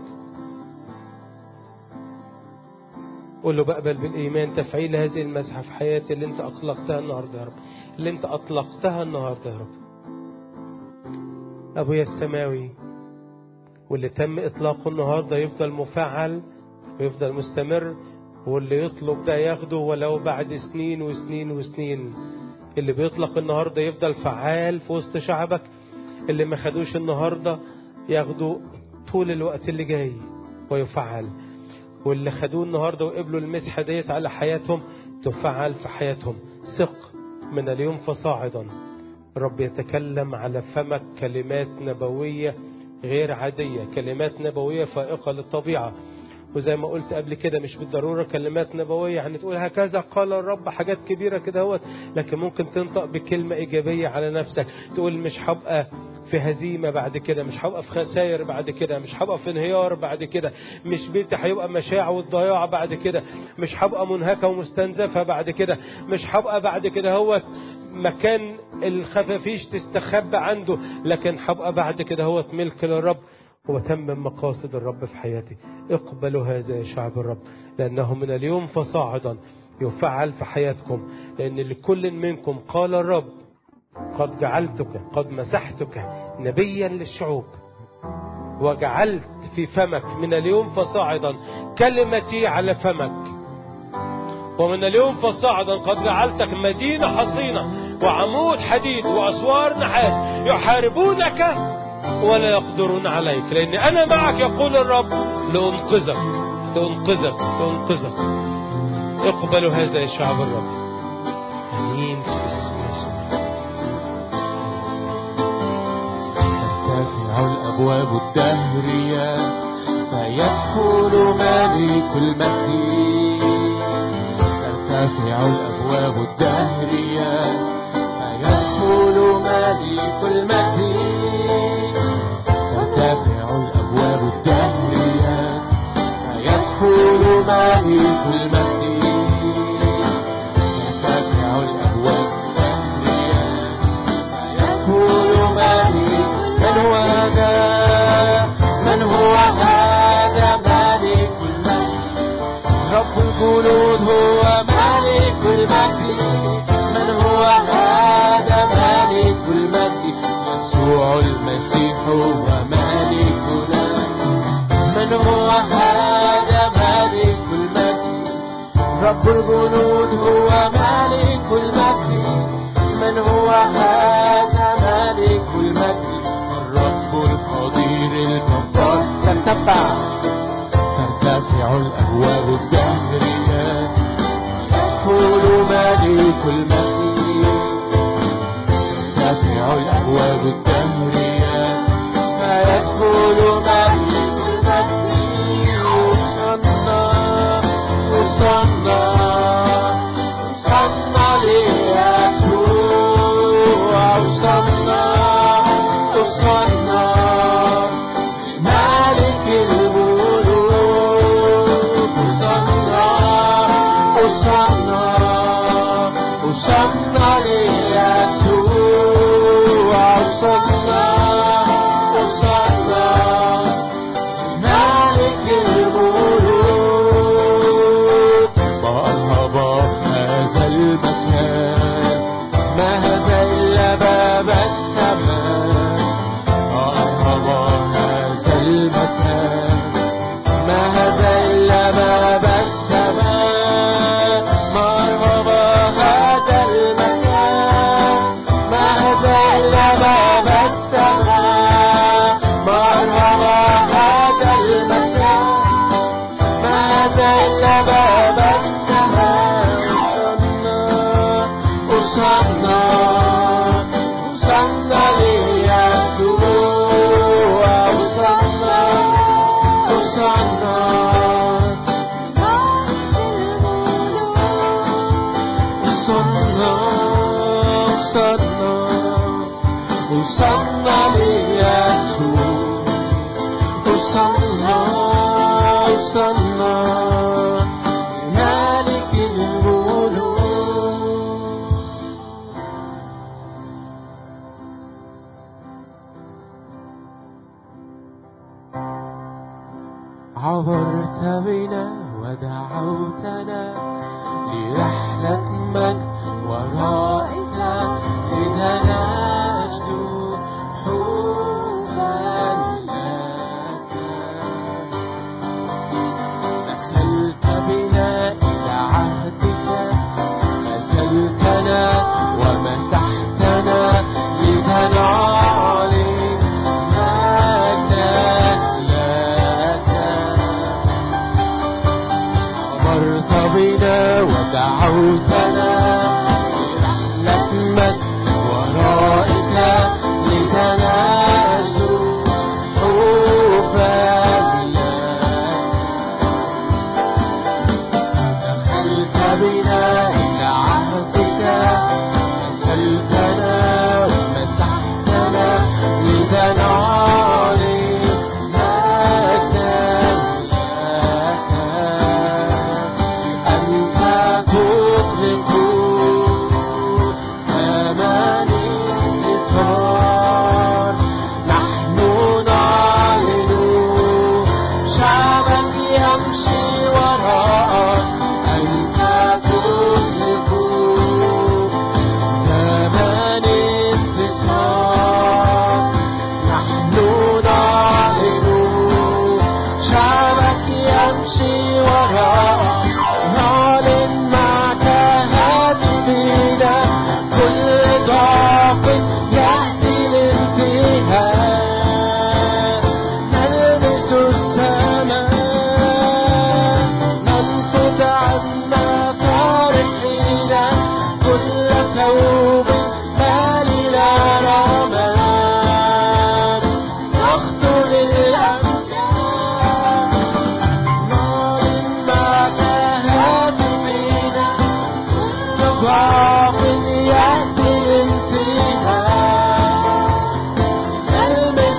قول له بقبل بالإيمان تفعيل هذه المسحة في حياتي اللي انت أطلقتها النهاردة يا رب اللي انت أطلقتها النهاردة يا رب أبويا السماوي واللي تم إطلاقه النهاردة يفضل مفعل ويفضل مستمر واللي يطلب ده ياخده ولو بعد سنين وسنين وسنين اللي بيطلق النهاردة يفضل فعال في وسط شعبك اللي ما خدوش النهاردة ياخدوا طول الوقت اللي جاي ويفعل واللي خدوه النهاردة وقبلوا المسحة ديت على حياتهم تفعل في حياتهم ثق من اليوم فصاعدا رب يتكلم على فمك كلمات نبوية غير عادية كلمات نبوية فائقة للطبيعة وزي ما قلت قبل كده مش بالضرورة كلمات نبوية يعني تقول هكذا قال الرب حاجات كبيرة كده هوت لكن ممكن تنطق بكلمة إيجابية على نفسك تقول مش هبقى في هزيمة بعد كده مش هبقى في خسائر بعد كده مش هبقى في انهيار بعد كده مش بيتي هيبقى مشاع والضياع بعد كده مش هبقى منهكة ومستنزفة بعد كده مش هبقى بعد كده هوت مكان الخفافيش تستخبى عنده لكن هبقى بعد كده هوت ملك للرب وتمم مقاصد الرب في حياتي اقبلوا هذا يا شعب الرب لأنه من اليوم فصاعدا يفعل في حياتكم لأن لكل منكم قال الرب قد جعلتك قد مسحتك نبيا للشعوب وجعلت في فمك من اليوم فصاعدا كلمتي على فمك ومن اليوم فصاعدا قد جعلتك مدينة حصينة وعمود حديد وأسوار نحاس يحاربونك ولا يقدرون عليك لأن أنا معك يقول الرب لأنقذك لأنقذك لأنقذك اقبلوا هذا يا شعب الرب آمين في اسم يسوع ترتفع الأبواب الدهرية فيدخل ملك المجد ترتفع الأبواب الدهرية فيدخل ملك المجد ترتفع الأبواب الدهرية فيدخل ملك المجد ترتفع الأبواب الدهرية يقول مالك من هو هذا من هو هذا مالك المجد رب الجنود هو مالك المجد من هو هذا مالك المجد يسوع المسيح هو مالكنا من هو هذا مالك المجد رب الجنود هو مالك المجد من هو هذا مالك المجد الرب القدير الجبار ترتفع ترتفع الأبواب الدهرية يدخل مالك المجد ترتفع الأبواب الدهرية فيدخل مالك المجد وصلنا وصلنا وصلنا ليسوع وصلنا وصلنا لمالك عبرت بنا ودعوتنا لرحلة مجد ورائك لتناشد حبا لك دخلت بنا إلى عهدك غسلتنا ومسحتنا لتنعلي مجدا لك أمرت بنا ودعوتنا لرحلة مجد ورائك لتناسوا حبا لك دخلت بنا إلى عهدك غسلتنا ومسحتنا لتنعلي مجدا لك أنت تطلق أماني الإصرار نحن نعلن شعبك يمشي وراءك أنت تطلق زمان استثمار نحن نعلن شعبك يمشي وراءك نعلن معك هاتفنا كل ضعف يأتي الانتهاء نلمس السماء ننفض عنا فرحين كل ثوب مالنا رماد نخطو للأمجاد نعلن معك هاتفنا ضعف يأتي الانتهاء نلمس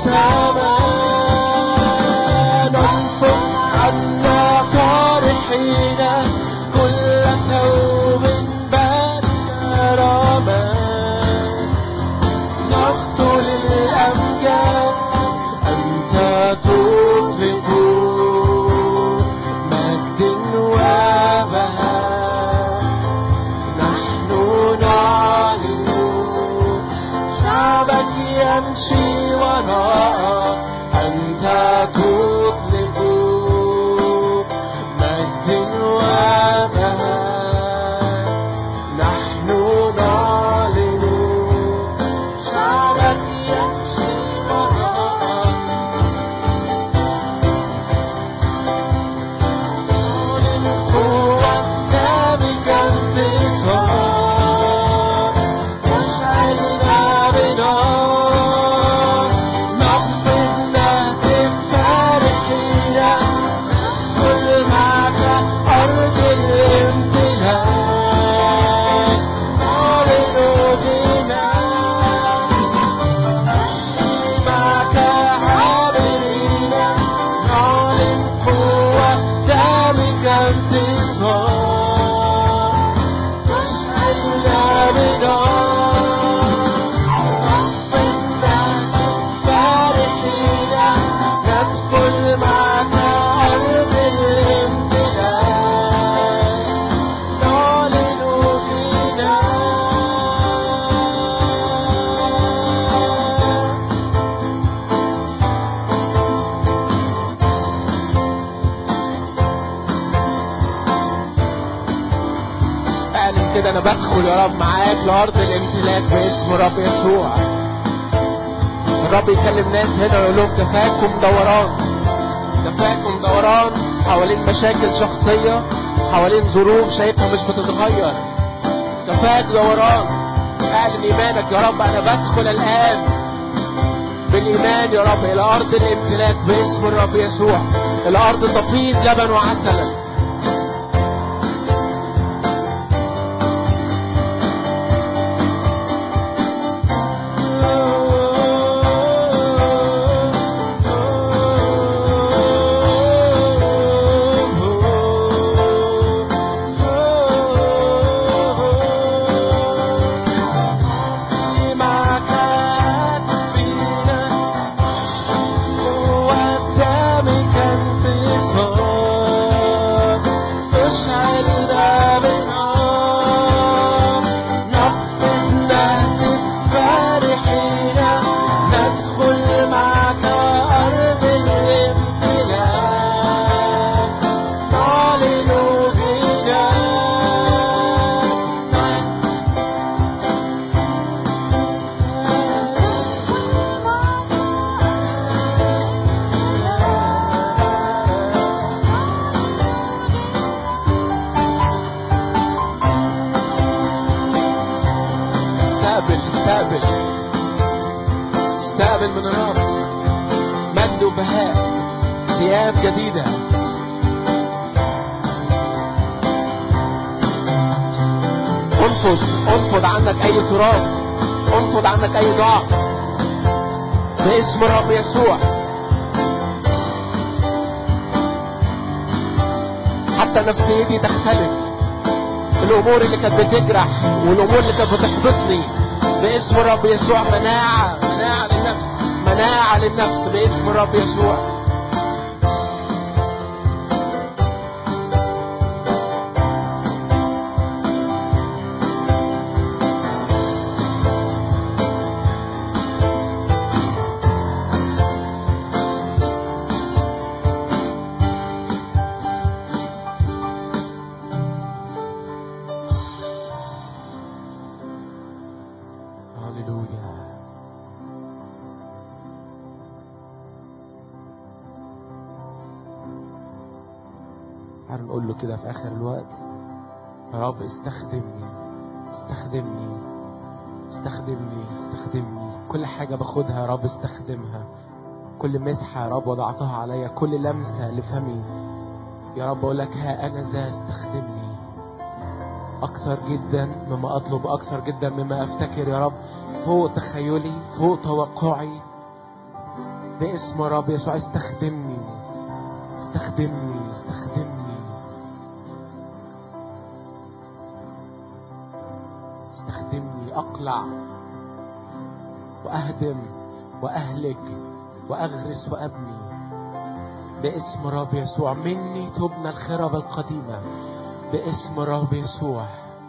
السماء ننفض عنا فرحين كل ثوب بارنا رماد نقتل الأمجاد أنت تطلق مجد وبهاء نحن نعلن شعبك يمشي وراءك أنت تطلق مجد وبهاء نحن نعلن شعبك يمشي وراءك نعلن قوتنا بك انتصار تشعلنا بنار نقفز نهتف فرحين كل معك أرض الامتلاك نعلن غنى معك عابرين نعلن قوة ذلك انتصار تشعلنا بنار نقفزنا فرحين ندخل معك أرض الامتلاك نعلن فينا اعلن كده انا بدخل يا رب معاك لارض الامتلاك باسم رب يسوع الرب يكلم ناس هنا ويقول لهم كفاكم دوران كفاكم دوران حوالين مشاكل شخصية حوالين ظروف شايفها مش بتتغير كفاك دوران اعلن ايمانك يا رب انا بدخل الان بالايمان يا رب الى ارض الامتلاك باسم الرب يسوع الارض تفيض لبن وعسلا معك فينا قوة دمك رب مجد وبهاء ثياب جديدة انفض انفض عنك أي تراب انفض عنك أي ضعف باسم الرب يسوع حتى نفسيتي تختلف الامور اللي كانت بتجرح والامور اللي كانت بتحبطني باسم الرب يسوع مناعه مناعه للنفس مناعه للنفس باسم الرب يسوع هللويا تعالوا نقول له كده في اخر الوقت يا رب استخدمني استخدمني استخدمني استخدمني كل حاجة باخدها يا رب استخدمها كل مسحة يا رب وضعتها عليا كل لمسة لفمي يا رب أقول لك ها أنا ذا استخدمني أكثر جدا مما أطلب أكثر جدا مما أفتكر يا رب فوق تخيلي فوق توقعي باسم رب يسوع استخدمني استخدمني استخدمني استخدمني أقلع وأهدم وأهلك وأغرس وأبني باسم رب يسوع مني تبنى الخرب القديمة باسم رب يسوع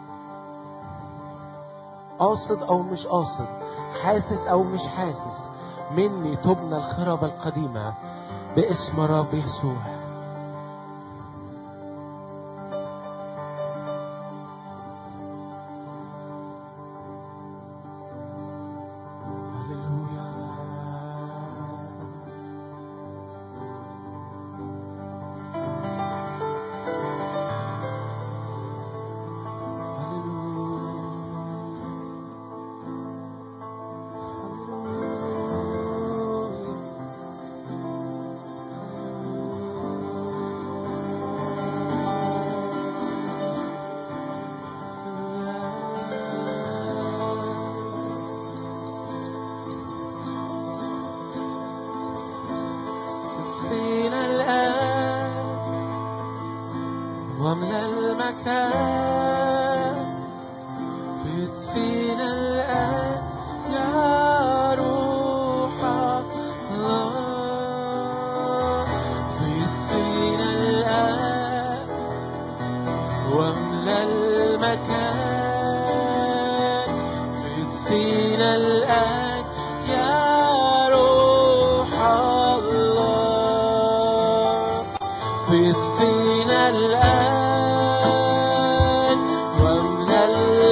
قاصد أو مش قاصد حاسس أو مش حاسس مني تبنى الخرب القديمة باسم رب يسوع هللويا فينا الآن واملى المكان فينا الآن يا روح الله فينا الآن واملى المكان فينا الآن يا روح الله فينا الآن واملى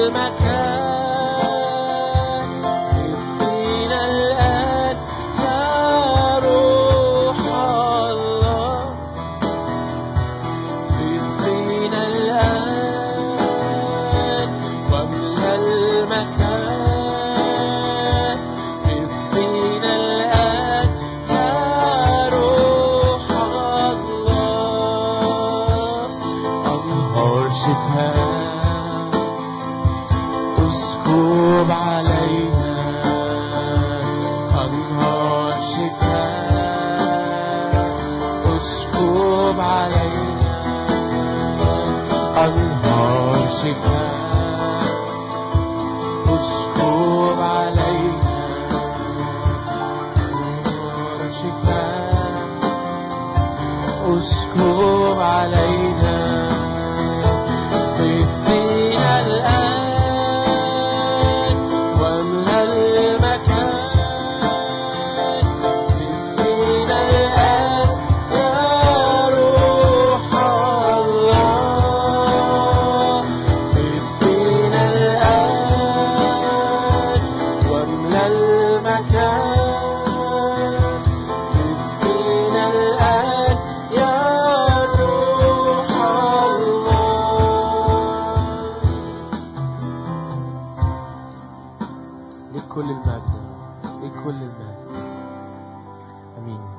المكان فينا الآن يا روح الله فينا الآن واملى المكان فينا الآن يا روح الله أنهار شتاء اسكب علينا أنهار شتاء اسكب علينا أنهار شتاء اسكب علينا أنهار شتاء اسكب علينا فينا الآن واملى المكان فينا الآن يا روح الله فينا الآن واملى المكان فينا الآن يا روح الله ليك كل المجد ليك كل المجد امين